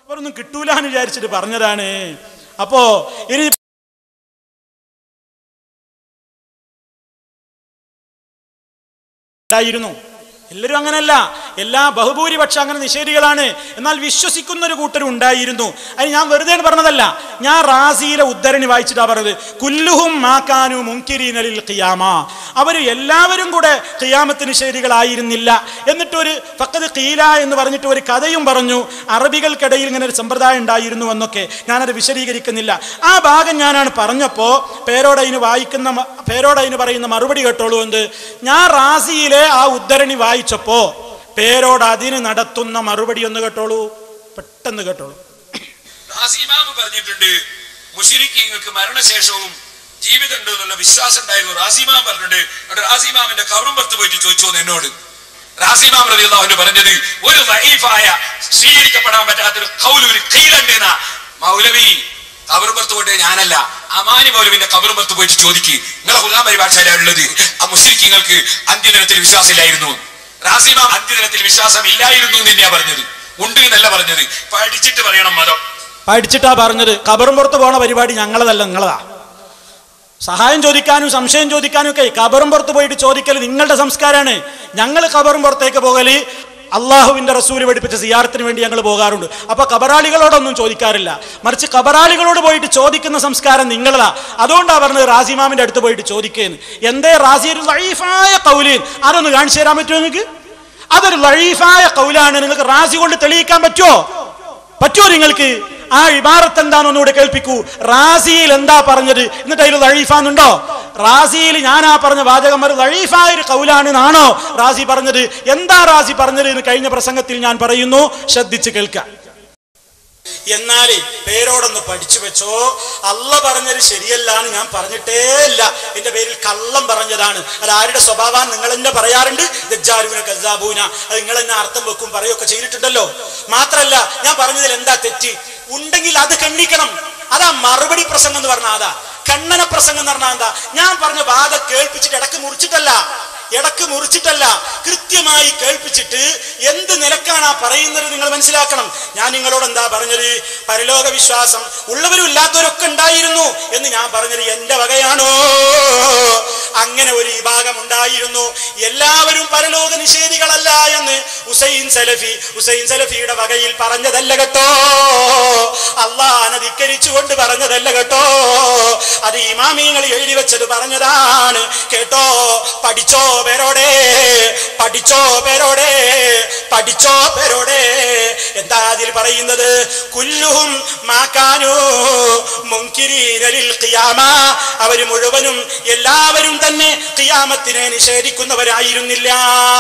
അവരൊന്നും കിട്ടൂല എന്ന് വിചാരിച്ചിട്ട് പറഞ്ഞതാണ് അപ്പോ ഇനി ഉണ്ടായിരുന്നു എല്ലാവരും അങ്ങനല്ല എല്ലാ ബഹുഭൂരിപക്ഷം അങ്ങനെ നിഷേധികളാണ് എന്നാൽ വിശ്വസിക്കുന്ന ഒരു കൂട്ടരും ഉണ്ടായിരുന്നു അത് ഞാൻ വെറുതെ പറഞ്ഞതല്ല ഞാൻ റാസിയിലെ ഉദ്ധരണി വായിച്ചിട്ടാ പറഞ്ഞത് കുല്ലുഹും മാക്കാനു മുൻകിരീനലിൽ ഖിയാമ അവർ എല്ലാവരും കൂടെ ഖിയാമത്ത് നിഷേധികളായിരുന്നില്ല എന്നിട്ടൊരു ഫക്കത് ഖീല എന്ന് പറഞ്ഞിട്ട് ഒരു കഥയും പറഞ്ഞു അറബികൾക്കിടയിൽ ഇങ്ങനെ ഒരു സമ്പ്രദായം ഉണ്ടായിരുന്നു എന്നൊക്കെ ഞാനത് വിശദീകരിക്കുന്നില്ല ആ ഭാഗം ഞാനാണ് പറഞ്ഞപ്പോൾ പേരോടതിന് വായിക്കുന്ന മ- പേരോടതിന് പറയുന്ന മറുപടി കേട്ടോളൂ എന്ത് ഞാൻ റാസിയിലെ ആ ഉദ്ധരണി വായിച്ചപ്പോ പേരോട് അതിന് നടത്തുന്ന മറുപടി ഒന്ന് കേട്ടോളൂ പെട്ടെന്ന് കേട്ടോളൂ റാസിമാമ് പറഞ്ഞിട്ടുണ്ട് മുഷിരിക്കീങ്ങൾക്ക് മരണശേഷവും ജീവിതം ഉണ്ട് എന്നുള്ള വിശ്വാസം ഉണ്ടായിരുന്നു റാസിമാം പറഞ്ഞിട്ടുണ്ട് അവിടെ റാസിമാമിന്റെ കവറും പുറത്ത് പോയിട്ട് ചോദിച്ചു എന്ന് എന്നോട് റാസിമാം റളിയല്ലാഹു പറഞ്ഞത് ഒരു ലൈഫായ സ്വീകരിക്കപ്പെടാൻ പറ്റാത്തൊരു കൗല് ഒരു കയ്യിലുണ്ട് എന്നാ മൗലവി കബറും പുറത്ത് പോയിട്ട് ഞാനല്ല അമാനി മൗലവിന്റെ കബറും പുറത്ത് പോയിട്ട് ചോദിക്ക് നിങ്ങളെ ഹുലാം പരിഭാഷയിലാണ് ഉള്ളത് ആ മുസ്ലിങ്ങൾക്ക് അന്ത്യദിനത്തിൽ വിശ്വാസമില്ലായിരുന്നു റാസിമാം അന്ത്യദിനത്തിൽ വിശ്വാസം ഇല്ലായിരുന്നു എന്ന് തന്നെയാ പറഞ്ഞത് ഉണ്ട് എന്നല്ല പറഞ്ഞത് പഠിച്ചിട്ട് പറയണം മതം പഠിച്ചിട്ടാ പറഞ്ഞത് കബറും പുറത്ത് പോണ പരിപാടി ഞങ്ങളതല്ല നിങ്ങളതാ സഹായം ചോദിക്കാനും സംശയം ചോദിക്കാനും ഒക്കെ കബറും പുറത്ത് പോയിട്ട് ചോദിക്കൽ നിങ്ങളുടെ സംസ്കാരമാണ് ഞങ്ങൾ കബറും പുറത്തേക്ക് പോകല് അള്ളാഹുവിന്റെ റസൂല് പഠിപ്പിച്ച സിയാറത്തിന് വേണ്ടി ഞങ്ങൾ പോകാറുണ്ട് അപ്പൊ കബറാളികളോടൊന്നും ചോദിക്കാറില്ല മറിച്ച് കബറാളികളോട് പോയിട്ട് ചോദിക്കുന്ന സംസ്കാരം നിങ്ങളതാ അതുകൊണ്ടാ പറഞ്ഞത് റാസിമാമിന്റെ അടുത്ത് പോയിട്ട് ചോദിക്കുന്നു എന്തേ റാസി ഒരു ലൈഫായ കൗലീൻ അതൊന്ന് കാണിച്ചു തരാൻ പറ്റുമോ നിങ്ങൾക്ക് അതൊരു ലൈഫായ കൗലാണ് നിങ്ങൾക്ക് റാസി കൊണ്ട് തെളിയിക്കാൻ പറ്റുമോ പറ്റുമോ നിങ്ങൾക്ക് ആ ഇബാറത്ത് എന്താണെന്നൂടെ കേൾപ്പിക്കൂ റാസിയിൽ എന്താ പറഞ്ഞത് എന്നിട്ട് അതിൽ ലഴീഫാന്നുണ്ടോ റാസിയിൽ ഞാൻ ആ പറഞ്ഞ വാചകം ഒരു ലഴീഫായ ഒരു കൗലാണെന്നാണോ റാസി പറഞ്ഞത് എന്താ റാസി പറഞ്ഞത് എന്ന് കഴിഞ്ഞ പ്രസംഗത്തിൽ ഞാൻ പറയുന്നു ശ്രദ്ധിച്ച് കേൾക്കാം എന്നാലേ പേരോടൊന്ന് പഠിച്ചു വെച്ചോ അല്ല പറഞ്ഞത് ശരിയല്ല എന്ന് ഞാൻ പറഞ്ഞിട്ടേ ഇല്ല എന്റെ പേരിൽ കള്ളം പറഞ്ഞതാണ് അത് ആരുടെ സ്വഭാവം നിങ്ങൾ എന്നെ പറയാറുണ്ട് ദജ്ജാലൂന കസാബൂന അത് നിങ്ങൾ എന്നെ അർത്ഥം വെക്കും പറയുകയൊക്കെ ചെയ്തിട്ടുണ്ടല്ലോ മാത്രല്ല ഞാൻ പറഞ്ഞതിൽ എന്താ തെറ്റ് ഉണ്ടെങ്കിൽ അത് കണ്ണിക്കണം അതാ മറുപടി പ്രസംഗം എന്ന് പറഞ്ഞാൽ അതാ കണ്ണന പ്രസംഗം എന്ന് പറഞ്ഞാൽ എന്താ ഞാൻ പറഞ്ഞ വാദ കേൾപ്പിച്ചിട്ട് ഇടക്ക് മുറിച്ചിട്ടല്ല ഇടക്ക് മുറിച്ചിട്ടല്ല കൃത്യമായി കേൾപ്പിച്ചിട്ട് എന്ത് നിലക്കാണ് ആ പറയുന്നത് നിങ്ങൾ മനസ്സിലാക്കണം ഞാൻ നിങ്ങളോട് എന്താ പറഞ്ഞത് പരലോക വിശ്വാസം ഉള്ളവരും ഇല്ലാത്തവരൊക്കെ ഉണ്ടായിരുന്നു എന്ന് ഞാൻ പറഞ്ഞത് എന്റെ വകയാണോ അങ്ങനെ ഒരു വിഭാഗം ഉണ്ടായിരുന്നു എല്ലാവരും പരലോക നിഷേധികളല്ല എന്ന് ഹുസൈൻ സലഫി ഹുസൈൻ സലഫിയുടെ വകയിൽ പറഞ്ഞതല്ല കേട്ടോ അള്ളാഹനെ ധിക്കരിച്ചുകൊണ്ട് പറഞ്ഞതല്ല കേട്ടോ അത് ഇമാമിങ്ങൾ എഴുതി വെച്ചത് പറഞ്ഞതാണ് കേട്ടോ പഠിച്ചോ പേരോടെ പഠിച്ചോ പേരോടെ പഠിച്ചോ പേരോടെ എന്താ അതിൽ പറയുന്നത് കുല്ലുഹും മാക്കാനു മുൻകിരീനലിൽ ഖിയാമ അവര് മുഴുവനും എല്ലാവരും തന്നെ ഖിയാമത്തിനെ നിഷേധിക്കുന്നവരായിരുന്നില്ല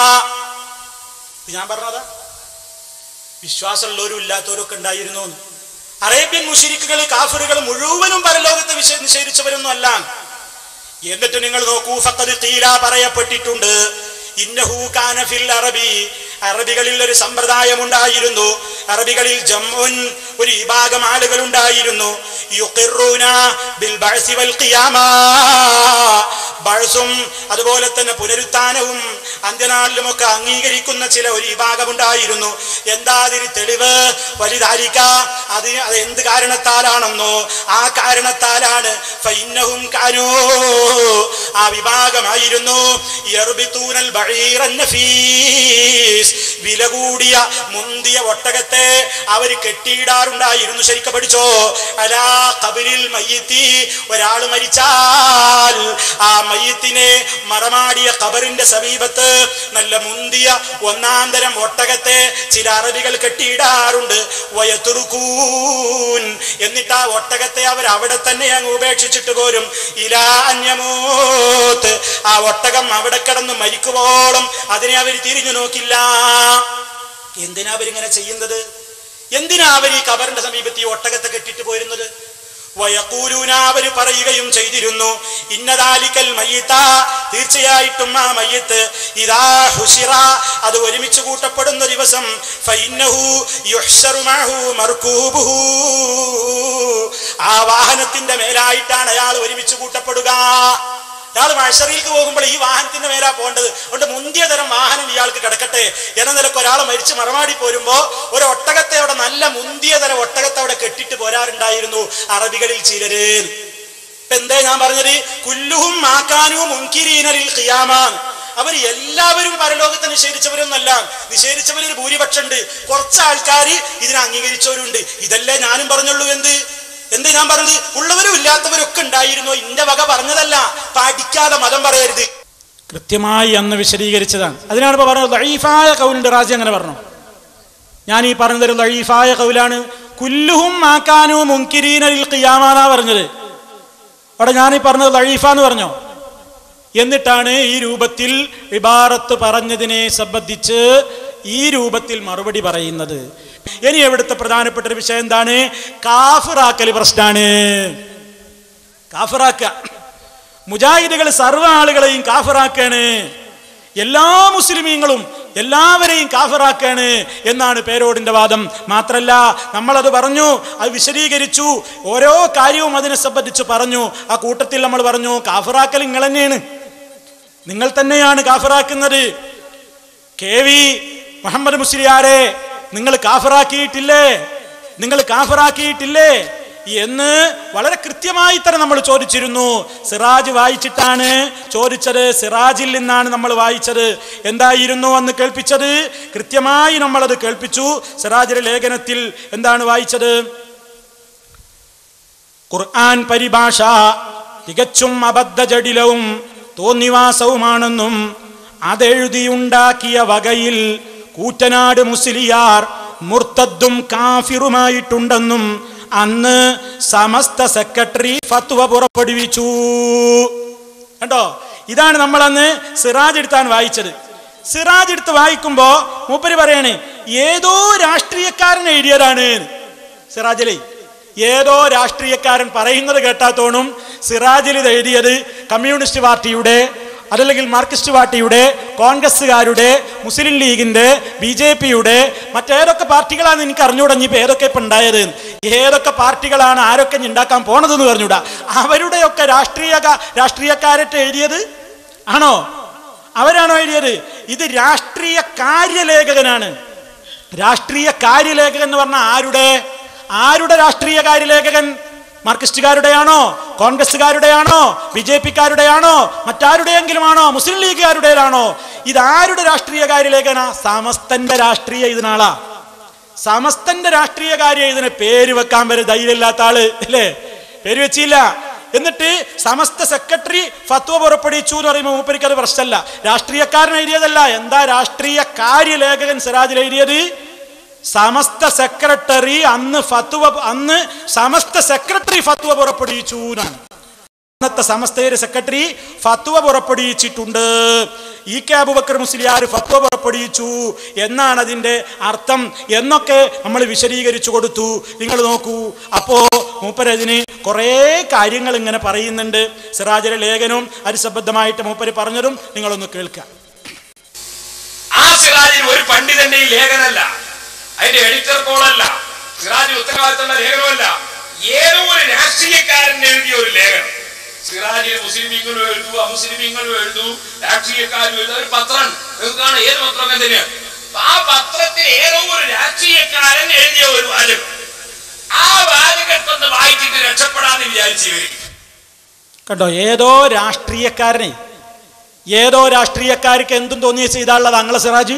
ഇത് ഞാൻ പറഞ്ഞതാ വിശ്വാസമുള്ളവരും ഇല്ലാത്തവരും ഒക്കെ ഉണ്ടായിരുന്നു എന്ന്. അറേബ്യൻ മുഷിരിക്കുകൾ കാഫറുകൾ മുഴുവനും പരലോകത്തെ വിഷ നിഷേധിച്ചവരൊന്നും അല്ല എന്നിട്ട് നിങ്ങൾ നോക്കൂ ഫഖദ് ഖീല പറയപ്പെട്ടിട്ടുണ്ട് ഇന്നഹു കാന ഫിൽ അറബി അറബികളിൽ ഒരു സമ്പ്രദായം ഉണ്ടായിരുന്നു അറബികളിൽ ജംഉൻ ഒരു വിഭാഗം ആളുകൾ ഉണ്ടായിരുന്നു യുഖിറൂന ബിൽ ബഅസി വൽ ഖിയാമ ബഅസും അതുപോലെ തന്നെ പുനരുത്ഥാനവും അന്ത്യനാളിലും ഒക്കെ അംഗീകരിക്കുന്ന ചില ഒരു വിഭാഗം ഉണ്ടായിരുന്നു എന്താ അതിന് തെളിവ് വലുതാരിക്ക അത് അത് എന്ത് കാരണത്താലാണെന്നോ ആ കാരണത്താലാണ് ഫൈന്നഹും കാനൂ ആ വിഭാഗമായിരുന്നു യർബിത്തൂനൽ ബഈറൻ നഫീസ് വില കൂടിയ മുന്തിയ ഒട്ടകത്തെ അവർ കെട്ടിയിടാറുണ്ടായിരുന്നു ശരിക്കും പഠിച്ചോ അലാ കബരിൽ മയ്യത്തി ഒരാൾ മരിച്ചാൽ ആ മയ്യത്തിനെ മറമാടിയ കബറിന്റെ സമീപത്ത് നല്ല മുന്തിയ ഒന്നാം തരം ഒട്ടകത്തെ ചില അറബികൾ കെട്ടിയിടാറുണ്ട് വയത്തുറുക്കൂൻ എന്നിട്ട് ആ ഒട്ടകത്തെ അവർ അവിടെ തന്നെ അങ്ങ് ഉപേക്ഷിച്ചിട്ട് പോരും ഇലാ അന്യമൂത്ത് ആ ഒട്ടകം അവിടെ കിടന്ന് മരിക്കുവോളം അതിനെ അവർ തിരിഞ്ഞു നോക്കില്ല എന്തിനാ അവരിങ്ങനെ ചെയ്യുന്നത് എന്തിനാ അവർ ഈ കബറിന്റെ സമീപത്ത് ഈ ഒട്ടകത്തെ കെട്ടിട്ട് പോരുന്നത് വയക്കൂലൂന അവര് പറയുകയും ചെയ്തിരുന്നു ഇന്നതാലിക്കൽ മയ്യത്ത തീർച്ചയായിട്ടും ആ മയ്യത്ത് ഇതാ ഹുഷിറ അത് ഒരുമിച്ച് കൂട്ടപ്പെടുന്ന ദിവസം ഫൈന്നഹു യുഹ്ശറു മഅഹു മർകൂബുഹു ആ വാഹനത്തിന്റെ മേലായിട്ടാണ് അയാൾ ഒരുമിച്ച് കൂട്ടപ്പെടുക ഇയാൾ മഴറിയിലേക്ക് പോകുമ്പോൾ ഈ വാഹനത്തിന്റെ മേലാ പോകേണ്ടത് അതുകൊണ്ട് മുന്തിയ തരം വാഹനം ഇയാൾക്ക് കിടക്കട്ടെ എന്ന നിലക്ക് ഒരാൾ മരിച്ച് മറമാടി പോരുമ്പോ ഒരു ഒട്ടകത്തെ അവിടെ നല്ല മുന്തിയ തരം കെട്ടിട്ട് പോരാറുണ്ടായിരുന്നു അറബികളിൽ ചിലര് ഇപ്പൊ എന്തേ ഞാൻ പറഞ്ഞത് കുല്ലുഹും മാക്കാനും മുൻകിരീനലിൽ ഖിയാമാൻ അവർ എല്ലാവരും പരലോകത്തെ നിഷേധിച്ചവരൊന്നല്ല നിഷേധിച്ചവരിൽ ഭൂരിപക്ഷം ഉണ്ട് കുറച്ച് ആൾക്കാർ ഇതിനെ അംഗീകരിച്ചവരുണ്ട് ഇതല്ലേ ഞാനും പറഞ്ഞുള്ളൂ എന്ത് എന്ത് ഞാൻ പറഞ്ഞത് ഉള്ളവരും ഇല്ലാത്തവരും ഒക്കെ ഉണ്ടായിരുന്നു ഇന്റെ വക പറഞ്ഞതല്ല പഠിക്കാതെ മതം പറയരുത് കൃത്യമായി അന്ന് വിശദീകരിച്ചതാണ് അതിനാണ് ഇപ്പൊ പറഞ്ഞത് ലൈഫായ കൗലുണ്ട് റാജി അങ്ങനെ പറഞ്ഞു ഞാൻ ഈ പറഞ്ഞതൊരു ലൈഫായ കൗലാണ് കുല്ലുഹും മാക്കാനു മുൻകിരീനലിൽ ഖിയാമാനാ പറഞ്ഞത് അവിടെ ഞാൻ ഈ പറഞ്ഞത് ലൈഫ എന്ന് പറഞ്ഞോ എന്നിട്ടാണ് ഈ രൂപത്തിൽ ഇബാറത്ത് പറഞ്ഞതിനെ സംബന്ധിച്ച് ഈ രൂപത്തിൽ മറുപടി പറയുന്നത് ഇനി എവിടുത്തെ പ്രധാനപ്പെട്ട ഒരു വിഷയം എന്താണ് കാഫിറാക്കൽ പ്രശ്നമാണ് കാഫിറാക്ക മുജാഹിദുകൾ സർവ്വ ആളുകളെയും കാഫിറാക്കാണ് എല്ലാ മുസ്ലിമീങ്ങളും എല്ലാവരെയും കാഫിറാക്കാണ് എന്നാണ് പേരോടിന്റെ വാദം മാത്രല്ല നമ്മളത് പറഞ്ഞു അത് വിശദീകരിച്ചു ഓരോ കാര്യവും അതിനെ സംബന്ധിച്ച് പറഞ്ഞു ആ കൂട്ടത്തിൽ നമ്മൾ പറഞ്ഞു കാഫിറാക്കൽ നിങ്ങൾ തന്നെയാണ് നിങ്ങൾ തന്നെയാണ് കാഫിറാക്കുന്നത് കെ വി മുഹമ്മദ് മുസ്ലിയാരെ നിങ്ങൾ കാഫിറാക്കിയിട്ടില്ലേ നിങ്ങൾ കാഫിറാക്കിയിട്ടില്ലേ എന്ന് വളരെ കൃത്യമായി തന്നെ നമ്മൾ ചോദിച്ചിരുന്നു സിറാജ് വായിച്ചിട്ടാണ് ചോദിച്ചത് സിറാജിൽ നിന്നാണ് നമ്മൾ വായിച്ചത് എന്തായിരുന്നു അന്ന് കേൾപ്പിച്ചത് കൃത്യമായി നമ്മളത് കേൾപ്പിച്ചു സിറാജിലെ ലേഖനത്തിൽ എന്താണ് വായിച്ചത് ഖുർആൻ പരിഭാഷ തികച്ചും അബദ്ധജടിലവും തോന്നിവാസവുമാണെന്നും അതെഴുതിയുണ്ടാക്കിയ വകയിൽ കൂറ്റനാട് മുസ്ലിയാർ മുർത്തദ്ദും കാഫിറുമായിട്ടുണ്ടെന്നും അന്ന് സമസ്ത സെക്രട്ടറി ഫത്വ പുറപ്പെടുവിച്ചു കണ്ടോ ഇതാണ് നമ്മൾ അന്ന് സിറാജ് എടുത്താണ് വായിച്ചത് സിറാജ് എടുത്ത് വായിക്കുമ്പോ മൂപ്പര് പറയാണ് ഏതോ രാഷ്ട്രീയക്കാരൻ എഴുതിയതാണ് സിറാജിലെ ഏതോ രാഷ്ട്രീയക്കാരൻ പറയുന്നത് കേട്ടാത്തോണും സിറാജിൽ ഇത് എഴുതിയത് കമ്മ്യൂണിസ്റ്റ് പാർട്ടിയുടെ അതല്ലെങ്കിൽ മാർക്സിസ്റ്റ് പാർട്ടിയുടെ കോൺഗ്രസ്സുകാരുടെ മുസ്ലിം ലീഗിന്റെ ബി ജെ പിയുടെ മറ്റേതൊക്കെ പാർട്ടികളാണ് എനിക്ക് അറിഞ്ഞുകൂടഞ്ഞ് ഇപ്പൊ ഏതൊക്കെ ഇപ്പൊ ഉണ്ടായത് ഏതൊക്കെ പാർട്ടികളാണ് ആരൊക്കെ ഇനി ഉണ്ടാക്കാൻ പോണതെന്ന് പറഞ്ഞുകൂടാ അവരുടെയൊക്കെ രാഷ്ട്രീയ രാഷ്ട്രീയക്കാരറ്റ് എഴുതിയത് ആണോ അവരാണോ എഴുതിയത് ഇത് രാഷ്ട്രീയ കാര്യലേഖകനാണ് രാഷ്ട്രീയ കാര്യലേഖകൻ എന്ന് പറഞ്ഞാൽ ആരുടെ ആരുടെ രാഷ്ട്രീയ കാര്യലേഖകൻ മാർക്സിസ്റ്റുകാരുടെയാണോ കോൺഗ്രസ്സുകാരുടെയാണോ ബി ജെ പിക്കാരുടെയാണോ മറ്റാരുടെയെങ്കിലും ആണോ മുസ്ലിം ലീഗുകാരുടേതാണോ ഇതാരുടെ രാഷ്ട്രീയ കാര്യലേഖന സമസ്തന്റെ രാഷ്ട്രീയ ഇതിനാളാ സമസ്തന്റെ രാഷ്ട്രീയ കാര്യം ഇതിന് പേര് വെക്കാൻ വരെ ധൈര്യമില്ലാത്ത ആള് അല്ലേ പേര് വെച്ചില്ല എന്നിട്ട് സമസ്ത സെക്രട്ടറി ഫത്വ പുറപ്പെടുവിച്ചു എന്ന് പറയുമ്പോൾ മൂപ്പരിക്ക് അത് പ്രശ്നമല്ല രാഷ്ട്രീയക്കാരൻ എഴുതിയതല്ല എന്താ രാഷ്ട്രീയ കാര്യലേഖകൻ സിറാജിൽ എഴുതിയത് സമസ്ത സെക്രട്ടറി അന്ന് ഫത്വ അന്ന് സമസ്ത സെക്രട്ടറി ഫത്വ പുറപ്പെടുവിച്ചു എന്നാണ് അന്നത്തെ സമസ്തയുടെ സെക്രട്ടറി ഫത്വ പുറപ്പെടുവിച്ചിട്ടുണ്ട് ഇ കെ അബുബക്കർ മുസ്ലിയാർ ഫത്വ പുറപ്പെടുവിച്ചു എന്നാണ് അതിന്റെ അർത്ഥം എന്നൊക്കെ നമ്മൾ വിശദീകരിച്ചു കൊടുത്തു നിങ്ങൾ നോക്കൂ അപ്പോ മൂപ്പരതിന് കുറേ കാര്യങ്ങൾ ഇങ്ങനെ പറയുന്നുണ്ട് സിറാജിലെ ലേഖനവും അനുസബദ്ധമായിട്ട് മൂപ്പര് പറഞ്ഞതും നിങ്ങളൊന്ന് കേൾക്കുക ആ സിറാജിന് ഒരു പണ്ഡിതന്റെ ഈ ലേഖനല്ല അതിന്റെ എഡിറ്റർ കോളല്ല സിറാജിന് ഉത്തരവാദിത്തമുള്ള ലേഖനമല്ല ഏതോ ഒരു രാഷ്ട്രീയക്കാരൻ എഴുതിയ ഒരു ലേഖനം സിറാജിന് മുസ്ലിമീങ്ങളും എഴുതു അമുസ്ലിമീങ്ങളും എഴുതു രാഷ്ട്രീയക്കാരും എഴുതു ഒരു പത്രമാണ് നിങ്ങൾക്കാണ് ഏത് പത്രം എന്തിന് ആ പത്രത്തിൽ ഏതോ ഒരു രാഷ്ട്രീയക്കാരൻ എഴുതിയ ഒരു വാചകം ആ വാചകത്തൊന്ന് വായിച്ചിട്ട് രക്ഷപ്പെടാന്ന് വിചാരിച്ചു ഇവര് കണ്ടോ ഏതോ രാഷ്ട്രീയക്കാരനെ ഏതോ രാഷ്ട്രീയക്കാർക്ക് എന്തും തോന്നിയ ചെയ്താളുള്ളത് അങ്ങളെ സിറാജ്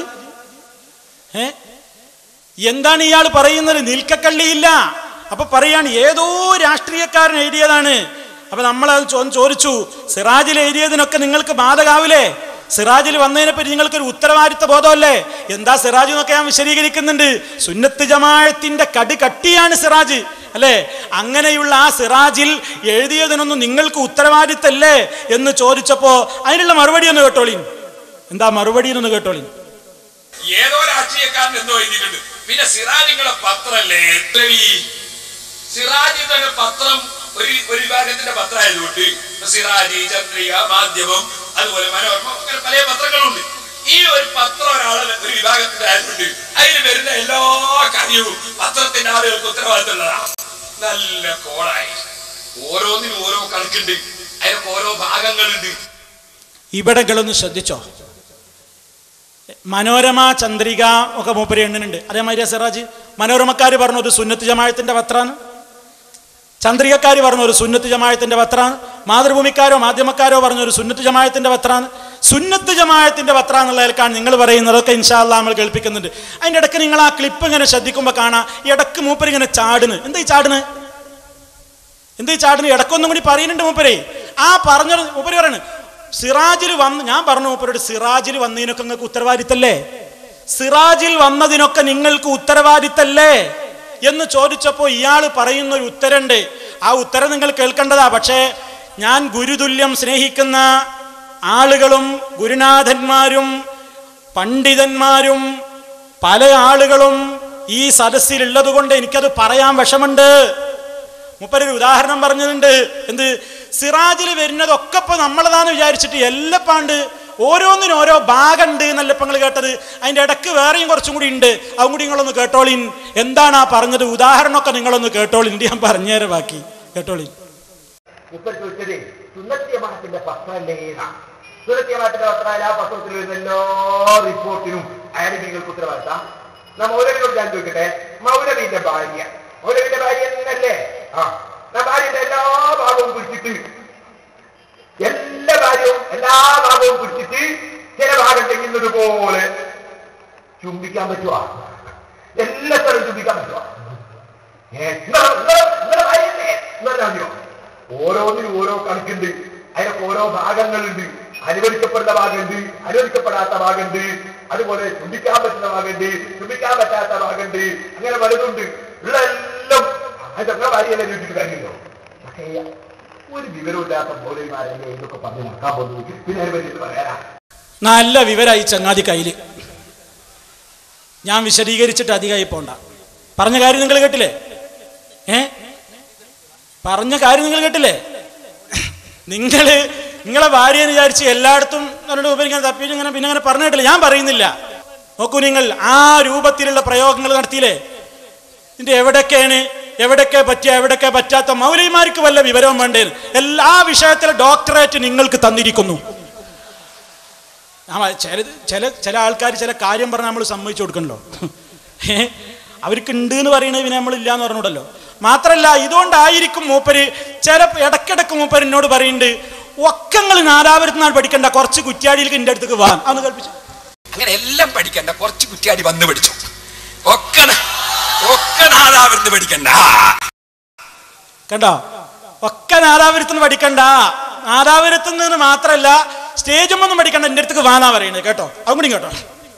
ഏ എന്താണ് ഇയാൾ പറയുന്നത് നിൽക്കക്കള്ളിയില്ല അപ്പൊ പറയാണ് ഏതോ രാഷ്ട്രീയക്കാരൻ എഴുതിയതാണ് അപ്പൊ നമ്മൾ അത് ചോ- ചോദിച്ചു സിറാജിൽ എഴുതിയതിനൊക്കെ നിങ്ങൾക്ക് ബാധകാവില്ലേ സിറാജിൽ വന്നതിനെ പറ്റി നിങ്ങൾക്ക് ഒരു ഉത്തരവാദിത്ത ബോധമല്ലേ എന്താ സിറാജ് എന്നൊക്കെ ഞാൻ വിശദീകരിക്കുന്നുണ്ട് സുന്നത്ത് ജമാഅത്തിന്റെ കടി കട്ടിയാണ് സിറാജ് അല്ലേ അങ്ങനെയുള്ള ആ സിറാജിൽ എഴുതിയതിനൊന്നും നിങ്ങൾക്ക് ഉത്തരവാദിത്തല്ലേ എന്ന് ചോദിച്ചപ്പോ അതിനുള്ള മറുപടി ഒന്ന് കേട്ടോളീൻ എന്താ മറുപടി എന്നൊന്ന് കേട്ടോളീൻ ഏതോ രാഷ്ട്രീയക്കാരൻ എന്തോ എഴുതിയിട്ടുണ്ട് പിന്നെ സിറാജിങ്ങളെ പത്രല്ലേ രവി സിറാജി തന്നെ പത്രം ഒരു ഒരു വിഭാഗത്തിന്റെ പത്രമായതുകൊണ്ട് സിറാജി ചന്ദ്രിക മാധ്യമം അതുപോലെ മനോരമ അങ്ങനെ പല പത്രങ്ങളുണ്ട് ഈ ഒരു പത്രം ഒരാളെ ഒരു വിഭാഗത്തിന്റെ ആയതുകൊണ്ട് അതിൽ വരുന്ന എല്ലാ കാര്യവും പത്രത്തിന്റെ ആളുകൾക്ക് ഉത്തരവാദിത്തമുള്ളതാണ് നല്ല കോളായി ഓരോന്നിനും ഓരോ കണക്കുണ്ട് അതിനൊക്കെ ഓരോ ഭാഗങ്ങളുണ്ട് ഇവിടങ്ങളൊന്ന് ശ്രദ്ധിച്ചോ മനോരമ ചന്ദ്രിക ഒക്കെ മൂപ്പര് എണ്ണുന്നുണ്ട് അതേമാതിരി സിറാജ് മനോരമക്കാർ പറഞ്ഞു ഒരു സുന്നത്ത് ജമായത്തിന്റെ പത്രാണ് ചന്ദ്രികക്കാർ പറഞ്ഞു ഒരു സുന്നത്ത് ജമായത്തിന്റെ പത്രാണ് മാതൃഭൂമിക്കാരോ മാധ്യമക്കാരോ പറഞ്ഞു ഒരു സുന്നത്ത് ജമായത്തിന്റെ പത്രാണ് സുന്നത്ത് ജമായത്തിന്റെ പത്ര എന്നുള്ളതിലേക്കാണ് നിങ്ങൾ പറയുന്നതൊക്കെ ഇൻഷാല്ല നമ്മൾ കേൾപ്പിക്കുന്നുണ്ട് അതിൻ്റെ ഇടയ്ക്ക് നിങ്ങൾ ആ ക്ലിപ്പ് ഇങ്ങനെ ശ്രദ്ധിക്കുമ്പോൾ കാണാം ഈ ഇടക്ക് മൂപ്പർ ഇങ്ങനെ ചാടുന്നു എന്താ ഈ ചാടുന്നു എന്താ ഈ ചാടിന് ഇടക്കൊന്നും കൂടി പറയുന്നുണ്ട് മൂപ്പരെ ആ പറഞ്ഞത് മൂപ്പര് പറയാണ് സിറാജിൽ വന്ന് ഞാൻ പറഞ്ഞു മൂപ്പരോട് സിറാജിൽ വന്നതിനൊക്കെ നിങ്ങൾക്ക് ഉത്തരവാദിത്തല്ലേ സിറാജിൽ വന്നതിനൊക്കെ നിങ്ങൾക്ക് ഉത്തരവാദിത്തല്ലേ എന്ന് ചോദിച്ചപ്പോൾ ഇയാൾ പറയുന്ന ഒരു ഉത്തരണ്ട് ആ ഉത്തരം നിങ്ങൾ കേൾക്കേണ്ടതാ പക്ഷേ ഞാൻ ഗുരുതുല്യം സ്നേഹിക്കുന്ന ആളുകളും ഗുരുനാഥന്മാരും പണ്ഡിതന്മാരും പല ആളുകളും ഈ സദസ്സിലുള്ളത് കൊണ്ട് എനിക്കത് പറയാൻ വിഷമുണ്ട് മുപ്പരൊരു ഉദാഹരണം പറഞ്ഞതുണ്ട് എന്ത് സിറാജിൽ വരുന്നതൊക്കെ ഇപ്പൊ നമ്മളതാന്ന് വിചാരിച്ചിട്ട് എല്ലപ്പാണ്ട് ഓരോന്നിനും ഓരോ ഭാഗമുണ്ട് എന്നല്ല ഇപ്പൊ നിങ്ങൾ കേട്ടത് അതിന്റെ ഇടക്ക് വേറെയും കുറച്ചും കൂടി ഉണ്ട് അതും കൂടി നിങ്ങളൊന്ന് കേട്ടോളിൻ എന്താണ് ആ പറഞ്ഞത് ഉദാഹരണമൊക്കെ നിങ്ങളൊന്ന് കേട്ടോളിൻ ഇത് ഞാൻ പറഞ്ഞുതരാം ബാക്കി കേട്ടോളിൻ ഇപ്പൊ ചോദിച്ചത് സുന്നത്യമാനത്തിന്റെ പത്രമല്ലേ എന്നാണ് സുന്നത്യമാനത്തിന്റെ പത്രമല്ല ആ പത്രത്തിൽ വരുന്ന എല്ലാ റിപ്പോർട്ടിനും അയാൾ നിങ്ങൾക്ക് ഉത്തരവാദിത്തം നാ മൗലവിനോട് ഞാൻ ചോദിക്കട്ടെ മൗലവിന്റെ ഭാര്യ മൗലവിന്റെ ഭാര്യ എന്നല്ലേ ആ നാ ഭാര്യന്റെ എല്ലാ ഭാഗവും പിടിച്ചിട്ട് എല്ലാ കാര്യവും എല്ലാ ഭാഗവും പിടിച്ചിട്ട് ചില ഭാഗം ചെയ്യുന്നത് പോലെ ചുംബിക്കാൻ പറ്റുവാ എല്ലാ സ്ഥലവും ചുംബിക്കാൻ പറ്റുവാ ഏ, നിങ്ങളെ- നിങ്ങളെ- നിങ്ങളെ ഭാര്യയല്ലേ? നിങ്ങളെ അറിയോ? ഓരോന്നിനും ഓരോ കണക്കുണ്ട് അതിനൊക്കെ ഓരോ ഭാഗങ്ങളുണ്ട് അനുവദിക്കപ്പെടുന്ന ഭാഗമുണ്ട് അനുവദിക്കപ്പെടാത്ത ഭാഗമുണ്ട് അതുപോലെ ചുംബിക്കാൻ പറ്റുന്ന ഭാഗമുണ്ട് ചുംബിക്കാൻ പറ്റാത്ത ഭാഗമുണ്ട് അങ്ങനെ പലതുണ്ട് ഉള്ള എല്ലാം അതൊക്കെ ഭാര്യയല്ലേ ചോദിച്ചിട്ട് കാര്യമില്ലോ പക്ഷേ ഒരു വിവരമില്ലാത്ത മൗലവിമാരല്ലേ ഇതൊക്കെ പറഞ്ഞ് നടക്കാൻ പോകുന്നു പിന്നെ അതിനെ പറ്റി പറയാനാ നല്ല വിവരായി ചങ്ങാതി കയ്യില് ഞാൻ വിശദീകരിച്ചിട്ട് അധികമായി പോണ്ട പറഞ്ഞ കാര്യം നിങ്ങൾ കേട്ടില്ലേ ഏ പറഞ്ഞ കാര്യം നിങ്ങൾ കേട്ടില്ലേ നിങ്ങൾ നിങ്ങളെ ഭാര്യയെ വിചാരിച്ച് എല്ലായിടത്തും അവരുടെ ഉപരി ഇങ്ങനെ തപ്പിയിട്ട് ഇങ്ങനെ പിന്നെ അങ്ങനെ പറഞ്ഞു കേട്ടില്ല ഞാൻ പറയുന്നില്ല നോക്കൂ നിങ്ങൾ ആ രൂപത്തിലുള്ള പ്രയോഗങ്ങൾ നടത്തിയില്ലേ ഇതിന്റെ എവിടൊക്കെയാണ് എവിടൊക്കെ പറ്റിയ എവിടൊക്കെ പറ്റാത്ത മൗലിമാർക്ക് വല്ല വിവരവും വേണ്ടേന്ന് എല്ലാ വിഷയത്തിലെ ഡോക്ടറേറ്റ് നിങ്ങൾക്ക് തന്നിരിക്കുന്നു ആ ചില ചില ചില ആൾക്കാർ ചില കാര്യം പറഞ്ഞാൽ നമ്മൾ സമ്മതിച്ചു കൊടുക്കണല്ലോ ഏ അവർക്ക് ഉണ്ട് എന്ന് പറയുന്നത് പിന്നെ നമ്മൾ ഇല്ല എന്ന് പറഞ്ഞൂടല്ലോ മാത്രല്ല ഇതുകൊണ്ടായിരിക്കും മൂപ്പര് ചില ഇടക്കിടക്ക് മൂപ്പര് എന്നോട് പറയുന്നുണ്ട് ഒക്കങ്ങൾ നാലാപുരത്തിനാൾ പഠിക്കണ്ട കുറച്ച് കുറ്റ്യാടിയിലേക്ക് എൻ്റെ അടുത്തേക്ക് വാ അന്ന് കൽപ്പിച്ചു അങ്ങനെ എല്ലാം പഠിക്കണ്ട കുറച്ച് കുറ്റിയാടി വന്ന് പഠിച്ചു ഒക്കെ ന- ഒക്കെ നാദാവിരുന്ന് പഠിക്കണ്ട കണ്ടോ ഒക്കെ നാദാപുരത്തുനിന്ന് പഠിക്കണ്ട നാദാപുരത്തു നിന്ന് മാത്രല്ല സ്റ്റേജുമൊന്നും പഠിക്കണ്ട എൻ്റെ അടുത്തേക്ക് വാന്നാ പറയുന്നത് കേട്ടോ അതും കൂടി കേട്ടോ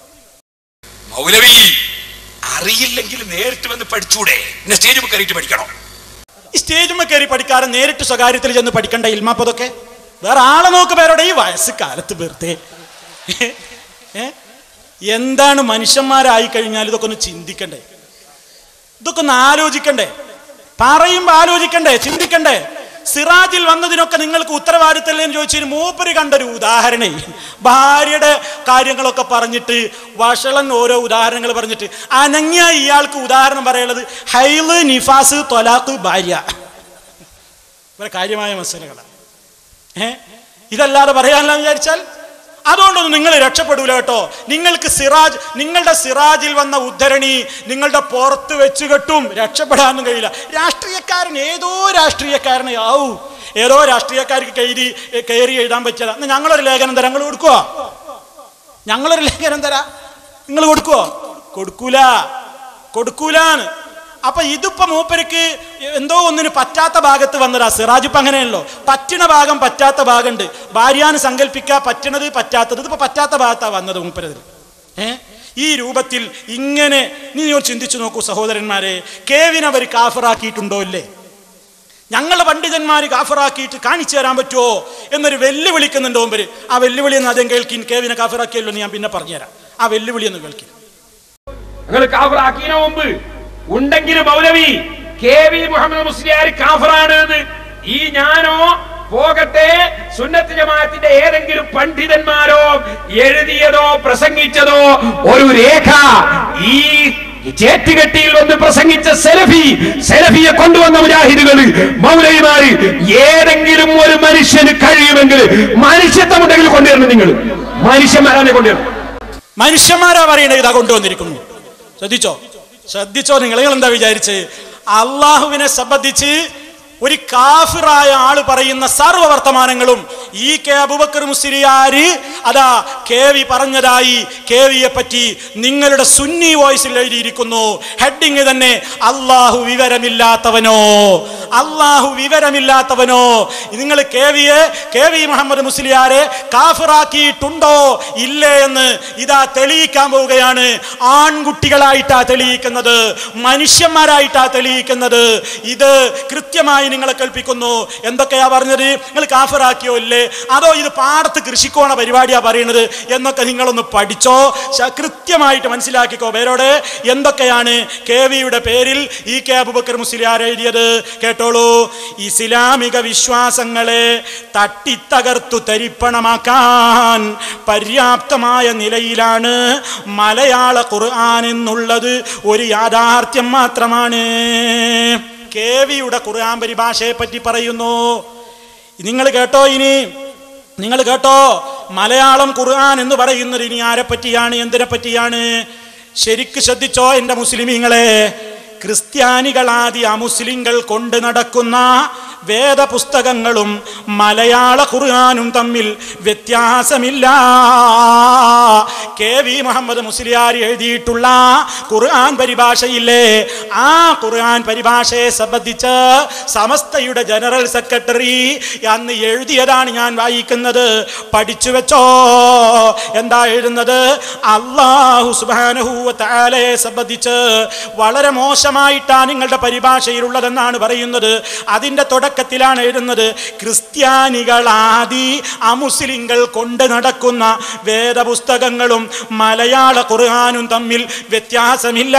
മൗലവി അറിയില്ലെങ്കിൽ നേരിട്ട് വന്ന് പഠിച്ചൂടെ പിന്നെ സ്റ്റേജ് കയറിയിട്ട് പഠിക്കണം ഈ സ്റ്റേജുമ്മ കയറി പഠിക്കാറ് നേരിട്ട് സ്വകാര്യത്തിൽ ചെന്ന് പഠിക്കണ്ട ഇൽമാപ്പതൊക്കെ വേറെ ആളെ നോക്ക് പേരോടെ ഈ വയസ്സ് കാലത്ത് വെറുതെ ഏ? എന്താണ് മനുഷ്യന്മാരായി കഴിഞ്ഞാൽ ഇതൊക്കെ ഒന്ന് ചിന്തിക്കണ്ടേ ഇതൊക്കെ ഒന്ന് ആലോചിക്കണ്ടേ പറയുമ്പോ ആലോചിക്കണ്ടേ ചിന്തിക്കണ്ടേ സിറാജിൽ വന്നതിനൊക്കെ നിങ്ങൾക്ക് ഉത്തരവാദിത്തല്ലേ എന്ന് ചോദിച്ചതിന് മൂപ്പര് കണ്ടൊരു ഉദാഹരണേ ഭാര്യയുടെ കാര്യങ്ങളൊക്കെ പറഞ്ഞിട്ട് വഷളൻ ഓരോ ഉദാഹരണങ്ങൾ പറഞ്ഞിട്ട് അനങ്ങിയ ഇയാൾക്ക് ഉദാഹരണം പറയുള്ളത് ഹൈല് നിഫാസ് തൊലാഖ് ഭാര്യ ഇവരെ കാര്യമായ മസലകളാണ് ഏ ഇതല്ലാതെ പറയാനില്ല വിചാരിച്ചാൽ അതുകൊണ്ടൊന്നും നിങ്ങൾ രക്ഷപ്പെടൂല കേട്ടോ നിങ്ങൾക്ക് സിറാജ് നിങ്ങളുടെ സിറാജിൽ വന്ന ഉദ്ധരണി നിങ്ങളുടെ പുറത്ത് വെച്ച് കെട്ടും രക്ഷപ്പെടാനൊന്നും കഴിയില്ല രാഷ്ട്രീയക്കാരൻ ഏതോ രാഷ്ട്രീയക്കാരനെ ആവൂ ഏതോ രാഷ്ട്രീയക്കാർക്ക് കയറി കയറി എഴുതാൻ പറ്റിയതാ എന്നാ ഞങ്ങളൊരു ലേഖനം തരാം നിങ്ങൾ കൊടുക്കുവോ ഞങ്ങളൊരു ലേഖനം തരാം നിങ്ങൾ കൊടുക്കുവോ കൊടുക്കൂല കൊടുക്കൂലാന്ന് അപ്പൊ ഇതിപ്പോ മൂപ്പർക്ക് എന്തോ ഒന്നിന് പറ്റാത്ത ഭാഗത്ത് വന്നതാ സിറാജ് ഇപ്പൊ അങ്ങനെയല്ലോ പറ്റണ ഭാഗം പറ്റാത്ത ഭാഗമുണ്ട് ഭാര്യാന് സങ്കല്പിക്കാ പറ്റണത് പറ്റാത്തത് ഇതിപ്പോ പറ്റാത്ത ഭാഗത്താ വന്നത് മൂപ്പരതിൽ ഏ ഈ രൂപത്തിൽ ഇങ്ങനെ നീ ഒന്ന് ചിന്തിച്ചു നോക്കൂ സഹോദരന്മാരെ കേവിൻ അവർ കാഫറാക്കിയിട്ടുണ്ടോ ഇല്ലേ ഞങ്ങളെ പണ്ഡിതന്മാർ കാഫറാക്കിയിട്ട് കാണിച്ചു തരാൻ പറ്റുമോ എന്നൊരു വെല്ലുവിളിക്കുന്നുണ്ട് ഓമ്പര് ആ വെല്ലുവിളി എന്ന് ആദ്യം കേൾക്കിൻ കേവിനെ കാഫറാക്കിയല്ലോ എന്ന് ഞാൻ പിന്നെ പറഞ്ഞുതരാം ആ വെല്ലുവിളി ഒന്ന് കേൾക്കി നിങ്ങൾ കാഫറാക്കിയതിനു മുമ്പ് ഉണ്ടെങ്കിൽ മൗലവി കെ വി മുഹമ്മദ് മുസ്ലിയാർ കാഫറാണ് എന്ന് ഈ ഞാനോ പോകട്ടെ സുന്നത്ത് ജമാഅത്തിന്റെ ഏതെങ്കിലും പണ്ഡിതന്മാരോ എഴുതിയതോ പ്രസംഗിച്ചതോ ഒരു രേഖ ഈ ചേറ്റുകെട്ടിയിൽ വന്ന് പ്രസംഗിച്ച സെലഫി സെലഫിയെ കൊണ്ടുവന്ന മുജാഹിദുകൾ മൗലവിമാര് ഏതെങ്കിലും ഒരു മനുഷ്യന് കഴിയുമെങ്കിൽ മനുഷ്യത്വമുണ്ടെങ്കിൽ കൊണ്ടുവരണം നിങ്ങൾ മനുഷ്യന്മാരാണ് കൊണ്ടുവരണം മനുഷ്യന്മാരാ പറയണത് ഇതാ കൊണ്ടുവന്നിരിക്കുന്നു ശ്രദ്ധിച്ചോ ശ്രദ്ധിച്ചോ നിങ്ങൾ നിങ്ങൾ എന്താ വിചാരിച്ച് അള്ളാഹുവിനെ സംബന്ധിച്ച് ഒരു കാഫിറായ ആള് പറയുന്ന സർവ്വ വർത്തമാനങ്ങളും ഈ കെ അബുബക്കർ മുസ്ലിയാര് അതാ കെ വി പറഞ്ഞതായി കെ വിയെ പറ്റി നിങ്ങളുടെ സുന്നി വോയിസിൽ എഴുതിയിരിക്കുന്നു ഹെഡിങ് തന്നെ അള്ളാഹു വിവരമില്ലാത്തവനോ അള്ളാഹു വിവരമില്ലാത്തവനോ നിങ്ങൾ കെ വിയെ കെ വി മുഹമ്മദ് മുസ്ലിയാരെ കാഫിറാക്കിയിട്ടുണ്ടോ ഇല്ലേ എന്ന് ഇതാ തെളിയിക്കാൻ പോവുകയാണ് ആൺകുട്ടികളായിട്ടാ തെളിയിക്കുന്നത് മനുഷ്യന്മാരായിട്ടാ തെളിയിക്കുന്നത് ഇത് കൃത്യമായി നിങ്ങളെ കൽപ്പിക്കുന്നു എന്തൊക്കെയാ പറഞ്ഞത് നിങ്ങൾ കാഫിറാക്കിയോ ഇല്ലേ അതോ ഇത് പാടത്ത് കൃഷിക്കോണ പരിപാടിയാ പറയുന്നത് എന്നൊക്കെ നിങ്ങളൊന്ന് പഠിച്ചോ ശ- കൃത്യമായിട്ട് മനസ്സിലാക്കിക്കോ പേരോട് എന്തൊക്കെയാണ് കെ വിയുടെ പേരിൽ ഈ കെ അബുബക്കർ മുസ്ലിയാർ എഴുതിയത് കേട്ടോളൂ ഇസ്ലാമിക വിശ്വാസങ്ങളെ തട്ടിത്തകർത്തു തരിപ്പണമാക്കാൻ പര്യാപ്തമായ നിലയിലാണ് മലയാള ഖുർആൻ എന്നുള്ളത് ഒരു യാഥാർത്ഥ്യം മാത്രമാണ് കെ വിയുടെ ഖുർആൻ പരിഭാഷയെ പറ്റി പറയുന്നു നിങ്ങൾ കേട്ടോ ഇനി നിങ്ങൾ കേട്ടോ മലയാളം ഖുർആൻ എന്ന് പറയുന്നത് ഇനി ആരെ പറ്റിയാണ് എന്തിനെ പറ്റിയാണ് ശരിക്ക് ശ്രദ്ധിച്ചോ എൻ്റെ മുസ്ലിമീങ്ങളെ ക്രിസ്ത്യാനികളാദി അമുസ്ലിങ്ങൾ കൊണ്ട് നടക്കുന്ന വേദപുസ്തകങ്ങളും മലയാള ഖുർആാനും തമ്മിൽ വ്യത്യാസമില്ല കെ വി മുഹമ്മദ് മുസ്ലിയാർ എഴുതിയിട്ടുള്ള ഖുർആൻ പരിഭാഷയില്ലേ ആ ഖുർആൻ പരിഭാഷയെ സംബന്ധിച്ച് സമസ്തയുടെ ജനറൽ സെക്രട്ടറി അന്ന് എഴുതിയതാണ് ഞാൻ വായിക്കുന്നത് പഠിച്ചു വെച്ചോ എന്താ എഴുതുന്നത് അള്ളാഹു സുബാനഹൂവ താലയെ സംബന്ധിച്ച് വളരെ മോശമായിട്ടാണ് നിങ്ങളുടെ പരിഭാഷയിലുള്ളതെന്നാണ് പറയുന്നത് അതിൻ്റെ തുടക്കത്തിലാണ് എഴുതുന്നത് ക്രിസ്ത്യാനികളാദി അമുസ്ലിങ്ങൾ കൊണ്ട് നടക്കുന്ന വേദപുസ്തകങ്ങളും മലയാള ഖുർആാനും തമ്മിൽ വ്യത്യാസമില്ല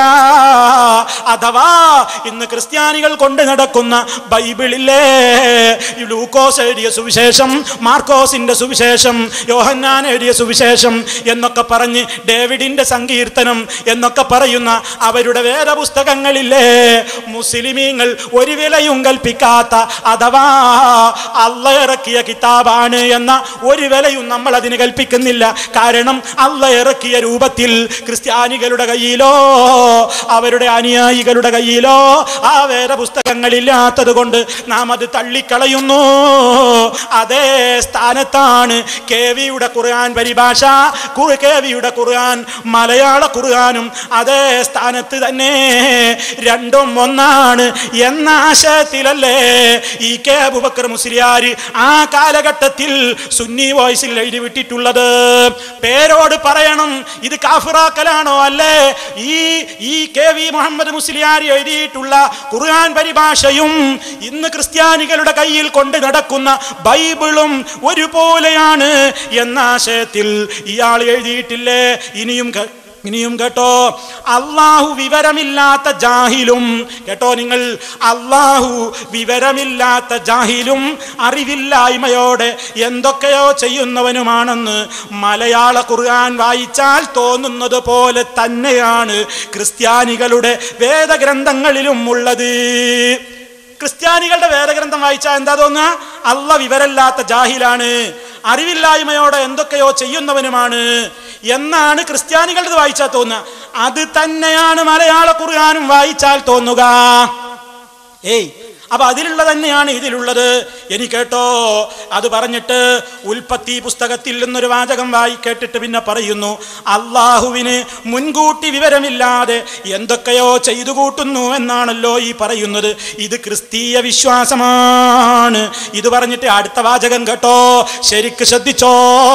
അഥവാ ഇന്ന് ക്രിസ്ത്യാനികൾ കൊണ്ട് നടക്കുന്ന ബൈബിളില്ലേ ഈ ലൂക്കോസ് എഴുതിയ സുവിശേഷം മാർക്കോസിന്റെ സുവിശേഷം യോഹന്നാൻ എഴുതിയ സുവിശേഷം എന്നൊക്കെ പറഞ്ഞ് ഡേവിഡിന്റെ സങ്കീർത്തനം എന്നൊക്കെ പറയുന്ന അവരുടെ വേദപുസ്തകങ്ങളില്ലേ മുസ്ലിമീങ്ങൾ ഒരു വിലയും കൽപ്പിക്കാത്ത അഥവാ അള്ള ഇറക്കിയ കിതാബാണ് എന്ന ഒരു വിലയും നമ്മൾ അതിന് കൽപ്പിക്കുന്നില്ല കാരണം അള്ള ഇറക്കിയ രൂപത്തിൽ ക്രിസ്ത്യാനികളുടെ കയ്യിലോ അവരുടെ അനുയായികളുടെ കയ്യിലോ ആ വേദപുസ്തകങ്ങളില്ലാത്തത് കൊണ്ട് നാം അത് തള്ളിക്കളയുന്നു അതേ സ്ഥാനത്താണ് കെ വിയുടെ ഖുർആൻ പരിഭാഷ കു- കെ വിയുടെ ഖുർആൻ മലയാള ഖുർആനും അതേ സ്ഥാനത്ത് തന്നെ രണ്ടും ഒന്നാണ് എന്ന ആശയത്തിലല്ലേ ഈ കെ അബുബക്കർ മുസ്ലിയാർ ആ കാലഘട്ടത്തിൽ സുന്നി വോയിസിൽ എഴുതി വിട്ടിട്ടുള്ളത് പേരോട് പറയണം ഇത് കാഫിറാക്കലാണോ അല്ലേ ഈ ഈ കെ വി മുഹമ്മദ് മുസ്ലിയാർ എഴുതിയിട്ടുള്ള ഖുർആൻ പരിഭാഷയും ഇന്ന് ക്രിസ്ത്യാനികളുടെ കയ്യിൽ കൊണ്ട് നടക്കുന്ന ബൈബിളും ഒരുപോലെയാണ് എന്ന ആശയത്തിൽ ഇയാൾ എഴുതിയിട്ടില്ലേ ഇനിയും കേ- ഇനിയും കേട്ടോ അള്ളാഹു വിവരമില്ലാത്ത ജാഹിലും കേട്ടോ നിങ്ങൾ അള്ളാഹു വിവരമില്ലാത്ത ജാഹിലും അറിവില്ലായ്മയോടെ എന്തൊക്കെയോ ചെയ്യുന്നവനുമാണെന്ന് മലയാള ഖുർആൻ വായിച്ചാൽ തോന്നുന്നത് പോലെ തന്നെയാണ് ക്രിസ്ത്യാനികളുടെ വേദഗ്രന്ഥങ്ങളിലും ഉള്ളത് ക്രിസ്ത്യാനികളുടെ വേദഗ്രന്ഥം വായിച്ചാൽ എന്താ തോന്നുക അല്ല വിവരമില്ലാത്ത ജാഹിലാണ് അറിവില്ലായ്മയോടെ എന്തൊക്കെയോ ചെയ്യുന്നവനുമാണ് എന്നാണ് ക്രിസ്ത്യാനികളുടെ വായിച്ചാൽ തോന്നുക അത് തന്നെയാണ് മലയാള ഖുർആാനും വായിച്ചാൽ തോന്നുക ഏയ് അപ്പൊ അതിലുള്ള തന്നെയാണ് ഇതിലുള്ളത് ഇനി കേട്ടോ അത് പറഞ്ഞിട്ട് ഉൽപ്പത്തി പുസ്തകത്തിൽ നിന്നൊരു വാചകം വായി കേട്ടിട്ട് പിന്നെ പറയുന്നു അള്ളാഹുവിന് മുൻകൂട്ടി വിവരമില്ലാതെ എന്തൊക്കെയോ ചെയ്തു കൂട്ടുന്നു എന്നാണല്ലോ ഈ പറയുന്നത് ഇത് ക്രിസ്തീയ വിശ്വാസമാണ് ഇത് പറഞ്ഞിട്ട് അടുത്ത വാചകം കേട്ടോ ശരിക്ക് ശ്രദ്ധിച്ചോ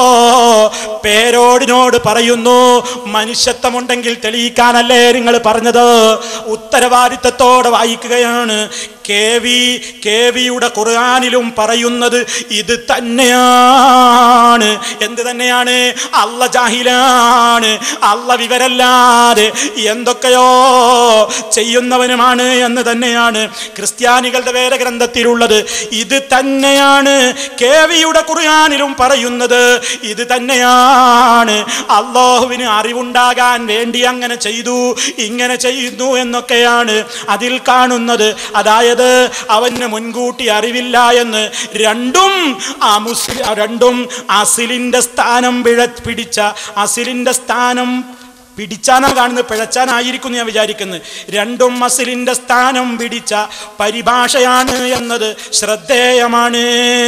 പേരോടിനോട് പറയുന്നു മനുഷ്യത്വമുണ്ടെങ്കിൽ തെളിയിക്കാനല്ലേ നിങ്ങൾ പറഞ്ഞത് ഉത്തരവാദിത്തത്തോടെ വായിക്കുകയാണ് കെ വി കെ വിയുടെ ഖുർആാനിലും പറയുന്നത് ഇത് തന്നെയാണ് എന്ത് തന്നെയാണ് അല്ല ജാഹിലാണ് അല്ല വിവരല്ലാതെ എന്തൊക്കെയോ ചെയ്യുന്നവനുമാണ് എന്ന് തന്നെയാണ് ക്രിസ്ത്യാനികളുടെ വേദഗ്രന്ഥത്തിലുള്ളത് ഇത് തന്നെയാണ് കെ വിയുടെ ഖുർആാനിലും പറയുന്നത് ഇത് തന്നെയാണ് അള്ളാഹുവിന് അറിവുണ്ടാകാൻ വേണ്ടി അങ്ങനെ ചെയ്തു ഇങ്ങനെ ചെയ്യുന്നു എന്നൊക്കെയാണ് അതിൽ കാണുന്നത് അതായത് അവന് മുൻകൂട്ടി അറിവില്ല എന്ന് രണ്ടും ആ മുസ്ലിം രണ്ടും അസിലിന്റെ സ്ഥാനം പിഴ പിടിച്ച അസിലിന്റെ സ്ഥാനം പിടിച്ചാനാ കാണുന്നത് പിഴച്ചാനായിരിക്കും ഞാൻ വിചാരിക്കുന്നത് രണ്ടും മസിലിന്റെ സ്ഥാനം പിടിച്ച പരിഭാഷയാണ് എന്നത് ശ്രദ്ധേയമാണ്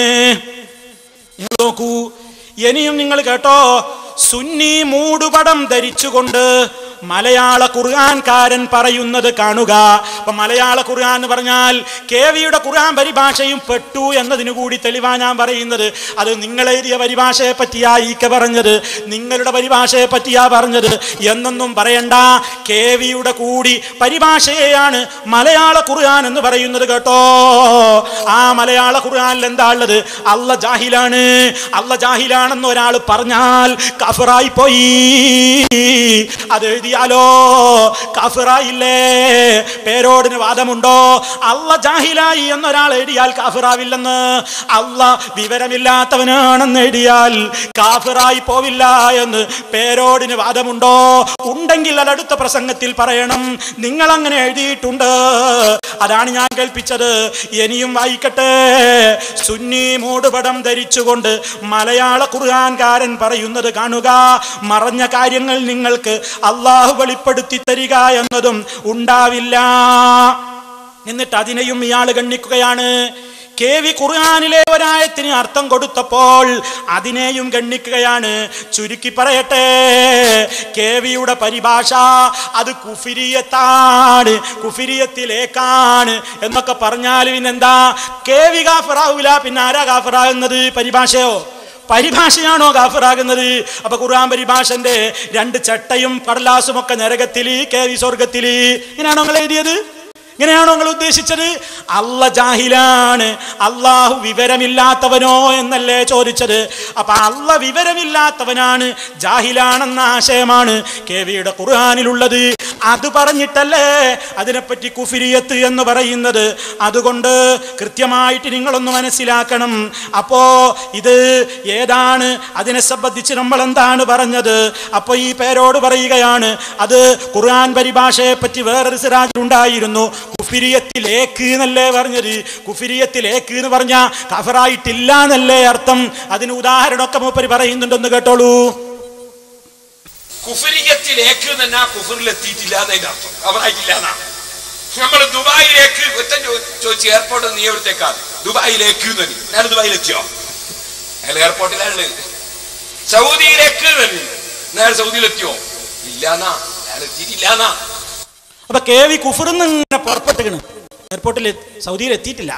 നിങ്ങൾ നോക്കൂ ഇനിയും നിങ്ങൾ കേട്ടോ സുന്നി മൂടുപടം ധരിച്ചുകൊണ്ട് മലയാള ഖുർആൻകാരൻ പറയുന്നത് കാണുക അപ്പൊ മലയാള ഖുർആൻ എന്ന് പറഞ്ഞാൽ കേവിയുടെ ഖുർആൻ പരിഭാഷയും പെട്ടു എന്നതിനു കൂടി തെളിവാ ഞാൻ പറയുന്നത് അത് നിങ്ങൾ എഴുതിയ പരിഭാഷയെ പറ്റിയാ ഈക്ക പറഞ്ഞത് നിങ്ങളുടെ പരിഭാഷയെ പറ്റിയാ പറഞ്ഞത് എന്നൊന്നും പറയണ്ട കേവിയുടെ കൂടി പരിഭാഷയെയാണ് മലയാള ഖുർആൻ എന്ന് പറയുന്നത് കേട്ടോ ആ മലയാള ഖുർആനിൽ എന്താ ഉള്ളത് അല്ല ജാഹിലാണ് അല്ല ജാഹിലാണെന്ന് ഒരാൾ പറഞ്ഞാൽ കഫറായി പോയി അത് എഴുതിയാലോ കഫറായില്ലേ പേരോടിന് വാദമുണ്ടോ അല്ല ജാഹിലായി എന്നൊരാൾ എഴുതിയാൽ കാഫിറാവില്ലെന്ന് അല്ല വിവരമില്ലാത്തവനാണെന്ന് എഴുതിയാൽ കാഫിറായി പോവില്ല എന്ന് പേരോടിന് വാദമുണ്ടോ ഉണ്ടെങ്കിൽ അത് അടുത്ത പ്രസംഗത്തിൽ പറയണം നിങ്ങൾ അങ്ങനെ എഴുതിയിട്ടുണ്ട് അതാണ് ഞാൻ കേൾപ്പിച്ചത് ഇനിയും വായിക്കട്ടെ സുന്നി മൂടുപടം ധരിച്ചുകൊണ്ട് മലയാള ഖുർആൻകാരൻ പറയുന്നത് കാണുക മറഞ്ഞ കാര്യങ്ങൾ നിങ്ങൾക്ക് അള്ളാഹു വെളിപ്പെടുത്തി തരിക എന്നതും ഉണ്ടാവില്ല എന്നിട്ട് അതിനെയും ഇയാൾ ഗണ്ണിക്കുകയാണ് കെ വി ഖുർആാനിലെ ഒരായത്തിന് അർത്ഥം കൊടുത്തപ്പോൾ അതിനെയും ഗണ്ണിക്കുകയാണ് ചുരുക്കി പറയട്ടെ കെ വിയുടെ പരിഭാഷ അത് കുഫിരിയത്താണ് കുഫിരിയത്തിലേക്കാണ് എന്നൊക്കെ പറഞ്ഞാൽ പിന്നെന്താ കെ വി ഗാഫറാവൂല പിന്നെ ആരാ ഗാഫറാകുന്നത് പരിഭാഷയോ പരിഭാഷയാണോ ഗാഫറാകുന്നത് അപ്പൊ ഖുർആൻ പരിഭാഷന്റെ രണ്ട് ചട്ടയും കടലാസും ഒക്കെ നരകത്തില് കെ വി സ്വർഗത്തില് ഇങ്ങനെയാണോ നിങ്ങൾ എഴുതിയത് ഇങ്ങനെയാണോ നിങ്ങൾ ഉദ്ദേശിച്ചത് അല്ല ജാഹിലാണ് അള്ളാഹു വിവരമില്ലാത്തവനോ എന്നല്ലേ ചോദിച്ചത് അപ്പൊ അല്ല വിവരമില്ലാത്തവനാണ് ജാഹിലാണെന്ന ആശയമാണ് കെ വിയുടെ ഖുർആാനിലുള്ളത് അത് പറഞ്ഞിട്ടല്ലേ അതിനെപ്പറ്റി കുഫിരിയത്ത് എന്ന് പറയുന്നത് അതുകൊണ്ട് കൃത്യമായിട്ട് നിങ്ങളൊന്ന് മനസ്സിലാക്കണം അപ്പോ ഇത് ഏതാണ് അതിനെ സംബന്ധിച്ച് നമ്മൾ എന്താണ് പറഞ്ഞത് അപ്പൊ ഈ പേരോട് പറയുകയാണ് അത് ഖുർആൻ പരിഭാഷയെ പറ്റി വേറൊരു സിറാജ് ഉണ്ടായിരുന്നു കുഫിരിയത്തിലേക്ക് എന്നല്ലേ പറഞ്ഞത് കുഫിരിയത്തിലേക്ക് എന്ന് പറഞ്ഞ കഫറായിട്ടില്ല എന്നല്ലേ അർത്ഥം അതിന് ഉദാഹരണമൊക്കെ മൂപ്പര് പറയുന്നുണ്ടെന്ന് കേട്ടോളൂ കുഫരിയത്തിലേക്ക് തന്നെ ആ കുഫറിൽ എത്തിയിട്ടില്ല എന്നതിന്റെ അർത്ഥം അവരായിട്ടില്ല എന്നാ നമ്മൾ ദുബായിലേക്ക് ഒറ്റ ചോദിച്ചു എയർപോർട്ടിൽ നീ എവിടത്തേക്കാണ് ദുബായിലേക്ക് തന്നെ ഞാൻ ദുബായിലെത്തിയോ അയാൾ എയർപോർട്ടിലാണ് സൗദിയിലേക്ക് തന്നെ നേരെ സൗദിയിലെത്തിയോ ഇല്ലാന്നാ അയാൾ എത്തിയിട്ടില്ലാന്നാ അപ്പൊ കെ വി കുഫറിന്ന് ഇങ്ങനെ പുറപ്പെട്ടിക്കണ് എയർപോർട്ടിൽ സൗദിയിൽ എത്തിയിട്ടില്ല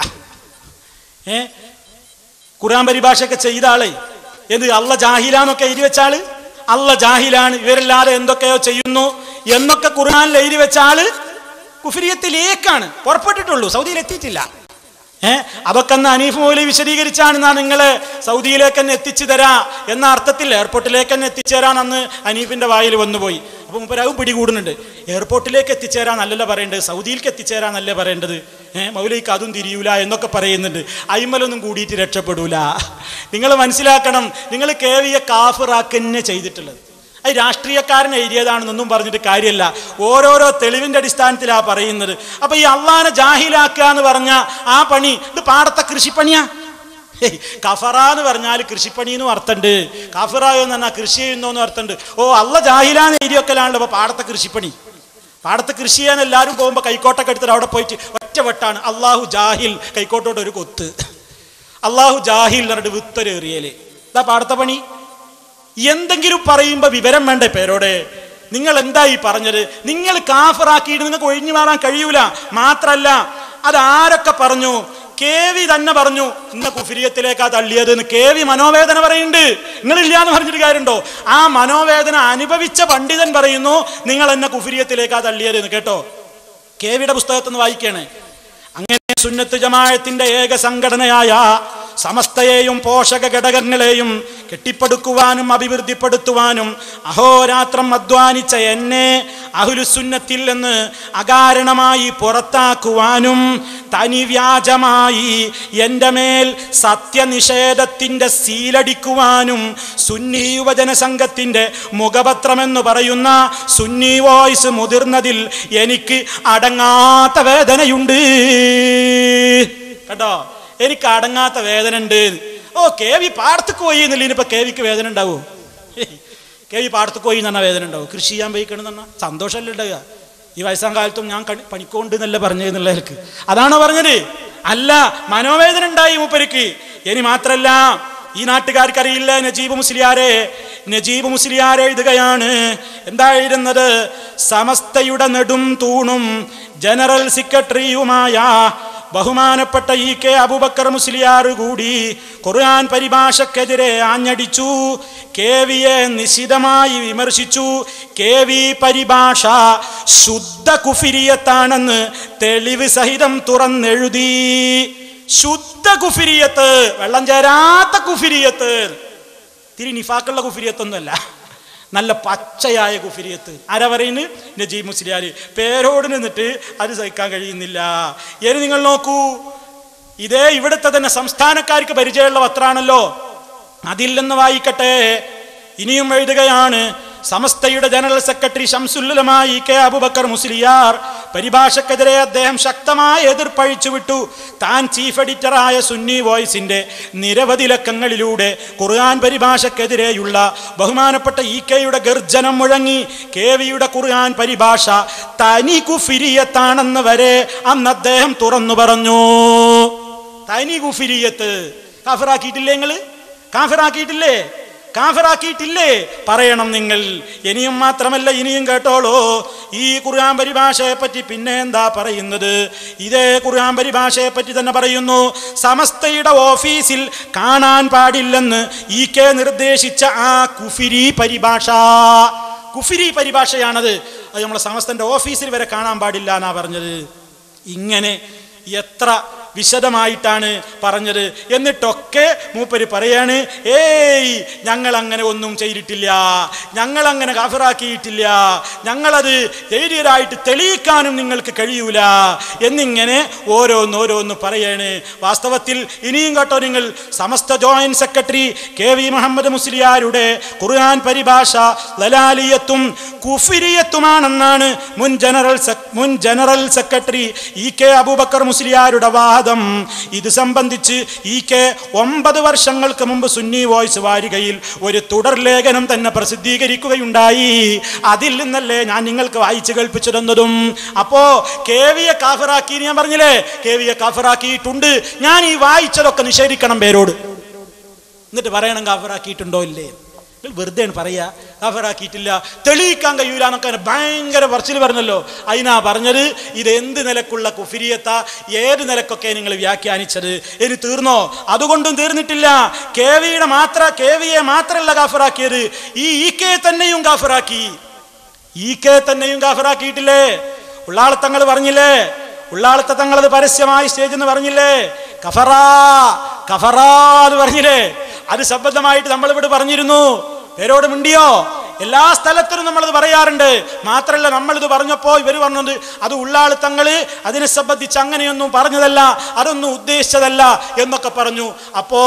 ഏ ഖുർആൻ പരിഭാഷയൊക്കെ ചെയ്ത ആളെ എന്ത് അല്ല ജാഹിലാന്നൊക്കെ എഴുതി വെച്ച ആള് അല്ല ജാഹിലാണ് ഇവരില്ലാതെ എന്തൊക്കെയോ ചെയ്യുന്നു എന്നൊക്കെ ഖുർആനിൽ എഴുതി വെച്ച ആള് കുഫിരിയത്തിലേക്കാണ് പുറപ്പെട്ടിട്ടുള്ളൂ സൗദിയിൽ എത്തിയിട്ടില്ല ഏ അതൊക്കെ അന്ന് അനീഫ് മൗലി വിശദീകരിച്ചാണ് നാ നിങ്ങളെ സൗദിയിലേക്ക് തന്നെ എത്തിച്ചു തരാ എന്ന അർത്ഥത്തിൽ എയർപോർട്ടിലേക്ക് തന്നെ എത്തിച്ചേരാൻ അന്ന് അനീഫിന്റെ വായിൽ വന്നുപോയി അപ്പൊ മുപ്പരാവ് പിടികൂടുന്നുണ്ട് എയർപോർട്ടിലേക്ക് എത്തിച്ചേരാന്നല്ലല്ലോ പറയേണ്ടത് സൗദിയിലേക്ക് എത്തിച്ചേരാന്നല്ലേ പറയേണ്ടത് ഏഹ് മൗലിക്ക് അതും തിരിയൂല എന്നൊക്കെ പറയുന്നുണ്ട് അയിമലൊന്നും കൂടിയിട്ട് രക്ഷപ്പെടൂല നിങ്ങൾ മനസ്സിലാക്കണം നിങ്ങൾ കേവിയെ കാഫിറാക്കന്നെ ചെയ്തിട്ടുള്ളത് അത് രാഷ്ട്രീയക്കാരൻ എഴുതിയതാണെന്നൊന്നും പറഞ്ഞിട്ട് കാര്യമല്ല ഓരോരോ തെളിവിന്റെ അടിസ്ഥാനത്തിലാ പറയുന്നത് അപ്പൊ ഈ അള്ളാനെ ജാഹിലാക്കുക എന്ന് പറഞ്ഞ ആ പണി ഇത് പാടത്തെ കൃഷിപ്പണിയാ ഹേയ്, കഫറ എന്ന് പറഞ്ഞാൽ കൃഷിപ്പണി എന്നും അർത്ഥമുണ്ട് കഫറ എന്ന് പറഞ്ഞാൽ കൃഷി ചെയ്യുന്നോന്ന് അർത്ഥമുണ്ട് ഓ അള്ള ജാഹിലാന്ന് എഴുതിയൊക്കെലാണല്ലോ അപ്പൊ പാടത്തെ കൃഷിപ്പണി പാടത്ത് കൃഷി ചെയ്യാൻ എല്ലാവരും പോകുമ്പോൾ കൈക്കോട്ടൊക്കെ എടുത്തിട്ട് അവിടെ പോയിട്ട് ഒറ്റ വെട്ടാണ് അള്ളാഹു ജാഹിൽ കൈക്കോട്ടോട്ട് ഒരു കൊത്ത് അള്ളാഹു ജാഹിൽ എന്ന് പറഞ്ഞിട്ട് വിത്തൊരേറിയല് ഇതാ പാടത്തെ പണി എന്തെങ്കിലും പറയുമ്പോൾ വിവരം വേണ്ടേ പേരോടെ നിങ്ങൾ എന്താ ഈ പറഞ്ഞത് നിങ്ങൾ കാഫറാക്കിയിട്ട് നിങ്ങൾക്ക് ഒഴിഞ്ഞു മാറാൻ കഴിയൂല മാത്രല്ല അത് ആരൊക്കെ പറഞ്ഞു കെ വി തന്നെ പറഞ്ഞു ഇന്ന കുഫിരിയത്തിലേക്കാ തള്ളിയത് എന്ന് കെ വി മനോവേദന പറയുന്നുണ്ട് നിങ്ങളില്ല എന്ന് പറഞ്ഞിട്ട് കാര്യമുണ്ടോ ആ മനോവേദന അനുഭവിച്ച പണ്ഡിതൻ പറയുന്നു നിങ്ങൾ എന്നെ കുഫിരിയത്തിലേക്കാ തള്ളിയത് എന്ന് കേട്ടോ കെ വിയുടെ പുസ്തകത്തിൽ നിന്ന് വായിക്കാണ് അങ്ങനെ സുന്നത്ത് ജമാഅത്തിന്റെ ഏക സംഘടനയായ സമസ്തയെയും പോഷക ഘടകങ്ങളെയും കെട്ടിപ്പടുക്കുവാനും അഭിവൃദ്ധിപ്പെടുത്തുവാനും അഹോരാത്രം അധ്വാനിച്ച എന്നെ അഹുലുസുന്നത്തിൽ നിന്ന് അകാരണമായി പുറത്താക്കുവാനും തനി വ്യാജമായി എൻ്റെ മേൽ സത്യനിഷേധത്തിൻ്റെ സീലടിക്കുവാനും സുന്നി യുവജന സംഘത്തിൻ്റെ മുഖപത്രമെന്ന് പറയുന്ന സുന്നി വോയിസ് മുതിർന്നതിൽ എനിക്ക് അടങ്ങാത്ത വേദനയുണ്ട് കേട്ടോ എനിക്ക് അടങ്ങാത്ത വേദന ഉണ്ട് ഓ കെ വി പാടത്തേക്ക് പോയി എന്നില്ല ഇനിയിപ്പോ കെ വിക്ക് വേദന ഉണ്ടാവോ കെ ഈ പാടത്ത് പോയി എന്ന് പറഞ്ഞാൽ വേദന ഉണ്ടാവും കൃഷി ചെയ്യാൻ പോയിക്കണം എന്ന് പറഞ്ഞാൽ സന്തോഷമല്ലേ ഉണ്ടാവുക ഈ വയസ്സാം കാലത്തും ഞാൻ കണി- പണിക്കൊണ്ട് എന്നല്ല പറഞ്ഞത് എന്നുള്ളവർക്ക് അതാണോ പറഞ്ഞത് അല്ല മനോവേദന ഉണ്ടായി മൂപ്പരിക്ക് ഇനി മാത്രല്ല ഈ നാട്ടുകാർക്ക് അറിയില്ല നജീബ് മുസ്ലിയാരെ നജീബ് മുസ്ലിയാരെ എഴുതുകയാണ് എന്തായിരുന്നത് സമസ്തയുടെ നെടും തൂണും ജനറൽ സെക്രട്ടറിയുമായ ബഹുമാനപ്പെട്ട ഇ കെ അബൂബക്കർ മുസ്ലിയാർ കൂടി ഖുർആൻ പരിഭാഷക്കെതിരെ ആഞ്ഞടിച്ചു കെ വിയെ നിശിതമായി വിമർശിച്ചു കെ വി പരിഭാഷ ശുദ്ധ കുഫിരിയത്താണെന്ന് തെളിവ് സഹിതം തുറന്നെഴുതി ശുദ്ധ കുഫിരിയത്ത് വെള്ളം ചേരാത്ത കുഫിരിയത്ത് തിരി നിഫാക്കുള്ള കുഫിരിയത്തൊന്നുമല്ല നല്ല പച്ചയായ കുഫിരിയത്ത് ആരാ പറയുന്നത് നജീബ് മുസ്ലിയാർ പേരോട് നിന്നിട്ട് അത് സഹിക്കാൻ കഴിയുന്നില്ല ഇനി നിങ്ങൾ നോക്കൂ ഇതേ ഇവിടുത്തെ തന്നെ സംസ്ഥാനക്കാർക്ക് പരിചയമുള്ള പത്രാണല്ലോ അതിൽ നിന്ന് വായിക്കട്ടെ ഇനിയും എഴുതുകയാണ് സമസ്തയുടെ ജനറൽ സെക്രട്ടറി ഷംസുല്ലുലമായി കെ അബുബക്കർ മുസ്ലിയാർ പരിഭാഷക്കെതിരെ അദ്ദേഹം ശക്തമായ എതിർപ്പഴിച്ചു വിട്ടു താൻ ചീഫ് എഡിറ്ററായ സുന്നി വോയിസിന്റെ നിരവധി ലക്കങ്ങളിലൂടെ ഖുർആൻ പരിഭാഷക്കെതിരെയുള്ള ബഹുമാനപ്പെട്ട ഇ കെയുടെ ഗർജനം മുഴങ്ങി കെ വിയുടെ ഖുർആൻ പരിഭാഷ തനി കുഫിരിയത്താണെന്ന് വരെ അന്ന് അദ്ദേഹം തുറന്നു പറഞ്ഞു തനി കുഫിരിയത്ത് കാഫറാക്കിയിട്ടില്ലേ നിങ്ങള് കാഫറാക്കിയിട്ടില്ലേ കാഫറാക്കിയിട്ടില്ലേ പറയണം നിങ്ങൾ ഇനിയും മാത്രമല്ല ഇനിയും കേട്ടോളൂ ഈ ഖുർആൻ പരിഭാഷയെ പറ്റി പിന്നെ എന്താ പറയുന്നത് ഇതേ ഖുർആൻ പരിഭാഷയെ പറ്റി തന്നെ പറയുന്നു സമസ്തയുടെ ഓഫീസിൽ കാണാൻ പാടില്ലെന്ന് ഈ കെ നിർദ്ദേശിച്ച ആ കുഫിരി പരിഭാഷ കുഫിരി പരിഭാഷയാണത് അത് നമ്മളെ സമസ്തന്റെ ഓഫീസിൽ വരെ കാണാൻ പാടില്ല എന്നാ പറഞ്ഞത് ഇങ്ങനെ എത്ര വിശദമായിട്ടാണ് പറഞ്ഞത് എന്നിട്ടൊക്കെ മൂപ്പര് പറയാണ് ഏയ് ഞങ്ങൾ അങ്ങനെ ഒന്നും ചെയ്തിട്ടില്ല ഞങ്ങൾ അങ്ങനെ കാഫറാക്കിയിട്ടില്ല ഞങ്ങളത് ധൈര്യരായിട്ട് തെളിയിക്കാനും നിങ്ങൾക്ക് കഴിയൂല എന്നിങ്ങനെ ഓരോന്നോരോന്ന് പറയാണ് വാസ്തവത്തിൽ ഇനിയും കേട്ടോ നിങ്ങൾ Samastha joint secretary K V Muhammad മുസ്ലിയാരുടെ ഖുർആൻ പരിഭാഷ ലലാലിയത്തും കുഫിരിയത്തുമാണെന്നാണ് മുൻ ജനറൽ സെക്- മുൻ general secretary E K Abubakar മുസ്ലിയാരുടെ വാദം ഇത് സംബന്ധിച്ച് ഇ കെ ഒമ്പത് വർഷങ്ങൾക്ക് മുമ്പ് സുന്നി വോയിസ് വാരികയിൽ ഒരു തുടർ ലേഖനം തന്നെ പ്രസിദ്ധീകരിക്കുകയുണ്ടായി അതിൽ നിന്നല്ലേ ഞാൻ നിങ്ങൾക്ക് വായിച്ചു കേൾപ്പിച്ചു തന്നതും അപ്പോ കെ വിയെ കാഫറാക്കി ഞാൻ പറഞ്ഞില്ലേ കെ വിയെ കാഫറാക്കിയിട്ടുണ്ട് ഞാൻ ഈ വായിച്ചതൊക്കെ നിഷേധിക്കണം പേരോട് എന്നിട്ട് പറയണം കാഫറാക്കിയിട്ടുണ്ടോ ഇല്ലേ നിങ്ങൾ വെറുതെ പറയാ കാഫറാക്കിയിട്ടില്ല തെളിയിക്കാൻ കഴിയൂല എന്നൊക്കെ അങ്ങനെ ഭയങ്കര പറച്ചിൽ പറഞ്ഞല്ലോ അതിനാ പറഞ്ഞത് ഇത് എന്ത് നിലക്കുള്ള കുഫിരിയത്ത ഏത് നിലക്കൊക്കെ നിങ്ങൾ വ്യാഖ്യാനിച്ചത് ഇനി തീർന്നോ അതുകൊണ്ടും തീർന്നിട്ടില്ല കെ വിയുടെ മാത്ര കെ വിയെ മാത്രമല്ല കാഫറാക്കിയത് ഈ ഇ കെ തന്നെയും കാഫറാക്കി ഈ കെ തന്നെയും കാഫറാക്കിയിട്ടില്ലേ ഉള്ളാളത്തങ്ങൾ പറഞ്ഞില്ലേ ഉള്ളാളത്തെ തങ്ങളത് പരസ്യമായി സ്റ്റേജ് എന്ന് പറഞ്ഞില്ലേ കഫറാ കഫറാ എന്ന് പറഞ്ഞില്ലേ അത് സംബന്ധമായിട്ട് നമ്മൾ ഇവിടെ പറഞ്ഞിരുന്നു പേരോട് മിണ്ടിയോ എല്ലാ സ്ഥലത്തിനും നമ്മളത് പറയാറുണ്ട് മാത്രല്ല നമ്മളിത് പറഞ്ഞപ്പോ ഇവർ പറഞ്ഞത് അത് ഉള്ളാളിത്തങ്ങള് അതിനെ സംബന്ധിച്ച് അങ്ങനെയൊന്നും പറഞ്ഞതല്ല അതൊന്നും ഉദ്ദേശിച്ചതല്ല എന്നൊക്കെ പറഞ്ഞു അപ്പോ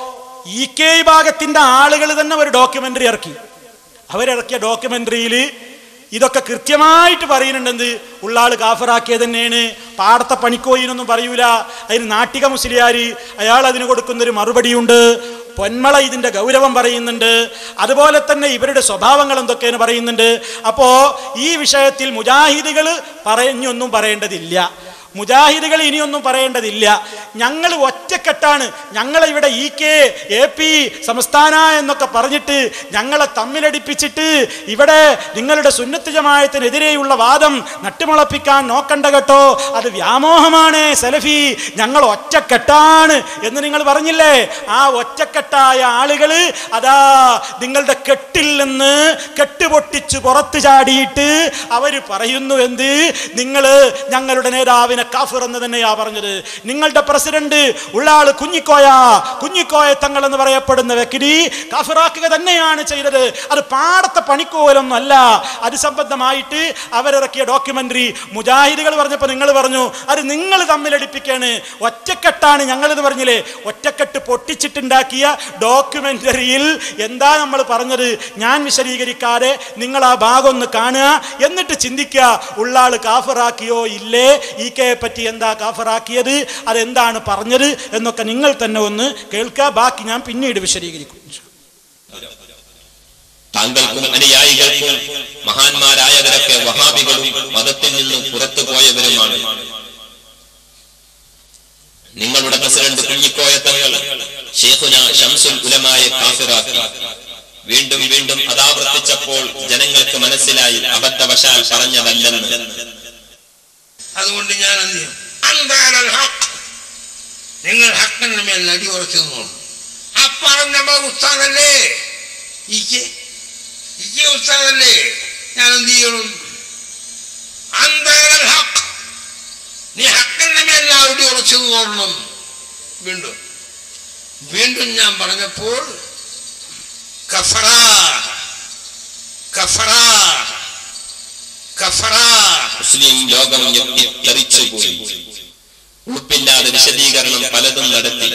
ഇ കെ ഭാഗത്തിന്റെ ആളുകൾ തന്നെ ഒരു ഡോക്യുമെന്ററി ഇറക്കി അവരിറക്കിയ ഡോക്യുമെന്ററിയിൽ ഇതൊക്കെ കൃത്യമായിട്ട് പറയുന്നുണ്ടെന്ന് ഉള്ളാള് കാഫറാക്കിയത് തന്നെയാണ് പാടത്തെ പണിക്കോയിനൊന്നും പറയൂല അതിന് നാട്ടിക മുസ്ലിയാര് അയാൾ അതിന് കൊടുക്കുന്നൊരു മറുപടിയുണ്ട് പൊന്മള ഇതിന്റെ ഗൗരവം പറയുന്നുണ്ട് അതുപോലെ തന്നെ ഇവരുടെ സ്വഭാവങ്ങൾ എന്തൊക്കെയാണ് പറയുന്നുണ്ട് അപ്പോ ഈ വിഷയത്തിൽ മുജാഹിദുകൾ പറഞ്ഞൊന്നും പറയേണ്ടതില്ല മുജാഹിദുകൾ ഇനിയൊന്നും പറയേണ്ടതില്ല ഞങ്ങൾ ഒറ്റക്കെട്ടാണ് ഞങ്ങളെ ഇവിടെ ഇ കെ എ പി സംസ്ഥാന എന്നൊക്കെ പറഞ്ഞിട്ട് ഞങ്ങളെ തമ്മിലടിപ്പിച്ചിട്ട് ഇവിടെ നിങ്ങളുടെ സുന്നത്ത് ജമായത്തിനെതിരെയുള്ള വാദം നട്ടുമുളപ്പിക്കാൻ നോക്കണ്ട കേട്ടോ അത് വ്യാമോഹമാണ് സലഫി ഞങ്ങൾ ഒറ്റക്കെട്ടാണ് എന്ന് നിങ്ങൾ പറഞ്ഞില്ലേ ആ ഒറ്റക്കെട്ടായ ആളുകൾ അതാ നിങ്ങളുടെ കെട്ടിൽ നിന്ന് കെട്ടുപൊട്ടിച്ച് പുറത്തു ചാടിയിട്ട് അവര് പറയുന്നു എന്ത് നിങ്ങൾ ഞങ്ങളുടെ നേതാവിനെ കാഫിർ എന്ന് തന്നെയാ പറഞ്ഞത് നിങ്ങളുടെ പ്രസിഡന്റ് ഉള്ള ആള് കുഞ്ഞിക്കോയ കുഞ്ഞിക്കോയ തങ്ങൾ എന്ന് പറയപ്പെടുന്ന വ്യക്തി കാഫിറാക്കുക തന്നെയാണ് ചെയ്തത് അത് പാടത്തെ പണിക്കോലൊന്നും അല്ല അത് സംബന്ധമായിട്ട് അവരിറക്കിയ ഡോക്യുമെന്ററി മുജാഹിദുകൾ പറഞ്ഞപ്പോൾ നിങ്ങൾ പറഞ്ഞു അത് നിങ്ങൾ തമ്മിലടിപ്പിക്കാണ് ഒറ്റക്കെട്ടാണ് ഞങ്ങളിത് പറഞ്ഞില്ലേ ഒറ്റക്കെട്ട് പൊട്ടിച്ചിട്ടുണ്ടാക്കിയ ഡോക്യുമെന്ററിയിൽ എന്താ നമ്മൾ പറഞ്ഞത് ഞാൻ വിശദീകരിക്കാതെ നിങ്ങൾ ആ ഭാഗം ഒന്ന് കാണുക എന്നിട്ട് ചിന്തിക്കുക ഉള്ളാള് കാഫറാക്കിയോ ഇല്ലേ ഈ കെ പറ്റി എന്താ കാഫറാക്കിയത് അതെന്താണ് പറഞ്ഞത് എന്നൊക്കെ നിങ്ങൾ തന്നെ ഒന്ന് കേൾക്കുക ബാക്കി ഞാൻ പിന്നീട് വിശദീകരിക്കും താങ്കൾക്കും അനുയായികൾക്കും മഹാന്മാരായവരൊക്കെ വഹാബികളും മതത്തിൽ നിന്നും പുറത്തു പോയവരുമാണ് നിങ്ങളുടെ പ്രസിഡന്റ് കുഞ്ഞിക്കോയ തങ്ങൾ ഷേഖുന ഷംസുൽ ഉലമായെ കാഫിറാക്കി വീണ്ടും വീണ്ടും അതാവർത്തിച്ചപ്പോൾ ജനങ്ങൾക്ക് മനസ്സിലായി അബദ്ധവശാൽ പറഞ്ഞതല്ലെന്ന് അതുകൊണ്ട് ഞാൻ എന്ത് ചെയ്യും അന്താരൽ ഹക്ക് നിങ്ങൾ ഹക്കിന്റെ മേൽ അടി ഉറച്ചു നിന്നോളൂ ആ പറഞ്ഞ ഉസ്താദല്ലേ ഇക്ക് ഇക്ക് ഉസ്താദല്ലേ ഞാൻ എന്ത് ചെയ്യണം അന്താരൽ ഹക്ക് നീ ഹക്കിന്റെ മേൽ അടി ഉറച്ചു നിന്നോളണം വീണ്ടും വീണ്ടും ഞാൻ പറഞ്ഞപ്പോൾ കഫറ കഫറ കഫറ മുസ്ലിം ലോകം ഞെട്ടിത്തെറിച്ചുപോയി ഉറപ്പില്ലാതെ വിശദീകരണം പലതും നടത്തി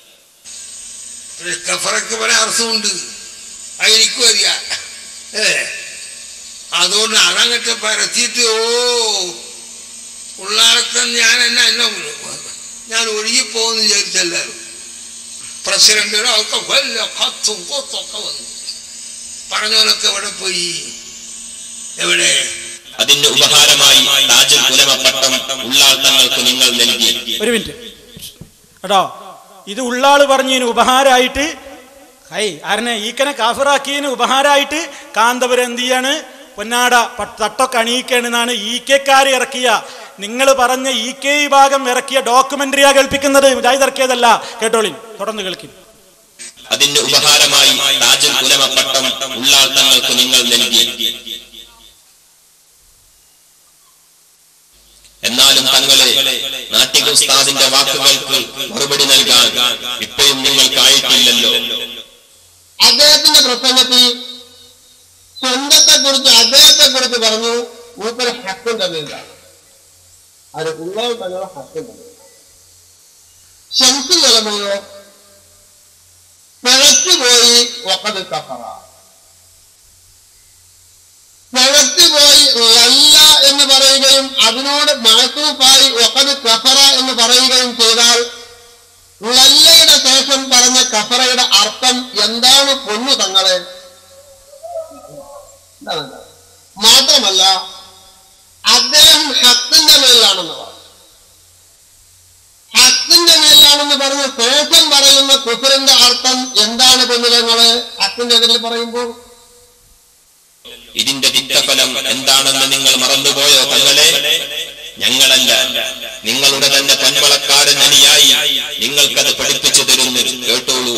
കഫറക്ക് പല അർത്ഥമുണ്ട് അത് എനിക്കും അറിയാം ഏ അതുകൊണ്ട് അതങ്ങട്ട് പരത്തിയിട്ട് ഓ ഉള്ളാടക്കം ഞാൻ എന്നെ എന്നെ ഞാൻ ഒഴുകിപ്പോകുന്നു വിചാരിച്ചല്ലാരും പ്രസിഡന്റിനും ഒക്കെ വല്ല കത്തും കൊത്തൊക്കെ വന്നു പറഞ്ഞവനൊക്കെ എവിടെ പോയി എവിടെ അതിന് ഉപഹാരമായി താജുൽ ഉലമ പട്ടം ഉള്ളാൾ തങ്ങൾക്ക് നിങ്ങൾ നൽകി ഒരു മിനിറ്റ് കേട്ടോ ഇത് ഉള്ളാള് പറഞ്ഞതിന് ഉപഹാരമായിട്ട് ഹൈ ആരനെ ഈക്കനെ കാഫറാക്കിയതിന് ഉപഹാരമായിട്ട് കാന്തപുരം എന്ത് ചെയ്യാണ് പൊന്നാട പ- തട്ടൊക്കെ അണിയിക്കണെന്നാണ് ഇ കെക്കാരെ ഇറക്കിയ നിങ്ങൾ പറഞ്ഞ ഇ കെ വിഭാഗം ഇറക്കിയ ഡോക്യുമെന്ററിയാ കേൾപ്പിക്കുന്നത് മുജാഹിദ് ഇറക്കിയതല്ല കേട്ടോളിൻ തുടർന്ന് കേൾക്കും അതിന് ഉപഹാരമായി താജുൽ ഉലമ പട്ടം ഉള്ളാൾ തങ്ങൾക്ക് നിങ്ങൾ നൽകി എന്നാലും തങ്ങളെ നാട്ടിക ഉസ്താദിന്റെ വാക്കുകൾക്ക് മറുപടി നൽകാൻ ഇപ്പോഴും നിങ്ങൾക്കായിട്ടില്ലല്ലോ അദ്ദേഹത്തിന്റെ പ്രസംഗത്തിൽ സ്വന്തത്തെ കുറിച്ച് അദ്ദേഹത്തെ കുറിച്ച് പറഞ്ഞു മൂപ്പര് ഹക്കും തന്നെയാണ് അത് ഉള്ളവർ തങ്ങളുടെ ഹക്കും തന്നെ ശംസു നിലമയോ പിഴച്ചുപോയി ഒക്കത് കഫറ പിഴച്ചുപോയി ലല്ല എന്ന് പറയുകയും അതിനോട് മഴത്തൂപ്പായി ഒക്കത് കഫറ എന്ന് പറയുകയും ചെയ്താൽ ലല്ലയുടെ ശേഷം പറഞ്ഞ കഫറയുടെ അർത്ഥം എന്താണ് പൊന്നു തങ്ങളെ എന്താണ് അത്? മാത്രമല്ല അദ്ദേഹം ഹത്തിന്റെ മേലാണെന്ന് പറഞ്ഞു ഹത്തിന്റെ മേലാണെന്ന് പറഞ്ഞ ശേഷം പറയുന്ന കുഫറിന്റെ അർത്ഥം എന്താണ് പൊന്നുതങ്ങള് ഹത്തിന്റെ എതിരിൽ പറയുമ്പോൾ ഇതിന്റെ തിക്തഫലം എന്താണെന്ന് നിങ്ങൾ മറന്നുപോയോ തങ്ങളെ ഞങ്ങളല്ല നിങ്ങളുടെ തന്നെ പന്മളക്കാരൻ അനുയായി നിങ്ങൾക്കത് പഠിപ്പിച്ചു തരുന്നു കേട്ടോളൂ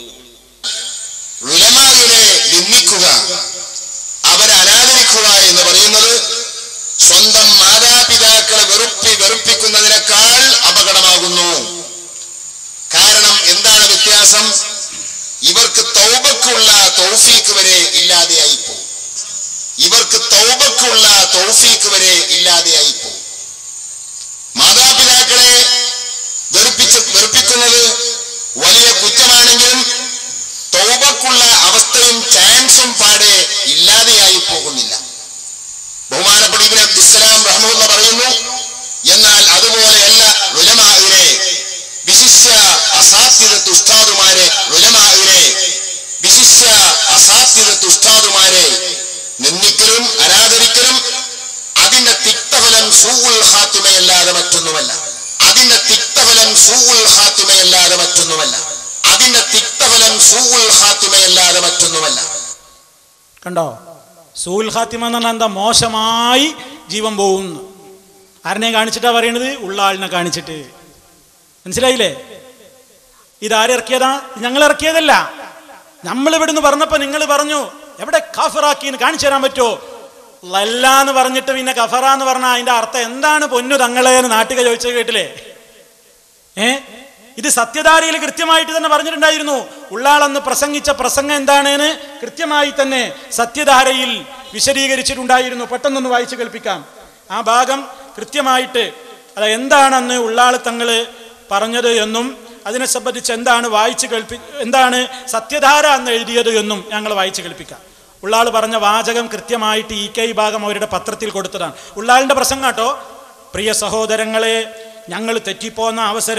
ഉലമാകളെ നിന്ദിക്കുക അവരെ അനാദരിക്കുക എന്ന് പറയുന്നത് സ്വന്തം മാതാപിതാക്കളെ വെറുപ്പി വെറുപ്പിക്കുന്നതിനേക്കാൾ അപകടമാകുന്നു കാരണം എന്താണ് വ്യത്യാസം ഇവർക്ക് തൗബക്കുള്ള തൗഫീക്ക് വരെ ഇല്ലാതെയായി പോകും ഇവർക്ക് തൗബക്കുള്ള തൗഫീക്ക് വരെ ഇല്ലാതെയായി പോകും മാതാപിതാക്കളെ വെറുപ്പിച്ച് വെറുപ്പിക്കുന്നത് വലിയ കുറ്റമാണെങ്കിലും തൗബക്കുള്ള അവസ്ഥയും ചാൻസും പാടെ ഇല്ലാതെയായി പോകുന്നില്ല ബഹുമാനപ്പെട്ട ഇബ്നു അബ്ദുസ്സലാം റഹ്മുള്ള പറയുന്നു എന്നാൽ അതുപോലെയല്ല ഉലമാവിനെ വിശിഷ്യ അസാധ്യത ഉസ്താദുമാരെ ഉലമാവിനെ വിശിഷ്യ അസാധ്യത ഉസ്താദുമാരെ നിന്ദിക്കലും അനാദരിക്കലും അതിന്റെ തിക്തഫലം സൂഉൽ ഹാത്തിമയല്ലാതെ മറ്റൊന്നുമല്ല അതിന്റെ തിക്തഫലം സൂഉൽ ഹാത്തിമയല്ലാതെ മറ്റൊന്നുമല്ല അതിന്റെ തിക്തഫലം സൂഉൽ ഹാത്തിമയല്ലാതെ മറ്റൊന്നുമല്ല കണ്ടോ സൂൽ ഖാത്തിമ എന്ന് പറഞ്ഞാൽ എന്താ മോശമായി ജീവൻ പോകുന്നു ആരനെ കാണിച്ചിട്ടാ പറയണത് ഉള്ള ആളിനെ കാണിച്ചിട്ട് മനസ്സിലായില്ലേ ഇതാരിറക്കിയതാ ഞങ്ങൾ ഇറക്കിയതല്ല നമ്മൾ ഇവിടുന്ന് പറഞ്ഞപ്പോ നിങ്ങൾ പറഞ്ഞു എവിടെ കഫറാക്കിന്ന് കാണിച്ചു തരാൻ പറ്റുമോ ലല്ല എന്ന് പറഞ്ഞിട്ട് പിന്നെ കഫറ എന്ന് പറഞ്ഞാൽ അതിന്റെ അർത്ഥം എന്താണ് പൊന്നു തങ്ങളെ എന്ന് നാട്ടിക ചോദിച്ചത് കേട്ടില്ലേ ഏ ഇത് സത്യധാരയിൽ കൃത്യമായിട്ട് തന്നെ പറഞ്ഞിട്ടുണ്ടായിരുന്നു ഉള്ളാളന്ന് പ്രസംഗിച്ച പ്രസംഗം എന്താണെന്ന് കൃത്യമായി തന്നെ സത്യധാരയിൽ വിശദീകരിച്ചിട്ടുണ്ടായിരുന്നു പെട്ടെന്നൊന്ന് വായിച്ചു കേൾപ്പിക്കാം ആ ഭാഗം കൃത്യമായിട്ട് അത് എന്താണെന്ന് ഉള്ളാൾ തങ്ങള് പറഞ്ഞത് എന്നും അതിനെ സംബന്ധിച്ച് എന്താണ് വായിച്ചു കേൾപ്പി എന്താണ് സത്യധാര എന്ന് എഴുതിയത് എന്നും ഞങ്ങൾ വായിച്ചു കേൾപ്പിക്കാം ഉള്ളാൾ പറഞ്ഞ വാചകം കൃത്യമായിട്ട് ഈ കെ ഭാഗം അവരുടെ പത്രത്തിൽ കൊടുത്തതാണ് ഉള്ളാളിന്റെ പ്രസംഗം കേട്ടോ പ്രിയ സഹോദരങ്ങളെ ഞങ്ങൾ തെറ്റിപ്പോന്ന അവസരം